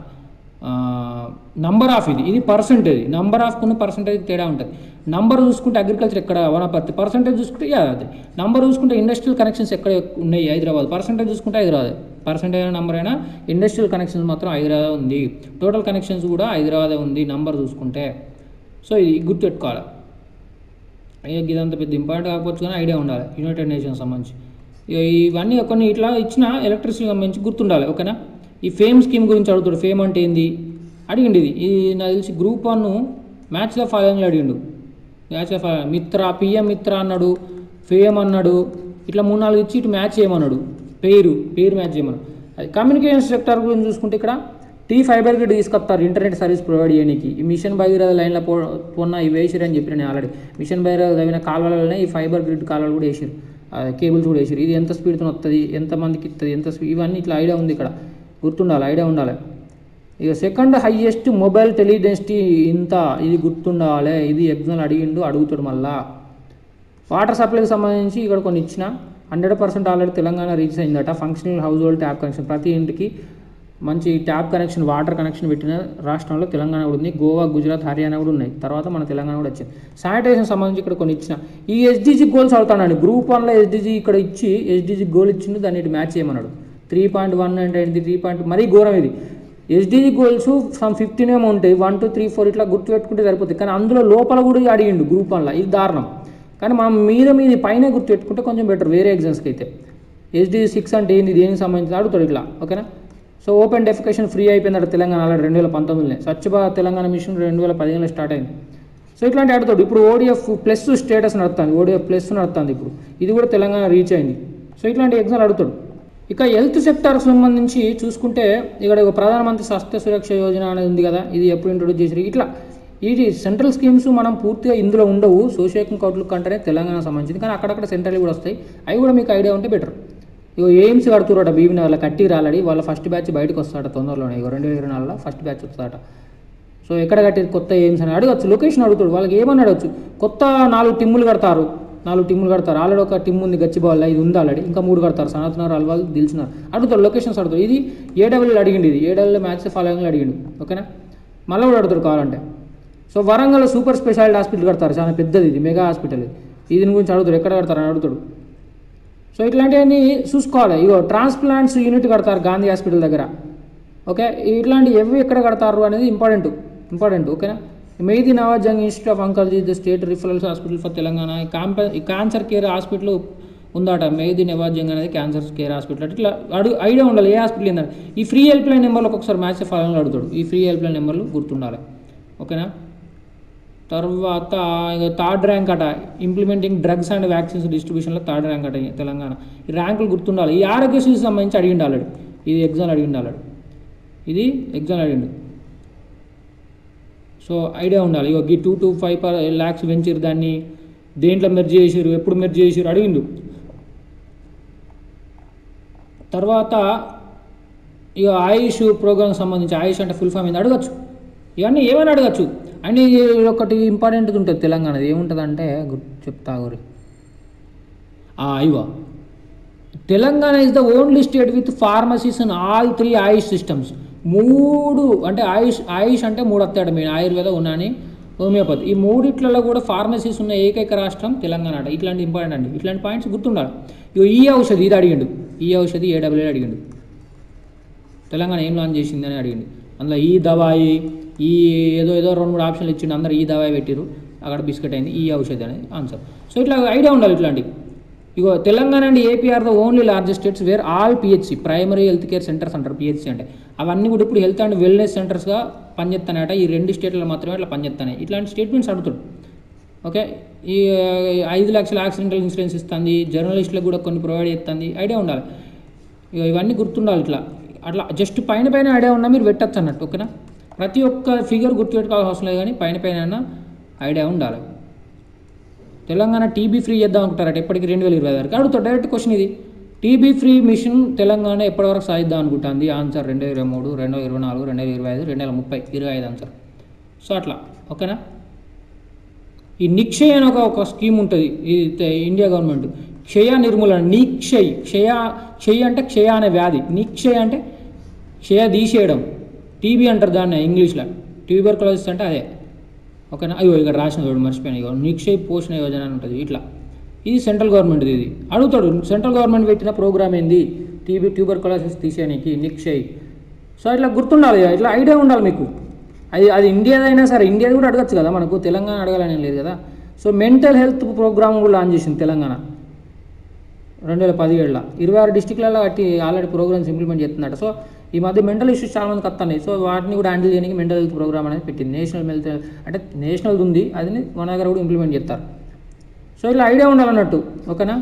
నంబర్ ఆఫ్ ఇది ఇది పర్సంటేజ్ నంబర్ ఆఫ్ కొన్ని పర్సంటేజ్ తేడా ఉంటుంది నంబర్ చూసుకుంటే అగ్రికల్చర్ ఎక్కడ వనపర్తి పర్సంటేజ్ చూసుకుంటే యాదాద్రి నంబర్ చూసుకుంటే ఇండస్ట్రియల్ కనెక్షన్స్ ఎక్కడ ఉన్నాయి హైదరాబాద్ పర్సంటేజ్ చూసుకుంటే హైదరాబాద్ పర్సంటేజ్ అయినా నంబర్ అయినా ఇండస్ట్రియల్ కనెక్షన్స్ మాత్రం హైదరాబాద్ ఉంది టోటల్ కనెక్షన్స్ కూడా హైదరాబాద్ ఉంది నంబర్ చూసుకుంటే సో ఇది గుర్తుపెట్టుకోవాలి అయ్యో ఇదంతా పెద్ద ఇంపార్టెంట్ కాకపోవచ్చు కానీ ఐడియా ఉండాలి యునైటెడ్ నేషన్స్ సంబంధించి ఇక ఇవన్నీ కొన్ని ఇట్లా ఇచ్చిన ఎలక్ట్రిసిటీ సంబంధించి గుర్తుండాలి ఓకేనా ఈ ఫేమ్ స్కీమ్ గురించి అడుగుతాడు ఫేమ్ అంటే ఏంది అడిగిండు ఇది ఇది నాకు తెలిసి గ్రూప్ వన్ మ్యాచ్ ద ఫాలోయింగ్లో అడిగిండు match the following Mitra PM Mitra అన్నాడు ఫేమ్ అన్నాడు ఇట్లా మూడు నాలుగు ఇచ్చి ఇటు మ్యాచ్ చేయమన్నాడు పేరు పేరు మ్యాచ్ చేయమన్నాడు అది కమ్యూనికేషన్ సెక్టర్ గురించి చూసుకుంటే ఇక్కడ టీ ఫైబర్ గ్రిడ్ తీసుకొస్తారు ఇంటర్నెట్ సర్వీస్ ప్రొవైడ్ చేయడానికి ఈ మిషన్ భగీరథ లైన్లో పో పొన్న ఇవి వేసిరు అని చెప్పిన నేను ఆల్రెడీ మిషన్ భగీరథ తగిన కాలువలనే ఈ ఫైబర్ గ్రిడ్ కాలువలు కూడా వేసారు కేబుల్స్ కూడా వేసారు ఇది ఎంత స్పీడ్తో వస్తుంది ఎంతమందికి ఇస్తుంది ఎంత స్పీ ఇవన్నీ ఇట్లా ఐడియా ఉంది ఇక్కడ గుర్తుండాలి ఐడియా ఉండాలి ఇక సెకండ్ హైయెస్ట్ మొబైల్ టెలిడెన్సిటీ ఇంత ఇది గుర్తుండాలి ఇది ఎగ్జామ్ అడిగిండు అడుగుతాడు మళ్ళా వాటర్ సప్లైకి సంబంధించి ఇక్కడ కొన్ని ఇచ్చిన hundred percent already Telangana reach అయిందట functional household tap connection ప్రతి ఇంటికి మంచి ట్యాప్ కనెక్షన్ వాటర్ కనెక్షన్ పెట్టిన రాష్ట్రంలో తెలంగాణ కూడా ఉంది గోవా గుజరాత్ హర్యానా కూడా ఉన్నాయి తర్వాత మన తెలంగాణ కూడా వచ్చింది శానిటైజేషన్ సంబంధించి ఇక్కడ కొన్ని ఇచ్చిన ఈ ఎస్డీజీ గోల్స్ అవుతానండి గ్రూప్ వన్లో ఎస్డీజీ ఇక్కడ ఇచ్చి ఎస్డీజీ గోల్ ఇచ్చిండు దాన్ని ఇటు మ్యాచ్ చేయమన్నాడు త్రీ పాయింట్ వన్ అంటే త్రీ పాయింట్ మరీ ఘోరం ఇది ఎస్డీజీ గోల్స్ సమ్ ఫిఫ్టీన్ ఏమో ఉంటాయి వన్ టూ త్రీ ఫోర్ ఇట్లా గుర్తుపెట్టుకుంటే సరిపోతుంది కానీ అందులో లోపల కూడా అడిగిండు గ్రూప్ వన్లో ఇది దారుణం కానీ మనం మీద మీద పైన గుర్తుపెట్టుకుంటే కొంచెం బెటర్ వేరే ఎగ్జామ్స్కి అయితే ఎస్డీజీ సిక్స్ అంటే ఏంది దేనికి సంబంధించి అడుగుతాడు ఇట్లా ఓకేనా సో ఓపెన్ డెఫికేషన్ ఫ్రీ అయిపోయిందట తెలంగాణ ఆల్రెడీ రెండు వేల పంతొమ్మిదిలో స్వచ్ఛ భారత్ తెలంగాణ మిషన్ రెండు వేల పదిహేనులో స్టార్ట్ అయింది సో ఇట్లాంటి అడుగుతాడు ఇప్పుడు ఓడిఎఫ్ ప్లస్ స్టేటస్ నడుస్తుంది ఓడిఎఫ్ ప్లస్ నడుస్తుంది ఇప్పుడు ఇది కూడా తెలంగాణ రీచ్ అయింది సో ఇట్లాంటి ఎగ్జామ్లు అడుగుతాడు ఇక హెల్త్ సెక్టార్కి సంబంధించి చూసుకుంటే ఇక్కడ ఒక ప్రధానమంత్రి స్వాస్థ్య సురక్ష యోజన అనేది ఉంది కదా ఇది ఎప్పుడు ఇంట్రొడ్యూస్ చేసారు ఇట్లా ఇది సెంట్రల్ స్కీమ్స్ మనం పూర్తిగా ఇందులో ఉండవు సోషియో ఎకనామిక్ అవుట్లుక్ అంటేనే తెలంగాణ సంబంధించింది కానీ అక్కడక్కడ సెంట్రల్ కూడా వస్తాయి అవి కూడా మీకు ఐడియా ఉంటే బెటర్ ఇగో ఎయిమ్స్ కడుతురట బీబీ వాళ్ళ కట్టి రాలడి వాళ్ళ ఫస్ట్ బ్యాచ్ బయటకు వస్తాడట తొందరలోనే ఇగో రెండు వేల ఇరవై నాలుగులో ఫస్ట్ బ్యాచ్ వస్తాడట సో ఎక్కడ కట్టేది కొత్త ఎయిమ్స్ అని అడగచ్చు లొకేషన్ అడుగుతాడు వాళ్ళకి ఏమని అడగచ్చు కొత్త నాలుగు టిమ్ములు కడతారు నాలుగు టిమ్ములు కడతారు ఆల్రెడీ ఒక టిమ్ ఉంది గచ్చిబాల్ ఇది ఉంది ఆల్రెడీ ఇంకా మూడు కడతారు సనత్నార్ అల్వాల్ దిల్చున్నారు అడుగుతాడు లొకేషన్స్ అడుగుతాడు ఇది ఏడబ్ల్యూలో అడిగింది ఇది ఏడబ్ల్యూ మ్యాచ్ ఫాలోయింగ్లో అడిగిండు ఓకేనా మళ్ళీ కూడా అడుగుతాడు కావాలంటే so Warangal super specialty hospital కడతారు చాలా పెద్దది ఇది మెగా హాస్పిటల్ ఇది దీని గురించి అడుగుతాడు ఎక్కడ కడతారు అని అడుగుతాడు సో ఇట్లాంటివన్నీ చూసుకోవాలి ఇగో ట్రాన్స్ప్లాంట్స్ యూనిట్ కడతారు గాంధీ హాస్పిటల్ దగ్గర ఓకే ఇట్లాంటి ఎవి ఎక్కడ కడతారు అనేది ఇంపార్టెంట్ ఇంపార్టెంట్ ఓకేనా Mehdi Nawazjung institute of oncology the state referrals hospital for Telangana ఈ కాంప ఈ క్యాన్సర్ కేర్ హాస్పిటల్ ఉందట మెయిది నవాజంగ్ అనేది క్యాన్సర్ కేర్ హాస్పిటల్ ఇట్లా అడుగు ఐడియా ఉండాలి ఏ హాస్పిటల్ ఏందని ఈ ఫ్రీ హెల్ప్ లైన్ నెంబర్లు ఒకసారి మ్యాచ్ ఫాలోలో అడుగుతాడు ఈ ఫ్రీ హెల్ప్ లైన్ నెంబర్లు గుర్తుండాలి ఓకేనా తర్వాత ఇక థర్డ్ ర్యాంక్ అట ఇంప్లిమెంటింగ్ డ్రగ్స్ అండ్ వ్యాక్సిన్స్ డిస్ట్రిబ్యూషన్లో థర్డ్ ర్యాంక్ అట ఈ తెలంగాణ ఈ ర్యాంకులు గుర్తుండాలి ఈ ఆరోగ్యశ్రీ సంబంధించి అడిగిండు ఆల్రెడీ ఇది ఎగ్జామ్ అడిగిండు ఆల్రెడీ ఇది ఎగ్జామ్ అడిగిండు సో ఐడియా ఉండాలి ఇక ఈ two to five per lakhs venture దాన్ని దేంట్లో మెర్జ్ చేసిరు ఎప్పుడు మెర్జ్ చేసిరు అడిగిండు తర్వాత ఇక ఆయుష్ ప్రోగ్రామ్ సంబంధించి ఆయుష్ అంటే ఫుల్ ఫామ్ ఏంది అడగచ్చు ఇవన్నీ ఏమైనా అడగచ్చు అండ్ ఇది ఒకటి ఇంపార్టెంట్ది ఉంటుంది తెలంగాణది ఏముంటుంది అంటే గుర్తు చెప్తా గురి ఇవో Telangana is the only state with pharmacies and all three AYUSH systems మూడు అంటే ఆయుష్ ఆయుష్ అంటే మూడు వస్తాడు మెయిన్ ఆయుర్వేద ఉన్నాని హోమియోపతి ఈ మూడిట్లలో కూడా ఫార్మసీస్ ఉన్న ఏకైక రాష్ట్రం తెలంగాణ అట ఇట్లాంటి ఇంపార్టెంట్ అండి ఇట్లాంటి పాయింట్స్ గుర్తుండాలి ఇగో ఈ ఔషధి ఇది అడిగిండు ఈ ఔషధి ఏడబ్ల్యూ అడిగిండు తెలంగాణ ఏం లాంచ్ చేసింది అని అడిగిండు అందులో ఈ దవాయి ఈ ఏదో ఏదో రెండు మూడు ఆప్షన్లు ఇచ్చిండు అందరు ఈ దవాయి పెట్టిరు అక్కడ బిస్కెట్ అయింది ఈ ఔషధి అనేది ఆన్సర్ సో ఇట్లా ఐడియా ఉండాలి ఇట్లాంటివి ఇగో Telangana and AP are the only largest states where all PHC primary health care centers అంటారు పిహెచ్సి అంటే అవన్నీ కూడా ఇప్పుడు హెల్త్ అండ్ వెల్నెస్ సెంటర్స్గా పనిచేస్తానట ఈ రెండు స్టేట్లలో మాత్రమే అట్లా పనిచేస్తాయి ఇట్లాంటి స్టేట్మెంట్స్ అడుగుతాడు ఓకే ఈ ఆ, ఐదు లక్షల యాక్సిడెంటల్ ఇన్సూరెన్స్ ఇస్తుంది జర్నలిస్టులకు కూడా కొన్ని ప్రొవైడ్ చేస్తుంది ఐడియా ఉండాలి ఇక ఇవన్నీ గుర్తుండాలి ఇట్లా అట్లా జస్ట్ పైన పైన ఐడియా ఉన్నా మీరు పెట్టచ్చు అన్నట్టు ఓకేనా ప్రతి ఒక్క ఫిగర్ గుర్తుపెట్టుకోవాల్సిన అవసరం లేదు కానీ పైన పైన ఐడియా ఉండాలి తెలంగాణ టీబీ ఫ్రీ చేద్దాం అనుకుంటారట ఎప్పటికి రెండు వేల ఇరవై వరకు అడుగుతా డైరెక్ట్ క్వశ్చన్ ఇది టీబీ ఫ్రీ మిషన్ తెలంగాణ ఎప్పటివరకు సాధిద్దాం అనుకుంటుంది ఆన్సర్ రెండు వేల ఇరవై మూడు రెండు వేల ఇరవై నాలుగు రెండు వేల ఇరవై ఐదు రెండు వేల ముప్పై ఇరవై ఐదు ఆన్సర్ సో అట్లా ఓకేనా ఈ నిక్షయ్ అని ఒక ఒక స్కీమ్ ఉంటుంది ఈ తే- ఇండియా గవర్నమెంట్ క్షయ నిర్మూలన నిక్షయ్ క్షయ క్షయ అంటే క్షయ అనే వ్యాధి నిక్షయ్ అంటే క్షయ తీసేయడం టీబీ అంటారు దాన్ని ఇంగ్లీష్లో ట్యూబర్కులోసిస్ అంటే అదే ఓకేనా అయ్యో ఇక్కడ రాసిన చూడు మర్చిపోయాను ఇగో నిక్షయ్ పోషణ యోజన అని ఉంటుంది ఇట్లా ఇది సెంట్రల్ గవర్నమెంట్ ఇది అడుగుతాడు సెంట్రల్ గవర్నమెంట్ పెట్టిన ప్రోగ్రామ్ ఏంది టీబీ ట్యూబర్కులోసిస్ తీసేయడానికి నిక్షయ్ సో ఇట్లా గుర్తుండాలి ఇట్లా ఐడియా ఉండాలి మీకు అది అది ఇండియాదైనా సరే ఇండియాది కూడా అడగచ్చు కదా మనకు తెలంగాణ అడగాలని ఏం లేదు కదా సో మెంటల్ హెల్త్ ప్రోగ్రామ్ కూడా లాంచ్ చేసింది తెలంగాణ రెండు వేల పదిహేడులో ఇరవై ఆరు డిస్టిక్లలో కట్టి ఆల్రెడీ ప్రోగ్రామ్స్ ఇంప్లిమెంట్ చేస్తున్నాడు సో ఈ మధ్య మెంటల్ ఇష్యూస్ చాలా మందికి వస్తున్నాయి సో వాటిని కూడా హ్యాండిల్ చేయడానికి మెంటల్ హెల్త్ ప్రోగ్రామ్ అనేది పెట్టింది నేషనల్ హెల్త్ అంటే నేషనల్ది ఉంది అది మన దగ్గర కూడా ఇంప్లిమెంట్ చేస్తారు సో ఇట్లా ఐడియా ఉండాలన్నట్టు ఓకేనా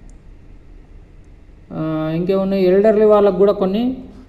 ఆ, ఇంకేమున్నాయి ఎల్డర్లీ వాళ్ళకు కూడా కొన్ని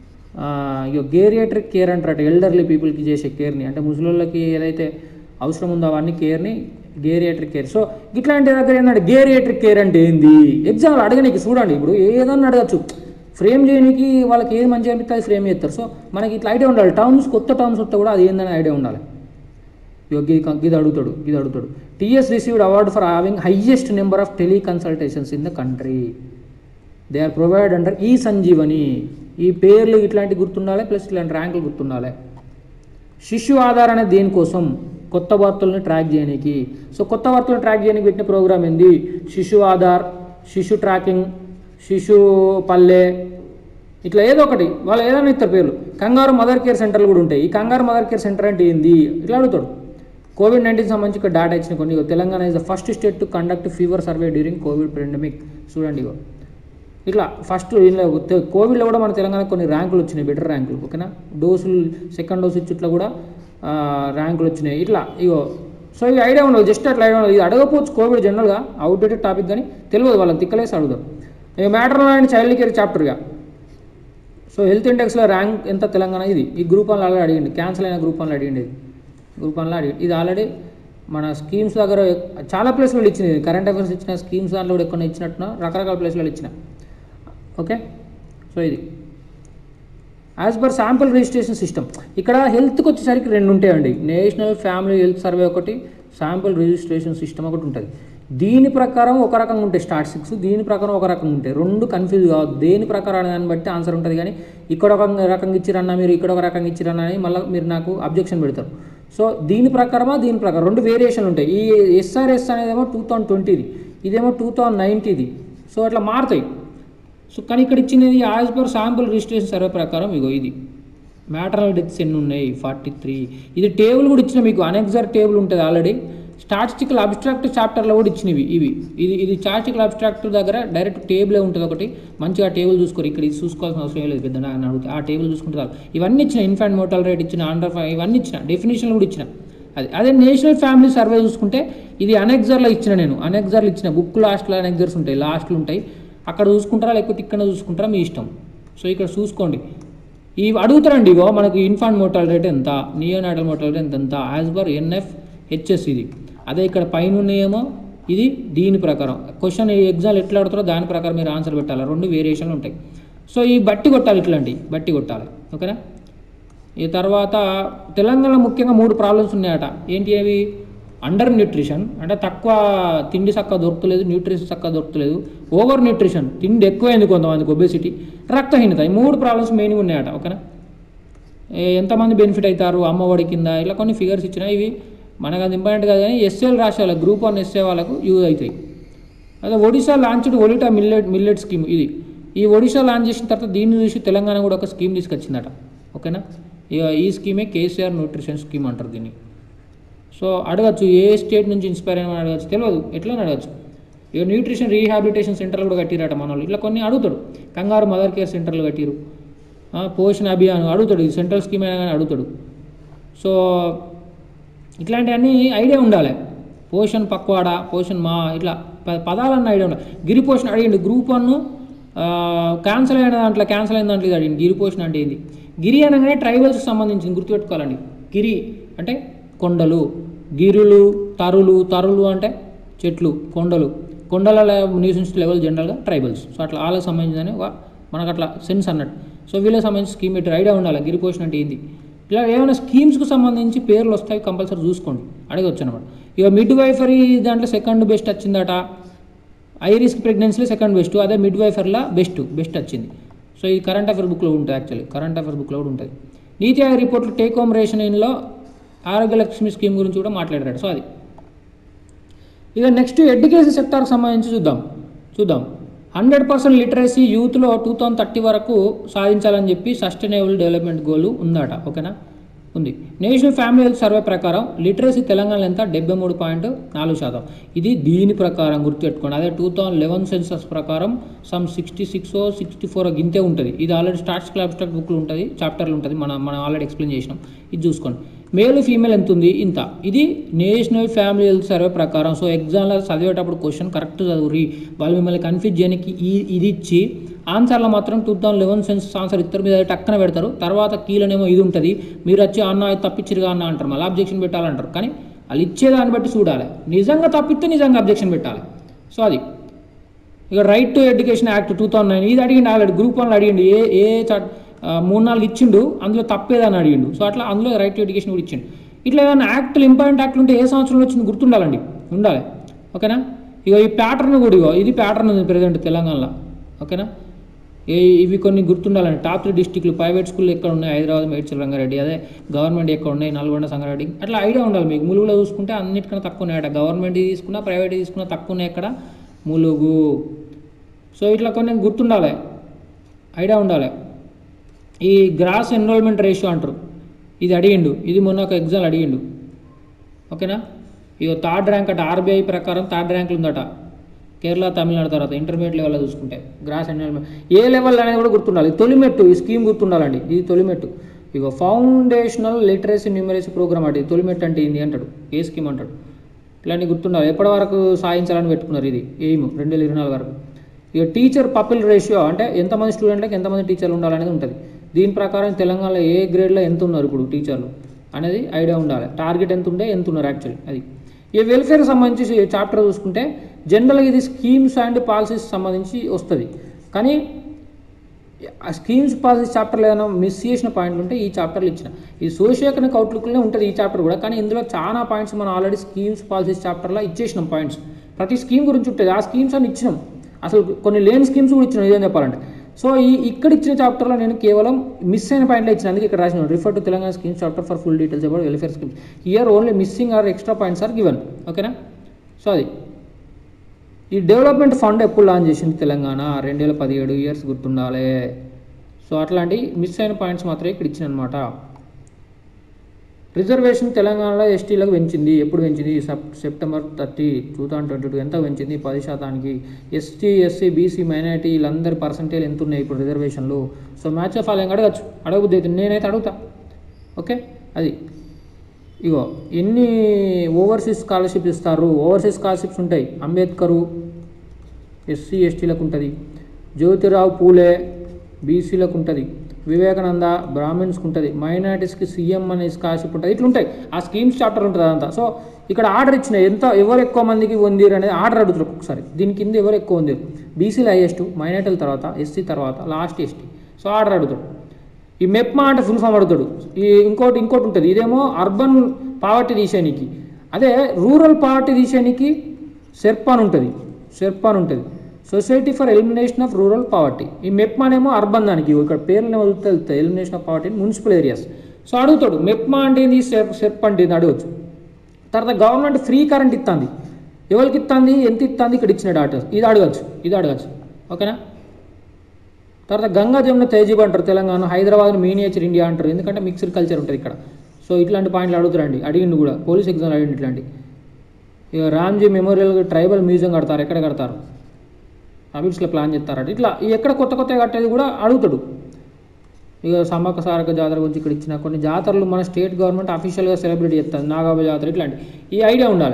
ఇక గేరియాట్రిక్ కేర్ అంటారట ఎల్డర్లీ పీపుల్కి చేసే కేర్ని అంటే ముసలోళ్ళకి ఏదైతే అవసరం ఉందో అవన్నీ కేర్ని గేరియాట్రిక్ కేర్ సో ఇట్లాంటి దగ్గర ఏంటంటే గేరియాట్రిక్ కేర్ అంటే ఏంది ఎగ్జామ్లో అడగనీకి చూడండి ఇప్పుడు ఏదన్నా అడగచ్చు ఫ్రేమ్ చేయడానికి వాళ్ళకి ఏది మంచిగా అనిపిస్తే అది ఫ్రేమ్ చేస్తారు సో మనకి ఇట్లా ఐడియా ఉండాలి టర్మ్స్ కొత్త టర్మ్స్ వస్తే కూడా అది ఏందని ఐడియా ఉండాలి ఇగో గి ఇది అడుగుతాడు ఇది అడుగుతాడు TS received award for having highest number of teleconsultations in the country they are provide under ఈ సంజీవని ఈ పేర్లు ఇట్లాంటి గుర్తుండాలి ప్లస్ ఇట్లాంటి ర్యాంకులు గుర్తుండాలి శిశు ఆధార్ అనేది దేనికోసం కొత్త వార్తలను ట్రాక్ చేయడానికి సో కొత్త వార్తలను ట్రాక్ చేయడానికి పెట్టిన ప్రోగ్రామ్ ఏంది శిశు ఆధార్ శిశు ట్రాకింగ్ శిశు పల్లె ఇట్లా ఏదో ఒకటి వాళ్ళు ఏదైనా ఇస్తారు పేర్లు కంగారు మదర్ కేర్ సెంటర్లు కూడా ఉంటాయి ఈ కంగారు మదర్ కేర్ సెంటర్ అంటే ఏంది ఇట్లా అడుగుతాడు కోవిడ్ నైన్టీన్ సంబంధించి ఇక్కడ డేటా ఇచ్చిన కొన్ని ఇగో Telangana is the first state to conduct fever survey during COVID pandemic చూడండి ఇగో ఇట్లా ఫస్ట్ ఇందులో తె- కోవిడ్లో కూడా మన తెలంగాణ కొన్ని ర్యాంకులు వచ్చినాయి బెటర్ ర్యాంకులు ఓకేనా డోసులు సెకండ్ డోస్ ఇచ్చుట్లో కూడా ఆ, ర్యాంకులు వచ్చినాయి ఇట్లా ఇగో సో ఇవి ఐడియా ఉండదు జస్ట్ అట్లా ఐడియా ఉండదు ఇది అడగపోవచ్చు కోవిడ్ జనరల్గా అవుట్డేటెడ్ టాపిక్ కానీ తెలియదు వాళ్ళకి తిక్కలేసి అడుగుతారు ఇక మ్యాటర్ అండ్ చైల్డ్ కేర్ చాప్టర్గా సో హెల్త్ ఇండెక్స్లో ర్యాంక్ ఎంత తెలంగాణ ఇది ఈ గ్రూప్ వన్లో ఆల్రెడీ అడిగింది క్యాన్సిల్ అయిన గ్రూప్ వన్లో అడిగింది ఇది గ్రూప్ వన్లో అడిగి ఇది ఆల్రెడీ మన స్కీమ్స్ దగ్గర ఎక్- చాలా ప్లేస్లలో ఇచ్చింది కరెంట్ అఫైర్స్ ఇచ్చిన స్కీమ్స్ దాంట్లో కూడా ఎక్కువ ఇచ్చినట్టున రకరకాల ప్లేస్లలో ఇచ్చిన ఓకే సో ఇది as per sample registration system ఇక్కడ హెల్త్కి వచ్చేసరికి రెండు ఉంటాయండి నేషనల్ ఫ్యామిలీ హెల్త్ సర్వే ఒకటి శాంపుల్ రిజిస్ట్రేషన్ సిస్టమ్ ఒకటి ఉంటుంది దీని ప్రకారం ఒక రకంగా ఉంటాయి స్టార్ట్ సిక్స్ దీని ప్రకారం ఒక రకంగా ఉంటాయి రెండు కన్ఫ్యూజ్ కావద్దు దేని ప్రకారం అనే దాన్ని బట్టి ఆన్సర్ ఉంటుంది కానీ ఇక్కడ ఒక రకంగా ఇచ్చిరన్నా మీరు ఇక్కడ ఒక రకంగా ఇచ్చిరన్నా అని మళ్ళీ మీరు నాకు అబ్జెక్షన్ పెడతారు సో దీని ప్రకారమా దీని ప్రకారం రెండు వేరియేషన్లు ఉంటాయి ఈ ఎస్ఆర్ఎస్ అనేదేమో టూ థౌజండ్ ట్వంటీది ఇదేమో టూ థౌజండ్ నైన్టీది సో అట్లా మారుతాయి సో కానీ ఇక్కడ ఇచ్చినది as per sample registration survey ప్రకారం ఇగో ఇది మ్యాటరల్ డెత్స్ ఎన్ని ఉన్నాయి ఫార్టీ త్రీ ఇది టేబుల్ కూడా ఇచ్చిన మీకు అనెక్సర్ టేబుల్ ఉంటుంది ఆల్రెడీ స్టాటిస్టికల్ అబ్స్ట్రాక్ట్ చాప్టర్లో కూడా ఇచ్చినవి ఇవి ఇది ఇది స్టాటిస్టికల్ అబ్స్ట్రాక్ట్ దగ్గర డైరెక్ట్ టేబులే ఉంటుంది ఒకటి మంచిగా టేబుల్ చూసుకోరు ఇక్కడ ఇది చూసుకోవాల్సిన అవసరం లేదు పెద్ద అని అడిగితే ఆ టేబుల్ చూసుకుంటే చాలు ఇవన్నీ ఇచ్చిన ఇన్ఫాంట్ మోటల్ రేట్ ఇచ్చిన అండర్ ఫైవ్ ఇవన్నీ ఇచ్చిన డెఫినేషన్ కూడా ఇచ్చిన అది అదే నేషనల్ ఫ్యామిలీ సర్వే చూసుకుంటే ఇది అనెక్జర్లో ఇచ్చిన నేను అనెక్జర్లు ఇచ్చిన బుక్ లాస్ట్లో అనెక్జర్స్ ఉంటాయి లాస్ట్లు ఉంటాయి అక్కడ చూసుకుంటారా లేకపోతే ఇక్కడ చూసుకుంటారా మీ ఇష్టం సో ఇక్కడ చూసుకోండి ఈ అడుగుతారండి ఇగో మనకు ఇన్ఫాంట్ మోటాల్ రేట్ ఎంత నియోనాటల్ మోటాల్ రేట్ ఎంత ఎంత యాజ్ పర్ ఎన్ఎఫ్ హెచ్ఎస్ ఇది అదే ఇక్కడ పైన ఉన్నాయేమో ఇది దీని ప్రకారం క్వశ్చన్ ఎగ్జామ్ ఎట్లా అడుగుతారో దాని ప్రకారం మీరు ఆన్సర్ పెట్టాలి రెండు వేరియేషన్లు ఉంటాయి సో ఈ బట్టి కొట్టాలి ఇట్లాంటి బట్టి కొట్టాలి ఓకేనా ఈ తర్వాత తెలంగాణలో ముఖ్యంగా మూడు ప్రాబ్లమ్స్ ఉన్నాయట ఏంటి అవి అండర్ న్యూట్రిషన్ అంటే తక్కువ తిండి చక్కగా దొరకలేదు న్యూట్రిషన్ చక్కగా దొరకలేదు ఓవర్ న్యూట్రిషన్ తిండి ఎక్కువైంది కొంతమందికి ఒబేసిటీ రక్తహీనత ఈ మూడు ప్రాబ్లమ్స్ మెయిన్గా ఉన్నాయట ఓకేనా ఏ- ఎంతమంది బెనిఫిట్ అవుతారు అమ్మఒడి కింద ఇలా కొన్ని ఫిగర్స్ ఇచ్చినా ఇవి మనకు అది ఇంపార్టెంట్ కాదు కానీ ఎస్ఏలు రాసే వాళ్ళకి గ్రూప్ వన్ ఎస్ఏ వాళ్ళకు యూజ్ అవుతాయి అదే ఒడిశా లాంచ్డ్ ఒలిటా మిల్లెట్ మిల్లెట్ స్కీమ్ ఇది ఈ ఒడిశా లాంచ్ చేసిన తర్వాత దీన్ని చూసి తెలంగాణ కూడా ఒక స్కీమ్ తీసుకొచ్చిందట ఓకేనా ఇక ఈ స్కీమే కేసీఆర్ న్యూట్రిషన్ స్కీమ్ అంటారు దీన్ని సో అడగచ్చు ఏ స్టేట్ నుంచి ఇన్స్పైర్ అయినా అడగచ్చు తెలియదు ఎట్లా అడగచ్చు ఇక న్యూట్రిషన్ రీహాబిలిటేషన్ సెంటర్లు కూడా కట్టిరట మన వాళ్ళు ఇట్లా కొన్ని అడుగుతాడు కంగారు మదర్ కేర్ సెంటర్లు కట్టిరు ఆ, పోషణ అభియాన్ అడుగుతాడు ఇది సెంట్రల్ స్కీమ్ అయినా కానీ అడుగుతాడు సో ఇట్లాంటివన్నీ ఐడియా ఉండాలి పోషన్ పక్వాడ పోషన్ మా ఇట్లా ప- పదాలన్న ఐడియా ఉండాలి గిరి పోషణ అడిగింది గ్రూప్ వన్ క్యాన్సల్ అయిన దాంట్లో క్యాన్సల్ అయిన దాంట్లో ఇది అడిగింది గిరి పోషణ అంటే ఏంది గిరి అనగానే ట్రైబల్స్కి సంబంధించింది గుర్తుపెట్టుకోవాలండి గిరి అంటే కొండలు గిరులు తరులు తరులు అంటే చెట్లు కొండలు కొండల న్యూసెన్స్ లెవెల్ జనరల్గా ట్రైబల్స్ సో అట్లా వాళ్ళకి సంబంధించిన ఒక మనకు అట్లా సెన్స్ అన్నట్టు సో వీళ్ళకి సంబంధించి స్కీమ్ పెట్టి ఐడియా ఉండాలి గిరి పోషణ అంటే ఏంది ఇలా ఏమైనా స్కీమ్స్కి సంబంధించి పేర్లు వస్తాయి కంపల్సరీ చూసుకోండి అడగొచ్చు అనమాట ఇక మిడ్ వైఫరీ దాంట్లో సెకండ్ బెస్ట్ వచ్చిందట ఐ రిస్క్ ప్రెగ్నెన్సీలో సెకండ్ బెస్ట్ అదే మిడ్ వైఫర్లా బెస్ట్ బెస్ట్ వచ్చింది సో ఇది కరెంట్ అఫేర్ బుక్లో ఉంటుంది యాక్చువల్లీ కరెంట్ అఫేర్ బుక్లో కూడా ఉంటుంది నీతి ఆయోగ్ రిపోర్ట్లో టేక్ హోమ్ రేషన్ ఇన్లో ఆరోగ్య లక్ష్మి స్కీమ్ గురించి కూడా మాట్లాడారు సో అది ఇక నెక్స్ట్ ఎడ్యుకేషన్ సెక్టార్కి సంబంధించి చూద్దాం చూద్దాం హండ్రెడ్ పర్సెంట్ లిటరసీ యూత్లో టూ థౌజండ్ థర్టీ వరకు సాధించాలని చెప్పి సస్టైనబుల్ డెవలప్మెంట్ గోల్ ఉందట ఓకేనా ఉంది నేషనల్ ఫ్యామిలీ హెల్త్ సర్వే ప్రకారం లిటరసీ తెలంగాణలో ఎంత డెబ్బై మూడు పాయింట్ నాలుగు శాతం ఇది దీని ప్రకారం గుర్తుపెట్టుకోండి అదే టూ థౌజండ్ లెవెన్ సెన్సస్ ప్రకారం some sixty six sixty four గింతే ఉంటుంది ఇది ఆల్రెడీ స్టార్ట్స్ క్లాబ్ స్టాక్ బుక్లో ఉంటుంది చాప్టర్లు ఉంటుంది మనం మనం ఆల్రెడీ ఎక్స్ప్లెయిన్ చేసినాం ఇది చూసుకోండి మేల్ ఫీమేల్ ఎంత ఉంది ఇంత ఇది నేషనల్ ఫ్యామిలీ హెల్త్ సర్వే ప్రకారం సో ఎగ్జామ్లో చదివేటప్పుడు క్వశ్చన్ కరెక్ట్ చదువురి వాళ్ళు మిమ్మల్ని కన్ఫ్యూజ్ చేయడానికి ఈ ఇది ఇచ్చి ఆన్సర్లో మాత్రం two thousand eleven census answer ఇద్దరు మీద టక్కన పెడతారు తర్వాత కీలనేమో ఇది ఉంటుంది మీరు వచ్చి అన్న ఇది తప్పించిరుగా అన్న అంటారు మళ్ళీ అబ్జెక్షన్ పెట్టాలంటారు కానీ వాళ్ళు ఇచ్చేదాన్ని బట్టి చూడాలి నిజంగా తప్పిస్తే నిజంగా అబ్జెక్షన్ పెట్టాలి సో అది ఇక right to education act two thousand nine ఇది అడిగిండు ఆల్రెడీ గ్రూప్ వన్లో అడిగిండు ఏ ఏ చట్ ఆ, మూడు నాలుగు ఇచ్చిండు అందులో తప్పేదని అడిగిండు సో అట్లా అందులో రైట్ టు ఎడ్యుకేషన్ కూడా ఇచ్చిండు ఇట్లా ఏదైనా యాక్ట్లు ఇంపార్టెంట్ యాక్ట్లు ఉంటే ఏ సంవత్సరంలో వచ్చింది గుర్తుండాలండి ఉండాలి ఓకేనా ఇక ఈ ప్యాటర్న్ కూడా ఇగో ఇది ప్యాటర్న్ ఉంది ప్రజెంట్ తెలంగాణలో ఓకేనా ఏ ఇవి కొన్ని గుర్తుండాలండి టాప్ త్రీ డిస్టిక్లు ప్రైవేట్ స్కూల్ ఎక్కడ ఉన్నాయి హైదరాబాద్ మేడ్చల్ రంగారెడ్డి అదే గవర్నమెంట్ ఎక్కడ ఉన్నాయి నల్గొండ సంగారెడ్డి అట్లా ఐడియా ఉండాలి మీకు ములుగులో చూసుకుంటే అన్నిటికన్నా తక్కువ ఉన్నాయట గవర్నమెంట్ తీసుకున్నా ప్రైవేట్ తీసుకున్నా తక్కువ ఉన్నాయి ఎక్కడ ములుగు సో ఇట్లా కొన్ని గుర్తుండాలి ఐడియా ఉండాలి ఈ గ్రాస్ ఎన్రోల్మెంట్ రేషియో అంటారు ఇది అడిగిండు ఇది మొన్న ఒక ఎగ్జామ్ అడిగిండు ఓకేనా ఇక థర్డ్ ర్యాంక్ అట ఆర్బీఐ ప్రకారం థర్డ్ ర్యాంక్లు ఉందట కేరళ తమిళనాడు తర్వాత ఇంటర్మీడియట్ లెవెల్లో చూసుకుంటే గ్రాస్ ఎన్రోల్మెంట్ ఏ లెవెల్ అనేది కూడా గుర్తుండాలి తొలిమెట్టు ఈ స్కీమ్ గుర్తుండాలండి ఇది తొలిమెట్టు ఇక ఫౌండేషనల్ లిటరసీ న్యూమరసీ ప్రోగ్రామ్ అంటే తొలిమెట్టు అంటే ఏంది అంటాడు ఏ స్కీమ్ అంటాడు ఇలాంటి గుర్తుండాలి ఎప్పటి వరకు సాధించాలని పెట్టుకున్నారు ఇది ఎయిమ్ రెండు వేల ఇరవై నాలుగు వరకు ఇక టీచర్ పపిల్ రేషియో అంటే ఎంతమంది స్టూడెంట్లకు ఎంతమంది టీచర్లు ఉండాలనేది ఉంటుంది దీని ప్రకారం తెలంగాణలో ఏ గ్రేడ్లో ఎంత ఉన్నారు ఇప్పుడు టీచర్లు అనేది ఐడియా ఉండాలి టార్గెట్ ఎంత ఉండే ఎంత ఉన్నారు యాక్చువల్లీ అది ఈ వెల్ఫేర్ సంబంధించి చాప్టర్ చూసుకుంటే జనరల్గా ఇది స్కీమ్స్ అండ్ పాలసీస్ సంబంధించి వస్తుంది కానీ ఆ స్కీమ్స్ పాలసీస్ చాప్టర్లో ఏదైనా మిస్ చేసిన పాయింట్లు ఉంటే ఈ చాప్టర్లు ఇచ్చిన ఈ సోషియో ఎకనామిక్ అవుట్లుక్లోనే ఉంటుంది ఈ చాప్టర్ కూడా కానీ ఇందులో చాలా పాయింట్స్ మనం ఆల్రెడీ స్కీమ్స్ పాలసీస్ చాప్టర్లో ఇచ్చేసినాం పాయింట్స్ ప్రతి స్కీమ్ గురించి ఉంటుంది ఆ స్కీమ్స్ అని ఇచ్చినాం అసలు కొన్ని లేని స్కీమ్స్ కూడా ఇచ్చినాం ఇదేం చెప్పాలంటే సో ఈ ఇక్కడ ఇచ్చిన చాప్టర్లో నేను కేవలం మిస్ అయిన పాయింట్లు ఇచ్చిన అందుకే ఇక్కడ రాసిన refer to Telangana schemes chapter for full details about welfare schemes year only missing or extra points are given ఓకేనా సో అది ఈ డెవలప్మెంట్ ఫండ్ ఎప్పుడు లాంచ్ చేసింది తెలంగాణ రెండు వేల పదిహేడు ఇయర్స్ గుర్తుండాలి సో అట్లాంటి మిస్ అయిన పాయింట్స్ మాత్రమే ఇక్కడ ఇచ్చిన అనమాట రిజర్వేషన్ తెలంగాణలో ఎస్టీలకు పెంచింది ఎప్పుడు పెంచింది Sep September thirty two thousand twenty two ఎంత పెంచింది పది శాతానికి ఎస్టీ ఎస్సీ బీసీ మైనారిటీ వీళ్ళందరి పర్సంటేజ్ ఎంత ఉన్నాయి ఇప్పుడు రిజర్వేషన్లు సో మ్యాచ్ ఆఫ్ ఫాలోయింగ్ అడగచ్చు అడగబుద్ది అయితే నేనైతే అడుగుతా ఓకే అది ఇగో ఎన్ని ఓవర్సీస్ స్కాలర్షిప్ ఇస్తారు ఓవర్సీస్ స్కాలర్షిప్స్ ఉంటాయి అంబేద్కరు ఎస్సీ ఎస్టీలకు ఉంటుంది జ్యోతిరావు పూలే బీసీలకు ఉంటుంది వివేకానంద బ్రాహ్మిన్స్కి ఉంటుంది మైనారిటీస్కి సీఎం అనే స్కాలర్షిప్ ఉంటుంది ఇట్లా ఉంటాయి ఆ స్కీమ్స్ చాప్టర్ ఉంటుంది అదంతా సో ఇక్కడ ఆర్డర్ ఇచ్చిన ఎంత ఎవరు ఎక్కువ మందికి పొందిరు అనేది ఆర్డర్ అడుగుతారు ఒకసారి దీని కింద ఎవరు ఎక్కువ పొందిరు బీసీలు హైయెస్ట్ మైనారిటీల తర్వాత ఎస్సీ తర్వాత లాస్ట్ ఎస్టీ సో ఆర్డర్ అడుగుతాడు ఈ మెప్మా అంటే ఫుల్ ఫామ్ అడుగుతాడు ఈ ఇంకోటి ఇంకోటి ఉంటుంది ఇదేమో అర్బన్ పావర్టీ తీసేనికి అదే రూరల్ పావర్టీ తీసేనికి సెర్పాన్ ఉంటుంది సెర్పాన్ ఉంటుంది society for elimination of rural poverty ఈ మెప్మాన్ ఏమో అర్బన్ దానికి ఇక్కడ పేర్లు తెలుస్తాయి elimination of poverty municipal areas so అడుగుతాడు మెప్మా అంటే ఏంది సెర్ సెర్ప్ అంటే ఏంది అడగచ్చు తర్వాత గవర్నమెంట్ ఫ్రీ కరెంట్ ఇస్తుంది ఎవరికి ఇస్తుంది ఎంత ఇస్తుంది ఇక్కడ ఇచ్చిన డాటా ఇది అడగచ్చు ఇది అడగచ్చు ఓకేనా తర్వాత గంగా జమున తేజీబ్ అంటారు తెలంగాణ హైదరాబాద్ మినియేచర్ ఇండియా అంటారు ఎందుకంటే మిక్స్డ్ కల్చర్ ఉంటుంది ఇక్కడ సో ఇట్లాంటి పాయింట్లు అడుగుతారండి అడిగిండు కూడా పోలీస్ ఎగ్జామ్ అడిగిండు ఇట్లాంటి ఇక రామ్జీ మెమోరియల్ ట్రైబల్ మ్యూజియం కడతారు ఎక్కడ కడతారు అబిడ్స్లో ప్లాన్ చేస్తారట ఇట్లా ఈ ఎక్కడ కొత్త కొత్త కట్టేది కూడా అడుగుతాడు ఇక సమ్మక్క సారక జాతర గురించి ఇక్కడ ఇచ్చిన కొన్ని జాతరలు మన స్టేట్ గవర్నమెంట్ అఫీషియల్గా సెలబ్రేట్ చేస్తుంది నాగాబ జాతర ఇట్లాంటి ఈ ఐడియా ఉండాలి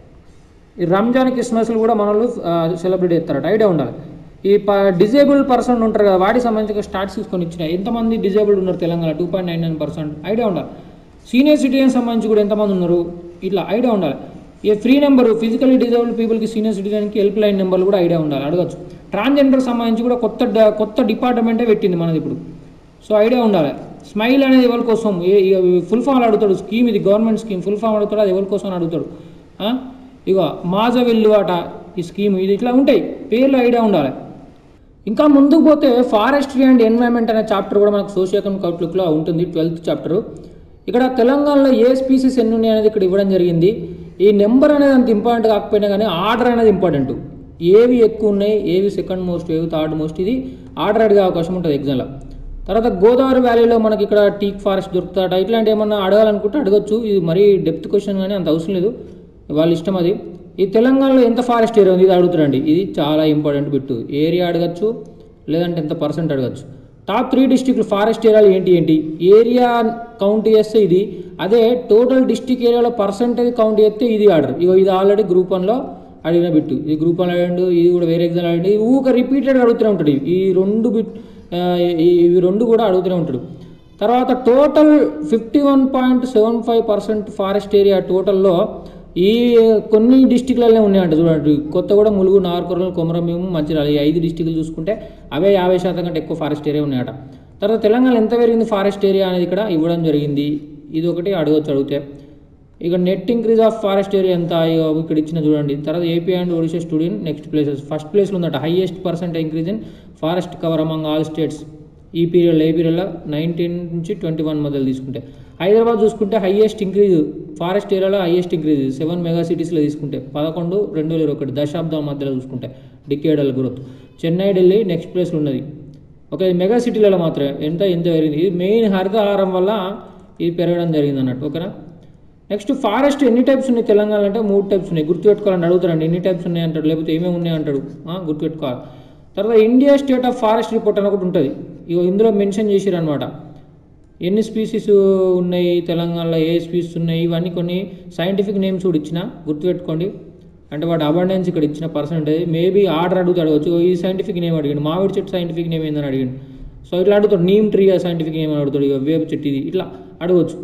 ఈ రంజాన్ క్రిస్మస్లు కూడా మన వాళ్ళు సెలబ్రేట్ చేస్తారట ఐడియా ఉండాలి ఈ ప డిజేబుల్డ్ పర్సన్ ఉంటారు కదా వాటికి సంబంధించిన స్టార్ట్స్ తీసుకొని ఇచ్చిన ఎంతమంది డిజేబుల్డ్ ఉన్నారు Telangana two point nine nine percent idea ఉండాలి సీనియర్ సిటిజన్ సంబంధించి కూడా ఎంతమంది ఉన్నారు ఇట్లా ఐడియా ఉండాలి ఈ ఫ్రీ నెంబర్ ఫిజికల్లీ డిజేబుల్డ్ పీపుల్కి సీనియర్ సిటిజన్కి హెల్ప్ లైన్ నెంబర్లు కూడా ఐడియా ఉండాలి అడగచ్చు ట్రాన్స్జెండర్ సంబంధించి కూడా కొత్త డ- కొత్త డిపార్ట్మెంటే పెట్టింది మనది ఇప్పుడు సో ఐడియా ఉండాలి స్మైల్ అనేది ఎవరి కోసం ఏ ఫుల్ ఫామ్ అడుగుతాడు స్కీమ్ ఇది గవర్నమెంట్ స్కీమ్ ఫుల్ ఫామ్ అడుగుతాడు అది ఎవరి కోసం అని అడుగుతాడు ఆ? ఇగో మాజ వెల్లు అట ఈ స్కీమ్ ఇది ఇట్లా ఉంటాయి పేర్లు ఐడియా ఉండాలి ఇంకా ముందుకు పోతే ఫారెస్ట్రీ అండ్ ఎన్వైరన్మెంట్ అనే చాప్టర్ కూడా మనకు సోషియో ఎకనామిక్ అవుట్లుక్లో ఉంటుంది ట్వెల్త్ చాప్టర్ ఇక్కడ తెలంగాణలో ఏ స్పీసీస్ ఎన్ని ఉన్నాయి అనేది ఇక్కడ ఇవ్వడం జరిగింది ఈ నెంబర్ అనేది అంత ఇంపార్టెంట్ కాకపోయినా కానీ ఆర్డర్ అనేది ఇంపార్టెంట్ ఏవి ఎక్కువ ఉన్నాయి ఏవి సెకండ్ మోస్ట్ ఏవి థర్డ్ మోస్ట్ ఇది ఆర్డర్ అడిగే అవకాశం ఉంటుంది ఎగ్జామ్లో తర్వాత గోదావరి వ్యాలీలో మనకి ఇక్కడ టీక్ ఫారెస్ట్ దొరుకుతాట ఇట్లాంటి ఏమన్నా అడగాలనుకుంటే అడగచ్చు ఇది మరీ డెప్త్ క్వశ్చన్ కానీ అంత అవసరం లేదు వాళ్ళ ఇష్టం అది ఈ తెలంగాణలో ఎంత ఫారెస్ట్ ఏరియా ఉంది ఇది అడుగుతారండి ఇది చాలా ఇంపార్టెంట్ బిట్ ఏరియా అడగచ్చు లేదంటే ఎంత పర్సెంట్ అడగచ్చు టాప్ త్రీ డిస్టిక్లు ఫారెస్ట్ ఏరియాలు ఏంటి ఏంటి ఏరియా కౌంట్ చేస్తే ఇది అదే టోటల్ డిస్టిక్ ఏరియాలో పర్సెంటేజ్ కౌంట్ చేస్తే ఇది ఆర్డర్ ఇగో ఇది ఆల్రెడీ గ్రూప్ వన్లో అడిగిన బిట్టు ఇది గ్రూప్ వన్ అడిగాడు ఇది కూడా వేరే ఎగ్జామ్ అడిగింది ఇది ఊక రిపీటెడ్ అడుగుతూనే ఉంటాడు ఇవి. ఈ రెండు బిట్ ఆ, ఈ- ఇవి రెండు కూడా అడుగుతూనే ఉంటాడు తర్వాత total fifty one point seven five percent forest area టోటల్లో ఈ కొన్ని డిస్టిక్లలో ఉన్నాయంట చూడండి కొత్తగూడ ములుగు నాగర్కర్నూలు కొమరంభీం మంచిర్యాల ఈ ఐదు డిస్టిక్లు చూసుకుంటే అవే యాభై శాతం కంటే ఎక్కువ ఫారెస్ట్ ఏరియా ఉన్నాయట తర్వాత తెలంగాణ ఎంత పెరిగింది ఫారెస్ట్ ఏరియా అనేది ఇక్కడ ఇవ్వడం జరిగింది ఇది ఒకటి అడగచ్చు అడిగితే ఇక net increase of forest area ఎంత ఇగో ఇక్కడ ఇచ్చిన చూడండి తర్వాత AP and Odisha student next places first ప్లేస్లో ఉందట highest percent increase in forest cover among all states ఈ పీరియడ్లో ఏ పీరియడ్లో నైన్టీన్ నుంచి ట్వంటీ వన్ మొదలు తీసుకుంటే హైదరాబాద్ చూసుకుంటే హైయెస్ట్ ఇంక్రీజ్ ఫారెస్ట్ ఏరియాలో హైయెస్ట్ ఇంక్రీజ్ సెవెన్ మెగా సిటీస్లో తీసుకుంటే పదకొండు రెండు వేల ఇరవై ఒకటి దశాబ్దాల మధ్యలో చూసుకుంటే decadal growth Chennai Delhi next ప్లేస్లో ఉన్నది ఓకే మెగా సిటీలలో మాత్రమే ఎంత ఎంత పెరిగింది ఇది మెయిన్ హరితహారం వల్ల ఇది పెరగడం జరిగింది అన్నట్టు ఓకేనా నెక్స్ట్ ఫారెస్ట్ ఎన్ని టైప్స్ ఉన్నాయి తెలంగాణ అంటే మూడు టైప్స్ ఉన్నాయి గుర్తుపెట్టుకోవాలని అడుగుతారండి ఎన్ని టైప్స్ ఉన్నాయి అంటాడు లేకపోతే ఏమేమి ఉన్నాయి అంటాడు ఆ, గుర్తుపెట్టుకోవాలి తర్వాత India state of forest report అని ఒకటి ఉంటుంది ఇగో ఇందులో మెన్షన్ చేసిరు అనమాట ఎన్ని స్పీసీస్ ఉన్నాయి తెలంగాణలో ఏ స్పీసీస్ ఉన్నాయి ఇవన్నీ కొన్ని సైంటిఫిక్ నేమ్స్ కూడా ఇచ్చిన గుర్తుపెట్టుకోండి అంటే వాటి అబండెన్స్ ఇక్కడ ఇచ్చిన పర్సంటేజ్ మేబీ ఆర్డర్ అడుగుతూ అడగచ్చు ఈ సైంటిఫిక్ నేమ్ అడిగాడు మామిడి చెట్టు సైంటిఫిక్ నేమ్ ఏందని అడిగాడు సో ఇట్లా అడుగుతాడు నీమ్ ట్రీ సైంటిఫిక్ నేమ్ అని అడుగుతాడు ఇక వేప చెట్టు ఇది ఇట్లా అడగవచ్చు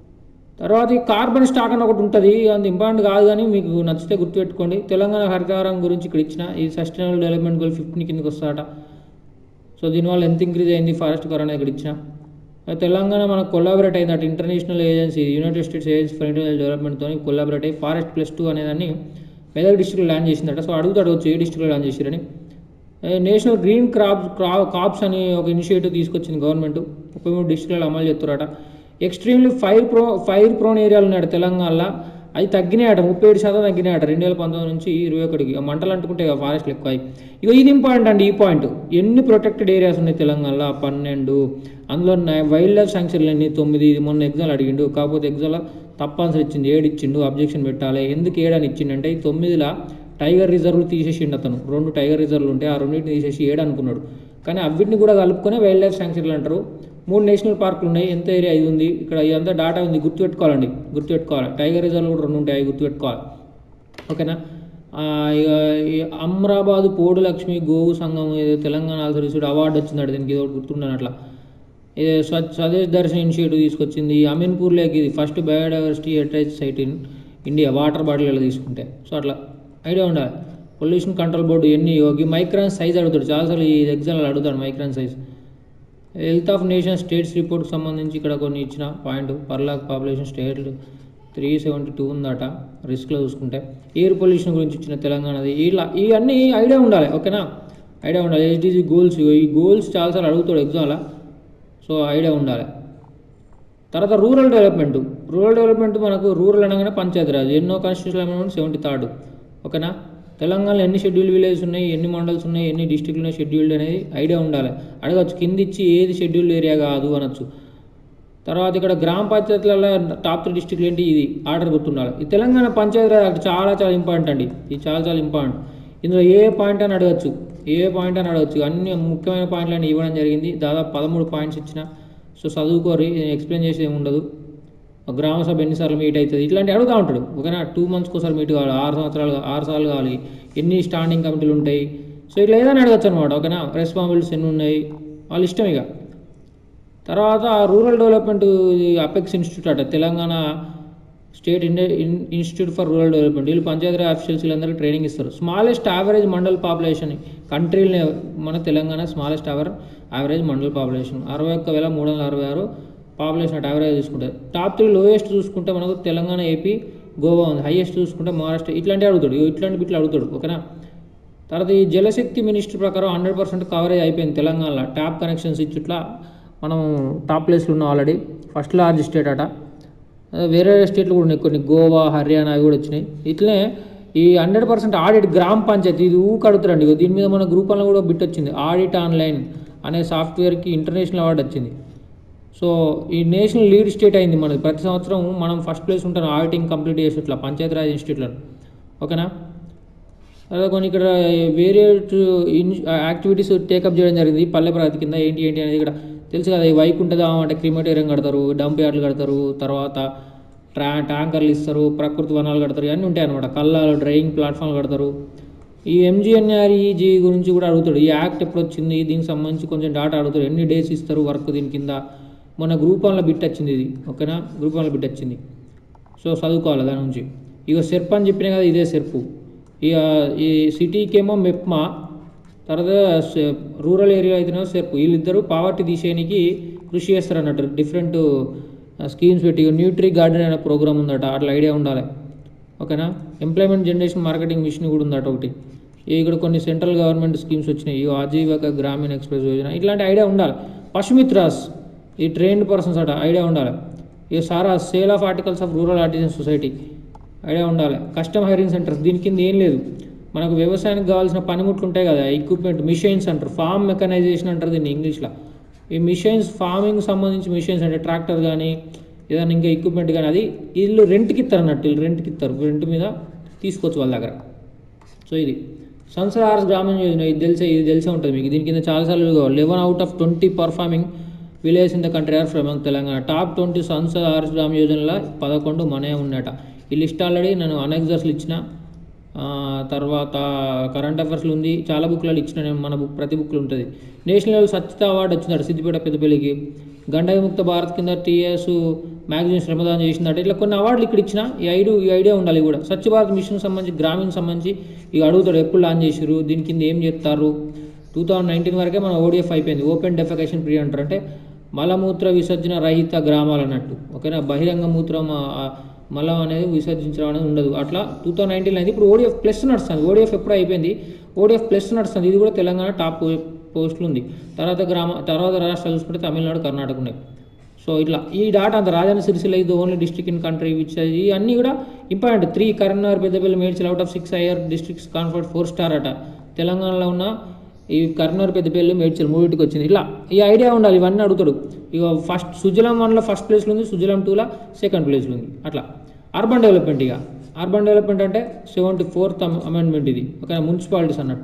తర్వాత ఈ కార్బన్ స్టాక్ అని ఒకటి ఉంటుంది అంత ఇంపార్టెంట్ కాదు కానీ మీకు నచ్చితే గుర్తుపెట్టుకోండి తెలంగాణ హరితహారం గురించి ఇక్కడ ఇచ్చిన ఈ సస్టైనబుల్ డెవలప్మెంట్ గోల్ ఫిఫ్టీన్ కిందకి వస్తాడట సో దీనివల్ల ఎంత ఇంక్రీజ్ అయింది ఫారెస్ట్ కవర్ అనేది ఇక్కడ ఇచ్చిన తెలంగాణ మనకు కొలాబరేట్ అయింది అటు international agency United States agency for international డెవలప్మెంట్తో కొలాబరేట్ అయ్యి ఫారెస్ట్ ప్లస్ టూ అనేదాన్ని మెదక్ డిస్ట్రిక్ట్లో ల్యాండ్ చేసిందట సో అడుగుతాడు వచ్చి ఏ డిస్ట్రిక్ట్లో ల్యాండ్ చేసిరని నేషనల్ గ్రీన్ క్రాప్ క్రా కాప్స్ అని ఒక ఇనిషియేటివ్ తీసుకొచ్చింది గవర్నమెంట్ ముప్పై మూడు డిస్ట్రిక్ట్లో అమలు చేస్తారట extremely fire pro fire prone ఏరియాలు ఉన్నాడు తెలంగాణలో అది తగ్గినాయట ముప్పై ఏడు శాతం తగ్గినాయట రెండు వేల పంతొమ్మిది నుంచి ఇరవై ఒకటికి ఆ మంటలు అంటుకుంటే ఇక ఫారెస్ట్లు ఎక్కువ అయ్యి ఇక ఇది ఇంపార్టెంట్ అండి ఈ పాయింట్ ఎన్ని ప్రొటెక్టెడ్ ఏరియాస్ ఉన్నాయి తెలంగాణలో పన్నెండు అందులో వైల్డ్ లైఫ్ శాంక్చురీలు అన్ని తొమ్మిది ఇది మొన్న ఎగ్జామ్ అడిగిండు కాకపోతే ఎగ్జామ్లో తప్పనిసరి ఇచ్చింది ఏడు ఇచ్చిండు అబ్జెక్షన్ పెట్టాలి ఎందుకు ఏడని ఇచ్చిండంటే ఈ తొమ్మిదిలో టైగర్ రిజర్వ్లు తీసేసిండు అతను రెండు టైగర్ రిజర్వ్లు ఉంటే ఆ రెండింటిని తీసేసి ఏడు అనుకున్నాడు కానీ అవిటిని కూడా కలుపుకొని వైల్డ్ లైఫ్ శాంక్చురీలు అంటారు మూడు నేషనల్ పార్కులు ఉన్నాయి ఎంత ఏరియా ఇది ఉంది ఇక్కడ ఇదంతా డాటా ఉంది గుర్తుపెట్టుకోవాలండి గుర్తుపెట్టుకోవాలి టైగర్ రిజర్వ్లు కూడా రెండు ఉంటాయి అవి గుర్తుపెట్టుకోవాలి ఓకేనా ఆ, ఇక ఈ అమ్రాబాద్ పోడు లక్ష్మి గోవు సంఘం ఏదో తెలంగాణ సర్వీసుడు అవార్డు వచ్చిందట దీనికి ఏదో ఒకటి గుర్తుండను అట్లా ఇది స్వ స్వదేశ్ దర్శన్ ఇనిషియేటివ్ తీసుకొచ్చింది అమీన్పూర్ లేక్ ఇది first biodiversity heritage site in India water bottle తీసుకుంటే సో అట్లా ఐడియా ఉండాలి పొల్యూషన్ కంట్రోల్ బోర్డు ఎన్ని యోగి మైక్రాన్ సైజ్ అడుగుతాడు చాలాసార్లు ఈ ఎగ్జామ్లో అడుగుతాడు micron size health of nation states రిపోర్ట్కి సంబంధించి ఇక్కడ కొన్ని ఇచ్చిన పాయింట్ పర్ లాక్ పాపులేషన్ స్టేట్లు త్రీ సెవెంటీ టూ ఉందట రిస్క్లో చూసుకుంటే ఎయిర్ పొల్యూషన్ గురించి ఇచ్చిన తెలంగాణది ఇలా ఇవన్నీ ఐడియా ఉండాలి ఓకేనా ఐడియా ఉండాలి హెచ్డీజీ గోల్స్ ఈ గోల్స్ చాలాసార్లు అడుగుతాడు ఎగ్జామ్లో సో ఐడియా ఉండాలి తర్వాత రూరల్ డెవలప్మెంట్ రూరల్ డెవలప్మెంట్ మనకు రూరల్ అనగానే పంచాయతీరాజ్ ఎన్నో కాన్స్టిట్యూషన్ అమెండ్మెంట్ సెవెంటీ థర్డ్ ఓకేనా తెలంగాణలో ఎన్ని షెడ్యూల్ విలేజెస్ ఉన్నాయి ఎన్ని మండల్స్ ఉన్నాయి ఎన్ని డిస్టిక్లు ఉన్నాయి షెడ్యూల్డ్ అనేది ఐడియా ఉండాలి అడగచ్చు కింద ఇచ్చి ఏది షెడ్యూల్డ్ ఏరియా కాదు అనొచ్చు తర్వాత ఇక్కడ గ్రామ పంచాయతీలలో టాప్ త్రీ డిస్టిక్లు ఏంటి ఇది ఆర్డర్ గుర్తుండాలి ఈ తెలంగాణ పంచాయతీరాజ్ యాక్ట్ చాలా చాలా ఇంపార్టెంట్ అండి ఇది చాలా చాలా ఇంపార్టెంట్ ఇందులో ఏ పాయింట్ అని అడగచ్చు ఏ పాయింట్ అని అడగచ్చు అన్ని ముఖ్యమైన పాయింట్లు అని ఇవ్వడం జరిగింది దాదాపు పదమూడు పాయింట్స్ ఇచ్చిన సో చదువుకోరి ఎక్స్ప్లెయిన్ చేసి ఏమి ఉండదు గ్రామ సభ ఎన్నిసార్లు మీట్ అవుతుంది ఇట్లాంటి అడుగుతూ ఉంటాడు ఓకేనా టూ మంత్స్కి ఒకసారి మీట్ కావాలి ఆరు సంవత్సరాలు ఆరు సార్లు కావాలి ఎన్ని స్టాండింగ్ కమిటీలు ఉంటాయి సో ఇట్లా ఏదైనా అడగచ్చు అనమాట ఓకేనా రెస్పాన్సిబిలిటీస్ ఎన్ని ఉన్నాయి వాళ్ళ ఇష్టం ఇక తర్వాత రూరల్ డెవలప్మెంట్ అపెక్స్ ఇన్స్టిట్యూట్ అట తెలంగాణ స్టేట్ ఇండి in- institute for rural development వీళ్ళు పంచాయతీ ఆఫీషియల్స్ వీళ్ళందరికీ ట్రైనింగ్ ఇస్తారు స్మాలెస్ట్ యావరేజ్ మండల్ పాపులేషన్ కంట్రీలో మన Telangana smallest our average mandal population అరవై ఒక్క వేల మూడు వందల అరవై ఆరు పాపులేషన్ అట్ యావరేజ్ చూసుకుంటే టాప్ త్రీ లోయెస్ట్ చూసుకుంటే మనకు తెలంగాణ ఏపీ గోవా ఉంది హైయెస్ట్ చూసుకుంటే మహారాష్ట్ర ఇట్లాంటివి అడుగుతాడు ఇగో ఇట్లాంటి బిట్లు అడుగుతాడు ఓకేనా తర్వాత ఈ జలశక్తి మినిస్ట్రీ ప్రకారం హండ్రెడ్ పర్సెంట్ కవరేజ్ అయిపోయింది తెలంగాణలో ట్యాప్ కనెక్షన్స్ ఇచ్చుట్లా మనం టాప్ ప్లేస్లో ఉన్నాం ఆల్రెడీ ఫస్ట్ లార్జ్ స్టేట్ అట అదే వేరే స్టేట్లు కూడా ఉన్నాయి కొన్ని గోవా హర్యానా అవి కూడా వచ్చినాయి ఇట్లనే ఈ హండ్రెడ్ పర్సెంట్ ఆడిట్ గ్రామ పంచాయతీ ఇది ఊకు అడుగుతారండి ఇగో దీని మీద మన గ్రూప్ వల్ల కూడా బిట్ వచ్చింది ఆడిట్ ఆన్లైన్ అనే సాఫ్ట్వేర్కి ఇంటర్నేషనల్ అవార్డు వచ్చింది సో ఈ నేషనల్ లీడ్ స్టేట్ అయింది మనది ప్రతి సంవత్సరం మనం ఫస్ట్ ప్లేస్ ఉంటాం ఆడిటింగ్ కంప్లీట్ చేసి ఇట్లా పంచాయతీరాజ్ ఇన్స్టిట్యూట్లో ఓకేనా అదే కొన్ని ఇక్కడ వేరే యాక్టివిటీస్ టేకప్ చేయడం జరిగింది పల్లె ప్రగతి కింద ఏంటి ఏంటి అనేది ఇక్కడ తెలుసు కదా ఈ వైకుంఠధామం అంటే క్రిమేటేరియం కడతారు డంప్ యార్డ్లు కడతారు తర్వాత ట్రా ట్యాంకర్లు ఇస్తారు ప్రకృతి వనాలు కడతారు ఇవన్నీ ఉంటాయి అనమాట కళ్ళాలు డ్రైయింగ్ ప్లాట్ఫామ్లు కడతారు ఈ ఎంజిఎన్ఆర్ఈజీ గురించి కూడా అడుగుతాడు ఈ యాక్ట్ ఎప్పుడు వచ్చింది దీనికి సంబంధించి కొంచెం డాటా అడుగుతాడు ఎన్ని డేస్ ఇస్తారు వర్క్ దీని కింద మన గ్రూప్ వన్లో బిట్ వచ్చింది ఇది ఓకేనా గ్రూప్ వన్లో బిట్ వచ్చింది సో చదువుకోవాలి దాని నుంచి ఇక సెర్ప్ అని చెప్పినా కదా ఇదే సెర్పు ఇక ఈ సిటీకేమో మెప్మా తర్వాత సె- రూరల్ ఏరియా అయితేనేమో సెర్ప్ వీళ్ళిద్దరూ పావర్టీ తీసేయడానికి కృషి చేస్తారు అన్నట్టు డిఫరెంట్ స్కీమ్స్ పెట్టి న్యూట్రీ గార్డెన్ అనే ప్రోగ్రామ్ ఉందట అట్లా ఐడియా ఉండాలి ఓకేనా ఎంప్లాయ్మెంట్ జనరేషన్ మార్కెటింగ్ మిషన్ కూడా ఉందట ఒకటి ఈ ఇక్కడ కొన్ని సెంట్రల్ గవర్నమెంట్ స్కీమ్స్ వచ్చినాయి ఈ ఆజీవిక గ్రామీణ ఎక్స్ప్రెస్ యోజన ఇట్లాంటి ఐడియా ఉండాలి పశుమిత్రాస్ ఈ ట్రైన్డ్ పర్సన్స్ అట ఐడియా ఉండాలి ఈ సారా sale of articles of rural artisan society idea ఉండాలి కస్టమ్ హైరింగ్ సెంటర్స్ దీని కింద ఏం లేదు మనకు వ్యవసాయానికి కావాల్సిన పనిముట్లు ఉంటాయి కదా ఎక్విప్మెంట్ మిషన్స్ అంటారు ఫార్మ్ మెకనైజేషన్ అంటారు దీన్ని ఇంగ్లీష్లో ఈ మిషన్స్ ఫార్మింగ్ సంబంధించి మిషన్స్ అంటే ట్రాక్టర్ కానీ ఏదైనా ఇంకా ఎక్విప్మెంట్ కానీ అది వీళ్ళు రెంట్కి ఇస్తారు అన్నట్టు వీళ్ళు రెంట్కి ఇస్తారు రెంట్ మీద తీసుకోవచ్చు వాళ్ళ దగ్గర సో ఇది సంసద్ ఆర్స్ గ్రామీణ యోజన ఇది తెలిసే ఇది తెలిసే ఉంటుంది మీకు దీని కింద చాలాసార్లు eleven out of twenty performing village in the country are from Telangana top twenty Sansad ఆర్స్ గ్రామ యోజనలో పదకొండు మనే ఉన్నట ఈ లిస్ట్ ఆల్రెడీ నేను అనెక్జర్స్లు ఇచ్చిన ఆ, తర్వాత కరెంట్ అఫైర్స్లో ఉంది చాలా బుక్లలో ఇచ్చిన నేను మన బుక్ ప్రతి బుక్లో ఉంటుంది నేషనల్ లెవెల్ సత్యత అవార్డు వచ్చిందట సిద్దిపేట పెద్దపల్లికి గండ విముక్త భారత్ కింద టీఎస్ మ్యాగజైన్ శ్రమదానం చేసిందట ఇట్లా కొన్ని అవార్డులు ఇక్కడ ఇచ్చిన ఈ ఐడియా ఈ ఐడియా ఉండాలి కూడా స్వచ్ఛ భారత్ మిషన్ సంబంధించి గ్రామీణ సంబంధించి ఇక అడుగుతాడు ఎప్పుడు లాంచ్ చేసిరు దీని కింద ఏం చేస్తారు టూ థౌజండ్ నైన్టీన్ వరకే మన ఓడిఎఫ్ అయిపోయింది ఓపెన్ డెఫికేషన్ ఫ్రీ అంటారు అంటే మలమూత్ర విసర్జన రహిత గ్రామాలు అన్నట్టు ఓకేనా బహిరంగ మూత్రం ఆ, ఆ, మలం అనేది విసర్జించడం అనేది ఉండదు అట్లా టూ థౌసండ్ నైన్టీన్ అయింది ఇప్పుడు ఓడిఎఫ్ ప్లస్ నడుస్తుంది ఓడిఎఫ్ ఎప్పుడు అయిపోయింది ఓడిఎఫ్ ప్లస్ నడుస్తుంది ఇది కూడా తెలంగాణ టాప్ పోస్టులు ఉంది తర్వాత గ్రామ తర్వాత రాష్ట్రాలు చూసుకుంటే తమిళనాడు కర్ణాటక ఉన్నాయి సో ఇట్లా ఈ డాటా అంత రాజన్న సిరిసిల్ల ఇది only district in country which ఈ అన్నీ కూడా important three Karimnagar Peddapalli Medchal out of six IR districts conferred four star అట తెలంగాణలో ఉన్న ఈ కరీంనగర్ పెద్దపల్లి మేడ్చల్ మూడింటికి వచ్చింది ఇట్లా ఈ ఐడియా ఉండాలి ఇవన్నీ అడుగుతాడు ఇక ఫస్ట్ సుజలం వన్లో ఫస్ట్ ప్లేస్లో ఉంది సుజలం టూలో సెకండ్ ప్లేస్లో ఉంది అట్లా అర్బన్ డెవలప్మెంట్ ఇక అర్బన్ డెవలప్మెంట్ అంటే సెవెంటీ ఫోర్త్ అమెండ్మెంట్ ఇది ఒక మున్సిపాలిటీస్ అన్నట్టు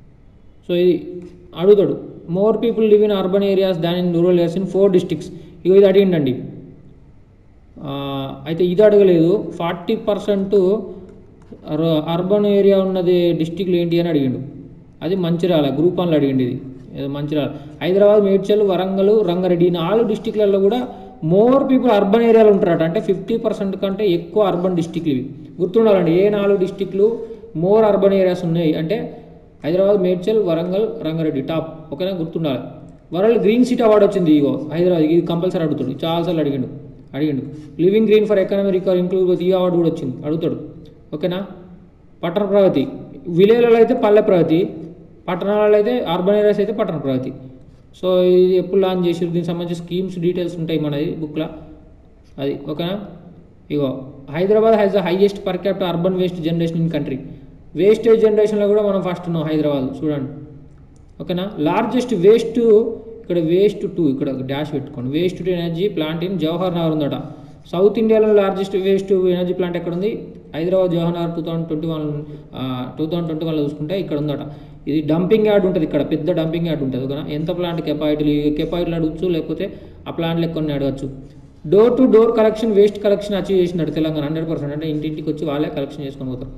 సో ఇది అడుగుతాడు more people live in urban areas than in rural areas in four districts ఇక ఇది అడిగిండండి ఆ, అయితే ఇది అడగలేదు ఫార్టీ పర్సెంట్ అర్బన్ ఏరియా ఉన్నది డిస్టిక్లు ఏంటి అని అడిగిండు అది మంచిర్యాల గ్రూప్ వన్లో అడిగిండు ఇది ఏదో మంచిర్యాల హైదరాబాద్ మేడ్చల్ వరంగల్ రంగారెడ్డి ఈ నాలుగు డిస్టిక్లలో కూడా మోర్ పీపుల్ అర్బన్ ఏరియాలో ఉంటారట అంటే ఫిఫ్టీ పర్సెంట్ కంటే ఎక్కువ అర్బన్ డిస్టిక్లు ఇవి గుర్తుండాలండి ఏ నాలుగు డిస్టిక్లు మోర్ అర్బన్ ఏరియాస్ ఉన్నాయి అంటే హైదరాబాద్ మేడ్చల్ వరంగల్ రంగారెడ్డి టాప్ ఓకేనా గుర్తుండాలి వరల్డ్ గ్రీన్ సిటీ అవార్డు వచ్చింది ఇగో హైదరాబాద్ ఇది కంపల్సరీ అడుగుతాడు చాలాసార్లు అడిగిండు అడిగిండు living green for economic recovery include ఈ అవార్డు కూడా వచ్చింది అడుగుతాడు ఓకేనా పట్టణ ప్రగతి విలేజ్లలో అయితే పల్లె ప్రగతి పట్టణాలలో అయితే అర్బన్ ఏరియాస్ అయితే పట్టణ ప్రగతి సో ఇది ఎప్పుడు లాంచ్ చేసారు దీనికి సంబంధించి స్కీమ్స్ డీటెయిల్స్ ఉంటాయి మనది బుక్లో అది ఓకేనా ఇగో Hyderabad has the highest per capita urban waste generation in country wastage జనరేషన్లో కూడా మనం ఫస్ట్ ఉన్నాం హైదరాబాద్ చూడండి ఓకేనా లార్జెస్ట్ వేస్ట్ ఇక్కడ వేస్ట్ టూ ఇక్కడ డాష్ పెట్టుకోండి waste to energy plant in Jawahar Nagar ఉందట సౌత్ ఇండియాలో లార్జెస్ట్ వేస్ట్ ఎనర్జీ ప్లాంట్ ఎక్కడ ఉంది Hyderabad Jawahar Nagar two thousand twenty one two thousand twenty వన్లో చూసుకుంటే ఇక్కడ ఉందట ఇది డంపింగ్ యార్డ్ ఉంటుంది ఇక్కడ పెద్ద డంపింగ్ యార్డ్ ఉంటుంది ఓకేనా ఎంత ప్లాంట్ కెపాసిటీలు కెపాసిటీలు అడగచ్చు లేకపోతే ఆ ప్లాంట్లు ఎక్కువ అడగచ్చు door to door collection waste collection achieve చేసినాడు తెలంగాణ హండ్రెడ్ పర్సెంట్ అంటే ఇంటింటికి వచ్చి వాళ్ళే కలెక్షన్ చేసుకొని పోతారు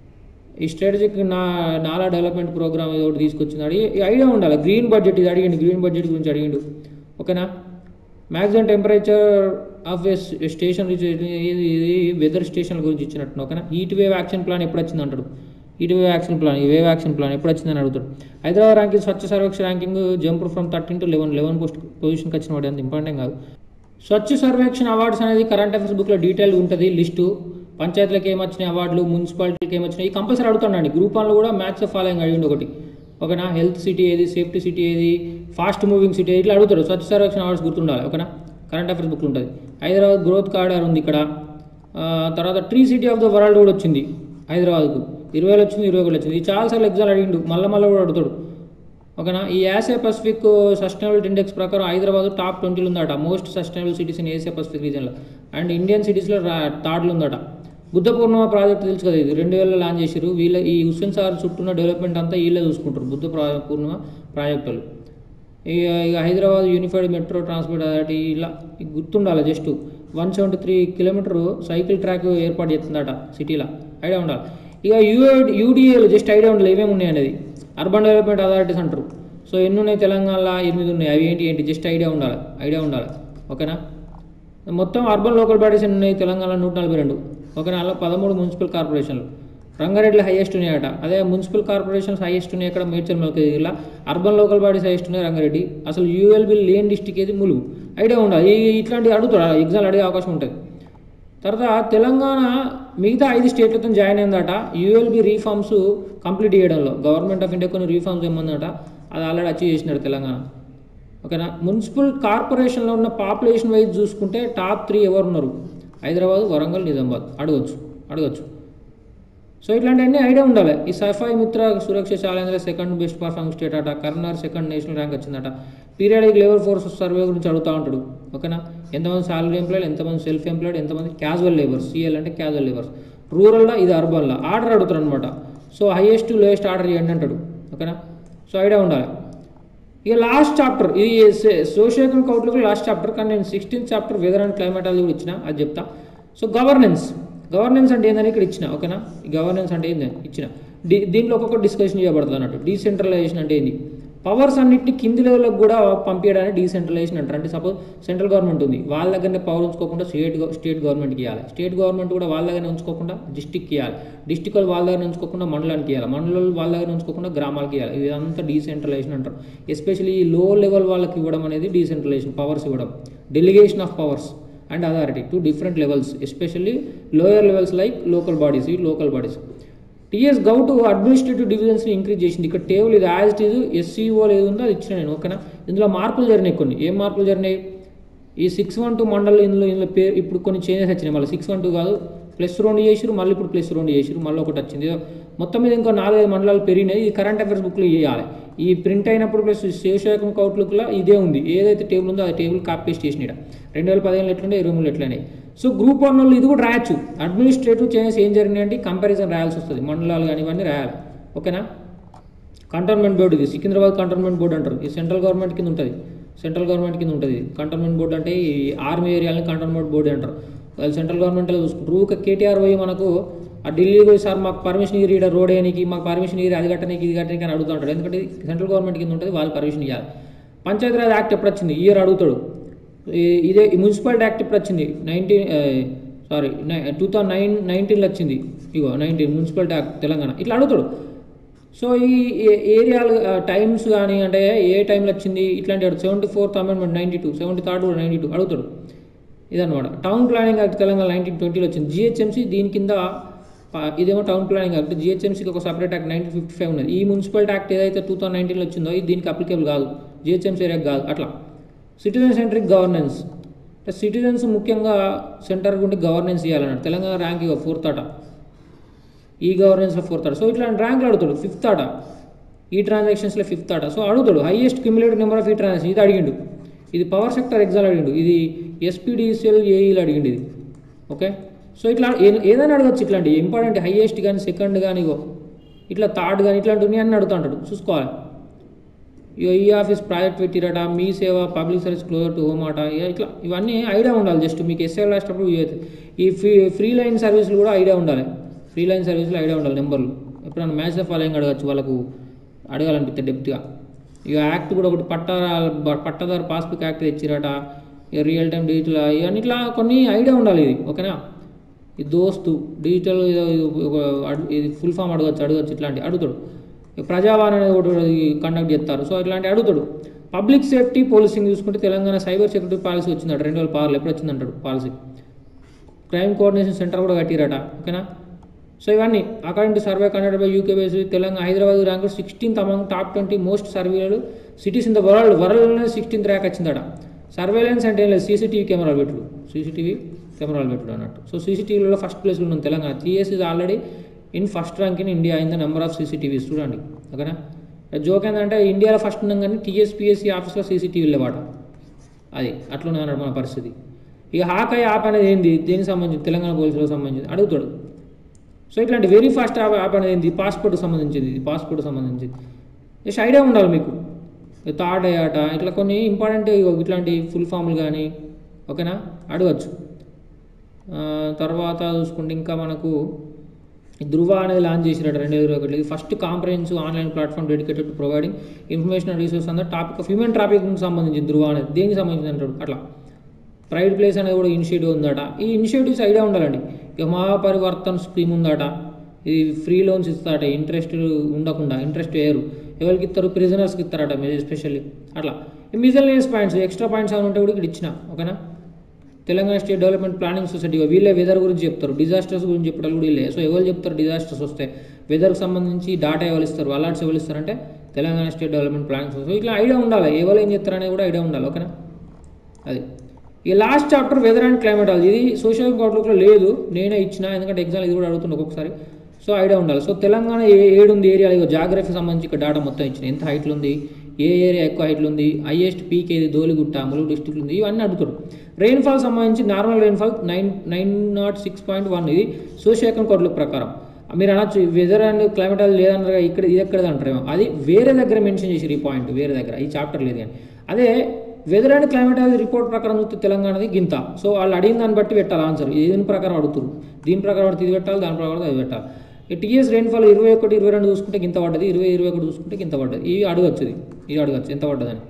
ఈ స్ట్రాటజిక్ నా నాలా డెవలప్మెంట్ ప్రోగ్రామ్ ఏదో ఒకటి తీసుకొచ్చినాడు ఈ ఈ ఐడియా ఉండాలి గ్రీన్ బడ్జెట్ ఇది అడిగిండు గ్రీన్ బడ్జెట్ గురించి అడిగిండు ఓకేనా maximum temperature of a station ఇది వెదర్ స్టేషన్ గురించి ఇచ్చినట్టు ఓకేనా హీట్ వేవ్ యాక్షన్ ప్లాన్ ఎప్పుడు వచ్చింది అంటాడు హీట్ వేవ్ యాక్షన్ ప్లాన్ ఈ వేవ్ యాక్షన్ ప్లాన్ ఎప్పుడు వచ్చిందని అడుగుతాడు Hyderabad ranking Swachh Survekshan ranking jump from thirteen to eleven eleven post పొజిషన్కి వచ్చిన వాడు అంత ఇంపార్టెంట్ కాదు స్వచ్ఛ సర్వేక్షణ అవార్డ్స్ అనేది కరెంట్ అఫైర్స్ బుక్లో డీటెయిల్ ఉంటుంది లిస్టు పంచాయతీలకు ఏమొచ్చినాయి అవార్డులు మున్సిపాలిటీకి ఏమొచ్చినాయి ఈ కంపల్సరీ అడుగుతానండి గ్రూప్ వన్లో కూడా మ్యాథ్స్ ఫాలోయింగ్ అడిగిండు ఒకటి ఓకేనా హెల్త్ సిటీ ఏది సేఫ్టీ సిటీ ఏది ఫాస్ట్ మూవింగ్ సిటీ ఇట్లా అడుగుతాడు స్వచ్ఛ సర్వేక్షణ అవార్డ్స్ గుర్తుండాలి ఓకేనా కరెంట్ అఫైర్స్ బుక్లో ఉంటుంది హైదరాబాద్ గ్రోత్ కార్డర్ ఉంది ఇక్కడ ఆ, తర్వాత tree city of the world కూడా వచ్చింది హైదరాబాద్కు ఇరవై వేలు వచ్చింది ఇరవై ఒకటి వచ్చింది ఇది చాలాసార్లు ఎగ్జామ్ అడిగిండు మళ్ళీ మళ్ళీ కూడా అడుగుతాడు ఓకేనా ఈ ఏసియా పసిఫిక్ సస్టైనబిలిటీ ఇండెక్స్ ప్రకారం హైదరాబాద్ టాప్ ట్వంటీలో ఉందట most sustainable cities in Asia Pacific రీజన్లో అండ్ ఇండియన్ సిటీస్లో థర్డ్లో ఉందట బుద్ధ పూర్ణిమ ప్రాజెక్ట్ తెలుసు కదా ఇది రెండు వేలలో లాంచ్ చేశారు వీళ్ళ ఈ హుస్సేన్ సాగర్ చుట్టూన్న డెవలప్మెంట్ అంతా వీళ్ళే చూసుకుంటారు బుద్ధ ప్రా- పూర్ణిమ ప్రాజెక్టులు ఇక ఇక హైదరాబాద్ యూనిఫైడ్ మెట్రో ట్రాన్స్పోర్ట్ అదటి ఇలా ఇక గుర్తుండాలి just one seventy three kilometre cycle track ఏర్పాటు చేస్తుందట సిటీలో ఐడియా ఉండాలి ఇక యూఏ యూడిఏలు జస్ట్ ఐడియా ఉండాలి ఏమేమి ఉన్నాయి అనేది అర్బన్ డెవలప్మెంట్ అథారిటీస్ అంటారు సో ఎన్ని ఉన్నాయి తెలంగాణలో ఎనిమిది ఉన్నాయి అవి ఏంటి ఏంటి జస్ట్ ఐడియా ఉండాలి ఐడియా ఉండాలి ఓకేనా మొత్తం అర్బన్ లోకల్ బాడీస్ ఎన్ని ఉన్నాయి తెలంగాణ నూట నలభై రెండు ఓకేనా అలా పదమూడు మున్సిపల్ కార్పొరేషన్లు రంగారెడ్డిలో హైయెస్ట్ ఉన్నాయట అదే మున్సిపల్ కార్పొరేషన్స్ హైయెస్ట్ ఉన్నాయి అక్కడ మేడ్చల్ మల్కజిల్లా అర్బన్ లోకల్ బాడీస్ హైయెస్ట్ ఉన్నాయి రంగారెడ్డి అసలు యూఎల్బి లేని డిస్టిక్ ఏది ములుగు ఐడియా ఉండాలి ఈ ఇట్లాంటివి అడుగుతాడు ఎగ్జామ్ అడిగే అవకాశం ఉంటుంది తర్వాత తెలంగాణ మిగతా ఐదు స్టేట్లతో జాయిన్ అయిందట యూఎల్బి రీఫార్మ్స్ కంప్లీట్ చేయడంలో గవర్నమెంట్ ఆఫ్ ఇండియా కొన్ని రీఫార్మ్స్ ఏమన్నదట అది ఆల్రెడీ అచీవ్ చేసినాడు తెలంగాణ ఓకేనా మున్సిపల్ కార్పొరేషన్లో ఉన్న పాపులేషన్ వైజ్ చూసుకుంటే టాప్ త్రీ ఎవరు ఉన్నారు హైదరాబాద్ వరంగల్ నిజామాబాద్ అడగచ్చు అడగచ్చు సో ఇట్లాంటివన్నీ ఐడియా ఉండాలి ఈ సఫాయి మిత్ర సురక్ష ఛాలెంజ్లో సెకండ్ బెస్ట్ పర్ఫార్మింగ్ స్టేట్ అట కరీంనగర్ సెకండ్ నేషనల్ ర్యాంక్ వచ్చిందట పీరియాడిక్ లేబర్ ఫోర్స్ సర్వే గురించి అడుగుతూ ఉంటాడు ఓకేనా ఎంతమంది సాలరీ ఎంప్లాయిడ్ ఎంతమంది సెల్ఫ్ ఎంప్లాయిడ్ ఎంతమంది క్యాజువల్ లేబర్స్ సిఎల్ అంటే క్యాజువల్ లేబర్స్ రూరల్లో ఇది అర్బన్లో ఆర్డర్ అడుగుతారు అనమాట సో హైయెస్ట్ లోయెస్ట్ ఆర్డర్ చేయండి అంటాడు ఓకేనా సో ఐడియా ఉండాలి ఇక లాస్ట్ చాప్టర్ ఇది socio economic outlook last chapter కానీ నేను sixteenth chapter weather and climatology కూడా ఇచ్చిన అది చెప్తా సో గవర్నెన్స్ గవర్నెన్స్ అంటే ఏందని ఇక్కడ ఇచ్చిన ఓకేనా ఈ గవర్నెన్స్ అంటే ఏందని ఇచ్చిన దీ దీంట్లో ఒక్కొక్క డిస్కషన్ చేయబడుతుంది అన్నట్టు డీసెంట్రలైజేషన్ అంటే ఏంది పవర్స్ అన్నిటిని కింది లెవెల్కి కూడా పంపించడానికి డీసెంట్రలైజేషన్ అంటారు అంటే సపోజ్ సెంట్రల్ గవర్నమెంట్ ఉంది వాళ్ళ దగ్గరనే పవర్ ఉంచుకోకుండా స్టేట్ గవ- స్టేట్ గవర్నమెంట్కి ఇవ్వాలి స్టేట్ గవర్నమెంట్ కూడా వాళ్ళ దగ్గర ఉంచుకోకుండా డిస్టిక్కి ఇవ్వాలి డిస్టిక్ వాళ్ళు వాళ్ళ దగ్గర ఉంచుకోకుండా మండలానికి ఇవ్వాలి మండలాలు వాళ్ళ దగ్గర ఉంచుకోకుండా గ్రామాలకి ఇవ్వాలి ఇదంతా డీసెంట్రలైజేషన్ అంటారు ఎస్పెషల్లీ ఈ లో లెవెల్ వాళ్ళకి ఇవ్వడం అనేది డీసెంట్రలైజేషన్ పవర్స్ ఇవ్వడం delegation of powers and authority to different levels especially lower levels like local bodies ఈ local bodies TS govt administrative డివిజన్స్ని ఇంక్రీజ్ చేసింది ఇక్కడ టేబుల్ ఇది యాజ్ ఇట్ ఈజ్ ఎస్సీఓ ఏది ఉందో అది ఇచ్చిన నేను ఓకేనా ఇందులో మార్పులు జరిగినాయి కొన్ని ఏం మార్పులు జరిగినాయి ఈ సిక్స్ వన్ టూ మండల్ ఇందులో ఇందులో పేరు ఇప్పుడు కొన్ని చేంజెస్ వచ్చినాయి మళ్ళీ సిక్స్ వన్ టూ కాదు ప్లస్ రెండు చేసిరు మళ్ళీ ఇప్పుడు ప్లస్ రెండు చేసిరు మళ్ళీ ఒకటి వచ్చింది మొత్తం మీద ఇంకో నాలుగైదు మండలాలు పెరిగినాయి ఇది కరెంట్ అఫైర్స్ బుక్లో ఇవ్వాలి ఈ ప్రింట్ అయినప్పుడు ప్లస్ శేషాకం అవుట్లుక్లో ఇదే ఉంది ఏదైతే టేబుల్ ఉందో ఆ టేబుల్ కాపీ పేస్ట్ చేసిన రెండు వేల పదిహేను ఎట్లుండే ఇరవై మూడు ఎట్లయినాయి సో గ్రూప్ వన్ వాళ్ళు ఇది కూడా రాయొచ్చు అడ్మినిస్ట్రేటివ్ చేంజెస్ ఏం జరిగినాయి అంటే కంపారిజన్ రాయాల్సి వస్తుంది మండలాలు కానీ ఇవన్నీ రాయాలి ఓకేనా కంటోన్మెంట్ బోర్డు ఇది సికింద్రాబాద్ కంటోన్మెంట్ బోర్డు అంటారు ఇది సెంట్రల్ గవర్నమెంట్ కింద ఉంటుంది సెంట్రల్ గవర్నమెంట్ కింద ఉంటుంది కంటోన్మెంట్ బోర్డు అంటే ఈ ఆర్మీ ఏరియాలని కంటోన్మెంట్ బోర్డు అంటారు వాళ్ళు సెంట్రల్ గవర్నమెంట్ చూసుకుంటారు ఊరికే కేటీఆర్ పోయి మనకు ఆ ఢిల్లీ పోయి సార్ మాకు పర్మిషన్ ఇయ్యి ఈడ రోడ్ వేయడానికి మాకు పర్మిషన్ ఇయ్యి అది కట్టడానికి ఇది కట్టడానికి అని అడుగుతూ ఉంటాడు ఎందుకంటే ఇది సెంట్రల్ గవర్నమెంట్ కింద ఉంటుంది వాళ్ళు పర్మిషన్ ఇవ్వాలి పంచాయతీరాజ్ యాక్ట్ ఎప్పుడు వచ్చింది ఇయర్ అడుగుతాడు ఈ- ఇదే ఈ మున్సిపాలిటీ యాక్ట్ ఎప్పుడు వచ్చింది nineteen sorry two thousand nine నైన్టీన్లో వచ్చింది ఇగో నైన్టీన్ మున్సిపాలిటీ యాక్ట్ తెలంగాణ ఇట్లా అడుగుతాడు సో ఈ ఏ- ఏరియాలు టైమ్స్ కానీ అంటే ఏ టైంలో వచ్చింది ఇట్లాంటి seventy fourth amendment ninety two seventy third కూడా నైంటీ టూ అడుగుతాడు ఇదన్నమాట town planning act Telangana nineteen ట్వంటీలో వచ్చింది జిహెచ్ఎంసీ దీని కింద ప- ఇదేమో టౌన్ ప్లానింగ్ యాక్ట్ జిహెచ్ఎంసీకి ఒక separate act nineteen fifty five ఉన్నది ఈ మున్సిపాలిటీ యాక్ట్ ఏదైతే టూ థౌసండ్ నైన్టీన్లో వచ్చిందో ఇది దీనికి అప్లికేబుల్ కాదు జిహెచ్ఎంసీ ఏరియాకి కాదు అట్లా సిటిజన్ సెంట్రిక్ గవర్నెన్స్ అంటే సిటిజన్స్ ముఖ్యంగా సెంటర్ గుండి గవర్నెన్స్ ఇవ్వాలన్నాడు తెలంగాణ ర్యాంక్ ఇక ఫోర్త్ అట ఈ గవర్నెన్స్లో ఫోర్త్ ఆట సో ఇట్లాంటి ర్యాంకులు అడుగుతాడు ఫిఫ్త్ ఆట ఈ ట్రాన్సాక్షన్స్లో ఫిఫ్త్ ఆట సో అడుగుతాడు హైయెస్ట్ క్యూములేటివ్ నెంబర్ ఆఫ్ ఈ ట్రాన్సాక్షన్ ఇది అడిగిండు ఇది పవర్ సెక్టర్ ఎగ్జామ్ అడిగిండు ఇది ఎస్పీడీసీఎల్ ఏఈలు అడిగిండు ఇది ఓకే సో ఇట్లా ఏ- ఏదైనా అడగచ్చు ఇట్లాంటి ఇంపార్టెంట్ హైయెస్ట్ కానీ సెకండ్ కానీ ఇగో ఇట్లా థర్డ్ కానీ ఇట్లాంటివి అన్ని అడుగుతూ ఉంటాడు చూసుకోవాలి ఇగో ఈ ఆఫీస్ ప్రాజెక్ట్ పెట్టిరట మీ సేవ public service closer to home అట ఇక ఇట్లా ఇవన్నీ ఐడియా ఉండాలి జస్ట్ మీకు ఎస్ఏ రాసేటప్పుడు ఇవి అవుతాయి. ఈ ఫ్రీ ఫ్రీ లైన్ సర్వీసులు కూడా ఐడియా ఉండాలి ఫ్రీ లైన్ సర్వీసులు ఐడియా ఉండాలి నెంబర్లు ఎప్పుడైనా మ్యాచ్ ఆఫ్ ఫాలోయింగ్ అడగచ్చు వాళ్ళకు అడగాలనిపిస్తే డెప్త్గా ఇక యాక్ట్ కూడా ఒకటి పట్టారా పట్టదారు పాస్బుక్ యాక్ట్ తెచ్చిరట ఇక రియల్ టైం డిజిటల్ ఇవన్నీ ఇట్లా కొన్ని ఐడియా ఉండాలి ఇది ఓకేనా ఈ దోస్తు డిజిటల్ ఏదో ఇది ఒక అడు- ఇది ఫుల్ ఫామ్ అడగచ్చు అడగచ్చు ఇట్లాంటి అడుగుతాడు ఇక ప్రజావాణి అనేది ఒకటి కండక్ట్ చేస్తారు సో ఇట్లాంటి అడుగుతాడు పబ్లిక్ సేఫ్టీ పోలీసింగ్ చూసుకుంటే తెలంగాణ సైబర్ సెక్యూరిటీ పాలసీ వచ్చిందట రెండు వేల పార్లు ఎప్పుడు వచ్చిందంటాడు పాలసీ క్రైమ్ కోఆర్డినేషన్ సెంటర్ కూడా కట్టిరట ఓకేనా సో ఇవన్నీ according to survey conducted by UK base Telangana Hyderabad rank sixteenth among top twenty most సర్వేలు సిటీస్ ఇన్ ద వరల్డ్ వరల్డ్లోనే సిక్స్టీన్త్ ర్యాంక్ వచ్చిందట సర్వేలెన్స్ అంటే ఏం లేదు సీసీటీవీ కెమెరాలు పెట్టుడు సీసీటీవీ కెమెరాలు పెట్టుడు అన్నట్టు సో సీసీటీవీలో ఫస్ట్ ప్లేస్లో ఉంది Telangana TS is already in first rank in India in the number of CCTVs చూడండి ఓకేనా జోక్ ఏంటంటే ఇండియాలో ఫస్ట్ ఉన్నాం కానీ టీఎస్పీఎస్సీ ఆఫీస్లో సీసీటీవీలు లేవాట అది అట్లనే అన్నాడు మన పరిస్థితి ఇక హాకై యాప్ అనేది ఏంది దేనికి సంబంధించి తెలంగాణ పోలీసులకు సంబంధించి అడుగుతాడు సో ఇట్లాంటి వెరీ ఫాస్ట్ యాప్ యాప్ అనేది ఏంది పాస్పోర్ట్కి సంబంధించింది ఇది పాస్పోర్ట్కి సంబంధించింది జస్ట్ ఐడియా ఉండాలి మీకు థర్డ్ అయ్యాట ఇట్లా కొన్ని ఇంపార్టెంట్ ఇట్లాంటి ఫుల్ ఫామ్లు కానీ ఓకేనా అడగచ్చు ఆ, తర్వాత చూసుకుంటే ఇంకా మనకు ఈ ధృవ అనేది లాంచ్ చేసిరట రెండు వేల ఇరవై ఒకటి ఇది first comprehensive online platform dedicated to providing information and resource అంతా టాపిక్ ఆఫ్ హ్యూమన్ ట్రాఫికింగ్ సంబంధించి ధృవ అనేది దేనికి సంబంధించి అంటాడు అట్లా ప్రైవేట్ ప్లేస్ అనేది కూడా ఇనిషియేటివ్ ఉందట ఈ ఇనిషియేటివ్స్ ఐడియా ఉండాలండి ఇక మహాపరివర్తన్ స్కీమ్ ఉందట ఇది ఫ్రీ లోన్స్ ఇస్తారట ఇంట్రెస్ట్ ఉండకుండా ఇంట్రెస్ట్ వేయరు ఎవరికి ఇస్తారు ప్రిజనర్స్కి ఇస్తారట మీరు ఎస్పెషల్లీ అట్లా మిజల్నియస్ పాయింట్స్ ఎక్స్ట్రా పాయింట్స్ ఏమైనా ఉంటే కూడా ఇక్కడ ఇచ్చిన ఓకేనా Telangana state development planning society వీళ్ళే వెదర్ గురించి చెప్తారు డిజాస్టర్స్ గురించి చెప్పడం కూడా వీళ్ళే సో ఎవరు చెప్తారు డిజాస్టర్స్ వస్తే వెదర్కి సంబంధించి డాటా ఎవరు ఇస్తారు అలర్ట్స్ ఎవరు ఇస్తారంటే Telangana state development planning society ఇట్లా ఐడియా ఉండాలి ఎవరు ఏం చెప్తారనేది కూడా ఐడియా ఉండాలి ఓకేనా అది ఈ last chapter weather and climatology ఇది సోషల్ అవుట్లుక్లో లేదు నేనే ఇచ్చిన ఎందుకంటే ఎగ్జామ్ ఇది కూడా అడుగుతుండే ఒక్కొక్కసారి సో ఐడియా ఉండాలి సో తెలంగాణ ఏ ఏడు ఉంది ఏరియా ఇగో జాగ్రఫీ సంబంధించి ఇక్కడ డేటా మొత్తం ఇచ్చిన ఎంత హైట్లు ఉంది ఏ ఏరియా ఎక్కువ హైట్లు ఉంది హైయెస్ట్ పీక్ ఏది దోలిగుట్ట ములుగు డిస్టిక్ ఉంది ఇవన్నీ అడుగుతాడు రెయిన్ఫాల్ సంబంధించి normal rainfall nine nine naught six point one ఇది సోషల్ ఎకనామిక్ అవుట్లుక్ ప్రకారం మీరు అనొచ్చు వెదర్ అండ్ క్లైమేట్ లేదన్నారు ఇక్కడ ఇది ఎక్కడది అంటారేమో అది వేరే దగ్గర మెన్షన్ చేసి ఈ పాయింట్ వేరే దగ్గర ఈ చాప్టర్ లేదు కానీ అదే వెదర్ అండ్ క్లైమేట్ రిపోర్ట్ ప్రకారం చూస్తే తెలంగాణది గింత సో వాళ్ళు అడిగిన దాన్ని బట్టి పెట్టాలి ఆన్సర్ దీని ప్రకారం అడుగుతారు దీని ప్రకారం అడిగితే ఇది పెట్టాలి దాని ప్రకారం అది పెట్టాలి ఈ టీఎస్ రెయిన్ఫాల్ ఇరవై ఒకటి ఇరవై రెండు చూసుకుంటే గింత పడ్డది ఇరవై ఇరవై ఒకటి చూసుకుంటే గింత పడ్డది ఇవి అడగచ్చు ఇది ఇది అడగచ్చు ఎంత పడ్డదని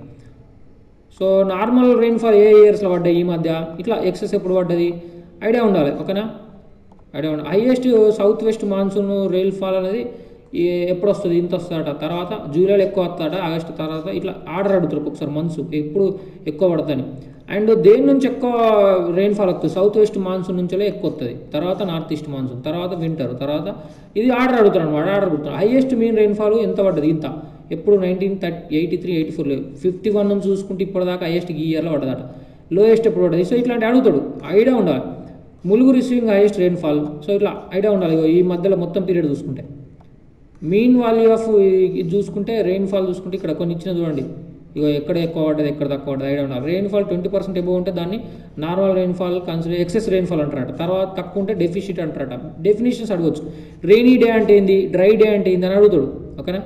సో నార్మల్ రెయిన్ఫాల్ ఏ ఇయర్స్లో పడ్డాయి ఈ మధ్య ఇట్లా ఎక్సెస్ ఎప్పుడు పడ్డది ఐడియా ఉండాలి ఓకేనా ఐడియా ఉండాలి highest south west monsoon rainfall అనేది ఏ- ఎప్పుడు వస్తుంది ఇంత వస్తుందట తర్వాత జూలైలో ఎక్కువ వస్తుందట ఆగస్టు తర్వాత ఇట్లా ఆర్డర్ అడుగుతారు ఒకసారి మంత్స్ ఎప్పుడు ఎక్కువ పడుతుంది అండ్ దేని నుంచి ఎక్కువ రెయిన్ఫాల్ వస్తుంది సౌత్ వెస్ట్ మాన్సూన్ నుంచే ఎక్కువ వస్తుంది తర్వాత నార్త్ ఈస్ట్ మాన్సూన్ తర్వాత వింటర్ తర్వాత ఇది ఆర్డర్ అడుగుతారు అనమాట ఆర్డర్ అడుగుతారు హైయెస్ట్ మీన్ రెయిన్ఫాల్ ఎంత పడ్డది ఇంత ఎప్పుడు nineteen thirty eighty three eighty ఫోర్లో ఫిఫ్టీ వన్ నుంచి చూసుకుంటే ఇప్పటిదాకా హైయెస్ట్ ఈ ఇయర్లో పడ్డదట లోయెస్ట్ ఎప్పుడు పడ్డది సో ఇట్లాంటి అడుగుతాడు ఐడియా ఉండాలి Mulugu receiving highest rainfall so ఇట్లా ఐడియా ఉండాలి ఇగో ఈ మధ్యలో మొత్తం పీరియడ్ చూసుకుంటే మీన్ వాల్యూ ఆఫ్ ఇది చూసుకుంటే రెయిన్ఫాల్ చూసుకుంటే ఇక్కడ కొన్ని ఇచ్చిన చూడండి ఇగో ఎక్కడ ఎక్కువ పడ్డది ఎక్కడ తక్కువ పడ్డది ఐడియా ఉండాలి రెయిన్ఫాల్ ట్వంటీ పర్సెంట్ ఎబో ఉంటే దాన్ని normal rainfall consider excess rainfall అంటారట తర్వాత తక్కువ ఉంటే డెఫిషిట్ అంటారట డెఫినేషన్స్ అడగవచ్చు రెయినీ డే అంటే ఏంది డ్రై డే అంటే ఏంది అని అడుగుతాడు ఓకేనా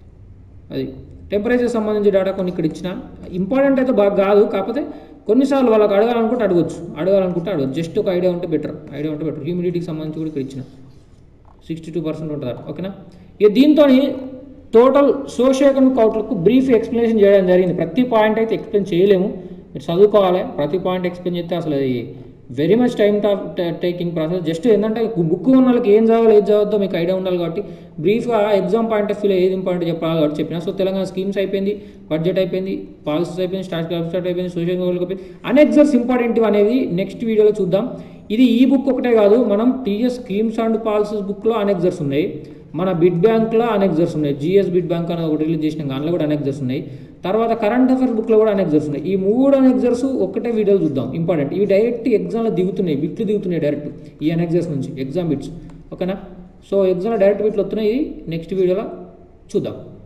అది టెంపరేచర్ సంబంధించి డేటా కొన్ని ఇక్కడ ఇచ్చిన ఇంపార్టెంట్ అయితే బాగా కాదు కాకపోతే కొన్నిసార్లు వాళ్ళకి అడగాలనుకుంటే అడగచ్చు అడగాలనుకుంటే అడగచ్చు జస్ట్ ఒక ఐడియా ఉంటే బెటర్ ఐడియా ఉంటే బెటర్ హ్యూమిడిటీకి సంబంధించి కూడా ఇక్కడ ఇచ్చిన సిక్స్టీ టూ పర్సెంట్ ఉంటుంది ఓకేనా ఇక దీంతో total socio economic outlook brief explanation చేయడం జరిగింది ప్రతి పాయింట్ అయితే ఎక్స్ప్లెయిన్ చేయలేము మీరు చదువుకోవాలి ప్రతి పాయింట్ ఎక్స్ప్లెయిన్ చేస్తే అసలు అది very much time taking process just ఏంటంటే బుక్ ఉన్న వాళ్ళకి ఏం చదవాలి ఏది చదవద్దో మీకు ఐడియా ఉండాలి కాబట్టి బ్రీఫ్గా ఎగ్జామ్ పాయింట్ ఆఫ్ వ్యూలో ఏది ఇంపార్టెంట్ చెప్పాలి కాబట్టి చెప్పిన సో తెలంగాణ స్కీమ్స్ అయిపోయింది బడ్జెట్ అయిపోయింది పాలసీస్ అయిపోయింది స్టార్ట్ స్టార్ట్ అయిపోయింది సోషల్ గోల్కి అయిపోయింది అనెక్సర్స్ ఇంపార్టెంట్ అనేది నెక్స్ట్ వీడియోలో చూద్దాం ఇది ఈ బుక్ ఒకటే కాదు మనం టీఎస్ స్కీమ్స్ అండ్ పాలసీస్ బుక్లో అనెక్సర్స్ ఉన్నాయి మన బిడ్ బ్యాంక్లో అనెక్సర్స్ ఉన్నాయి జిఎస్ బిడ్ బ్యాంక్ అనేది ఒకటి రిలీజ్ చేసిన దానిలో కూడా అనెక్సర్స్ ఉన్నాయి తర్వాత కరెంట్ అఫైర్స్ బుక్లో కూడా అనెక్సర్స్ ఉన్నాయి ఈ మూడు అనెక్సర్స్ ఒకటే వీడియోలో చూద్దాం ఇంపార్టెంట్ ఇవి డైరెక్ట్ ఎగ్జామ్లో దిగుతున్నాయి బిట్లు దిగుతున్నాయి డైరెక్ట్ ఈ అనెక్సర్స్ నుంచి ఎగ్జామ్ బిట్స్ ఓకేనా సో ఎగ్జామ్లో డైరెక్ట్ బిట్లు వస్తున్నాయి నెక్స్ట్ వీడియోలో చూద్దాం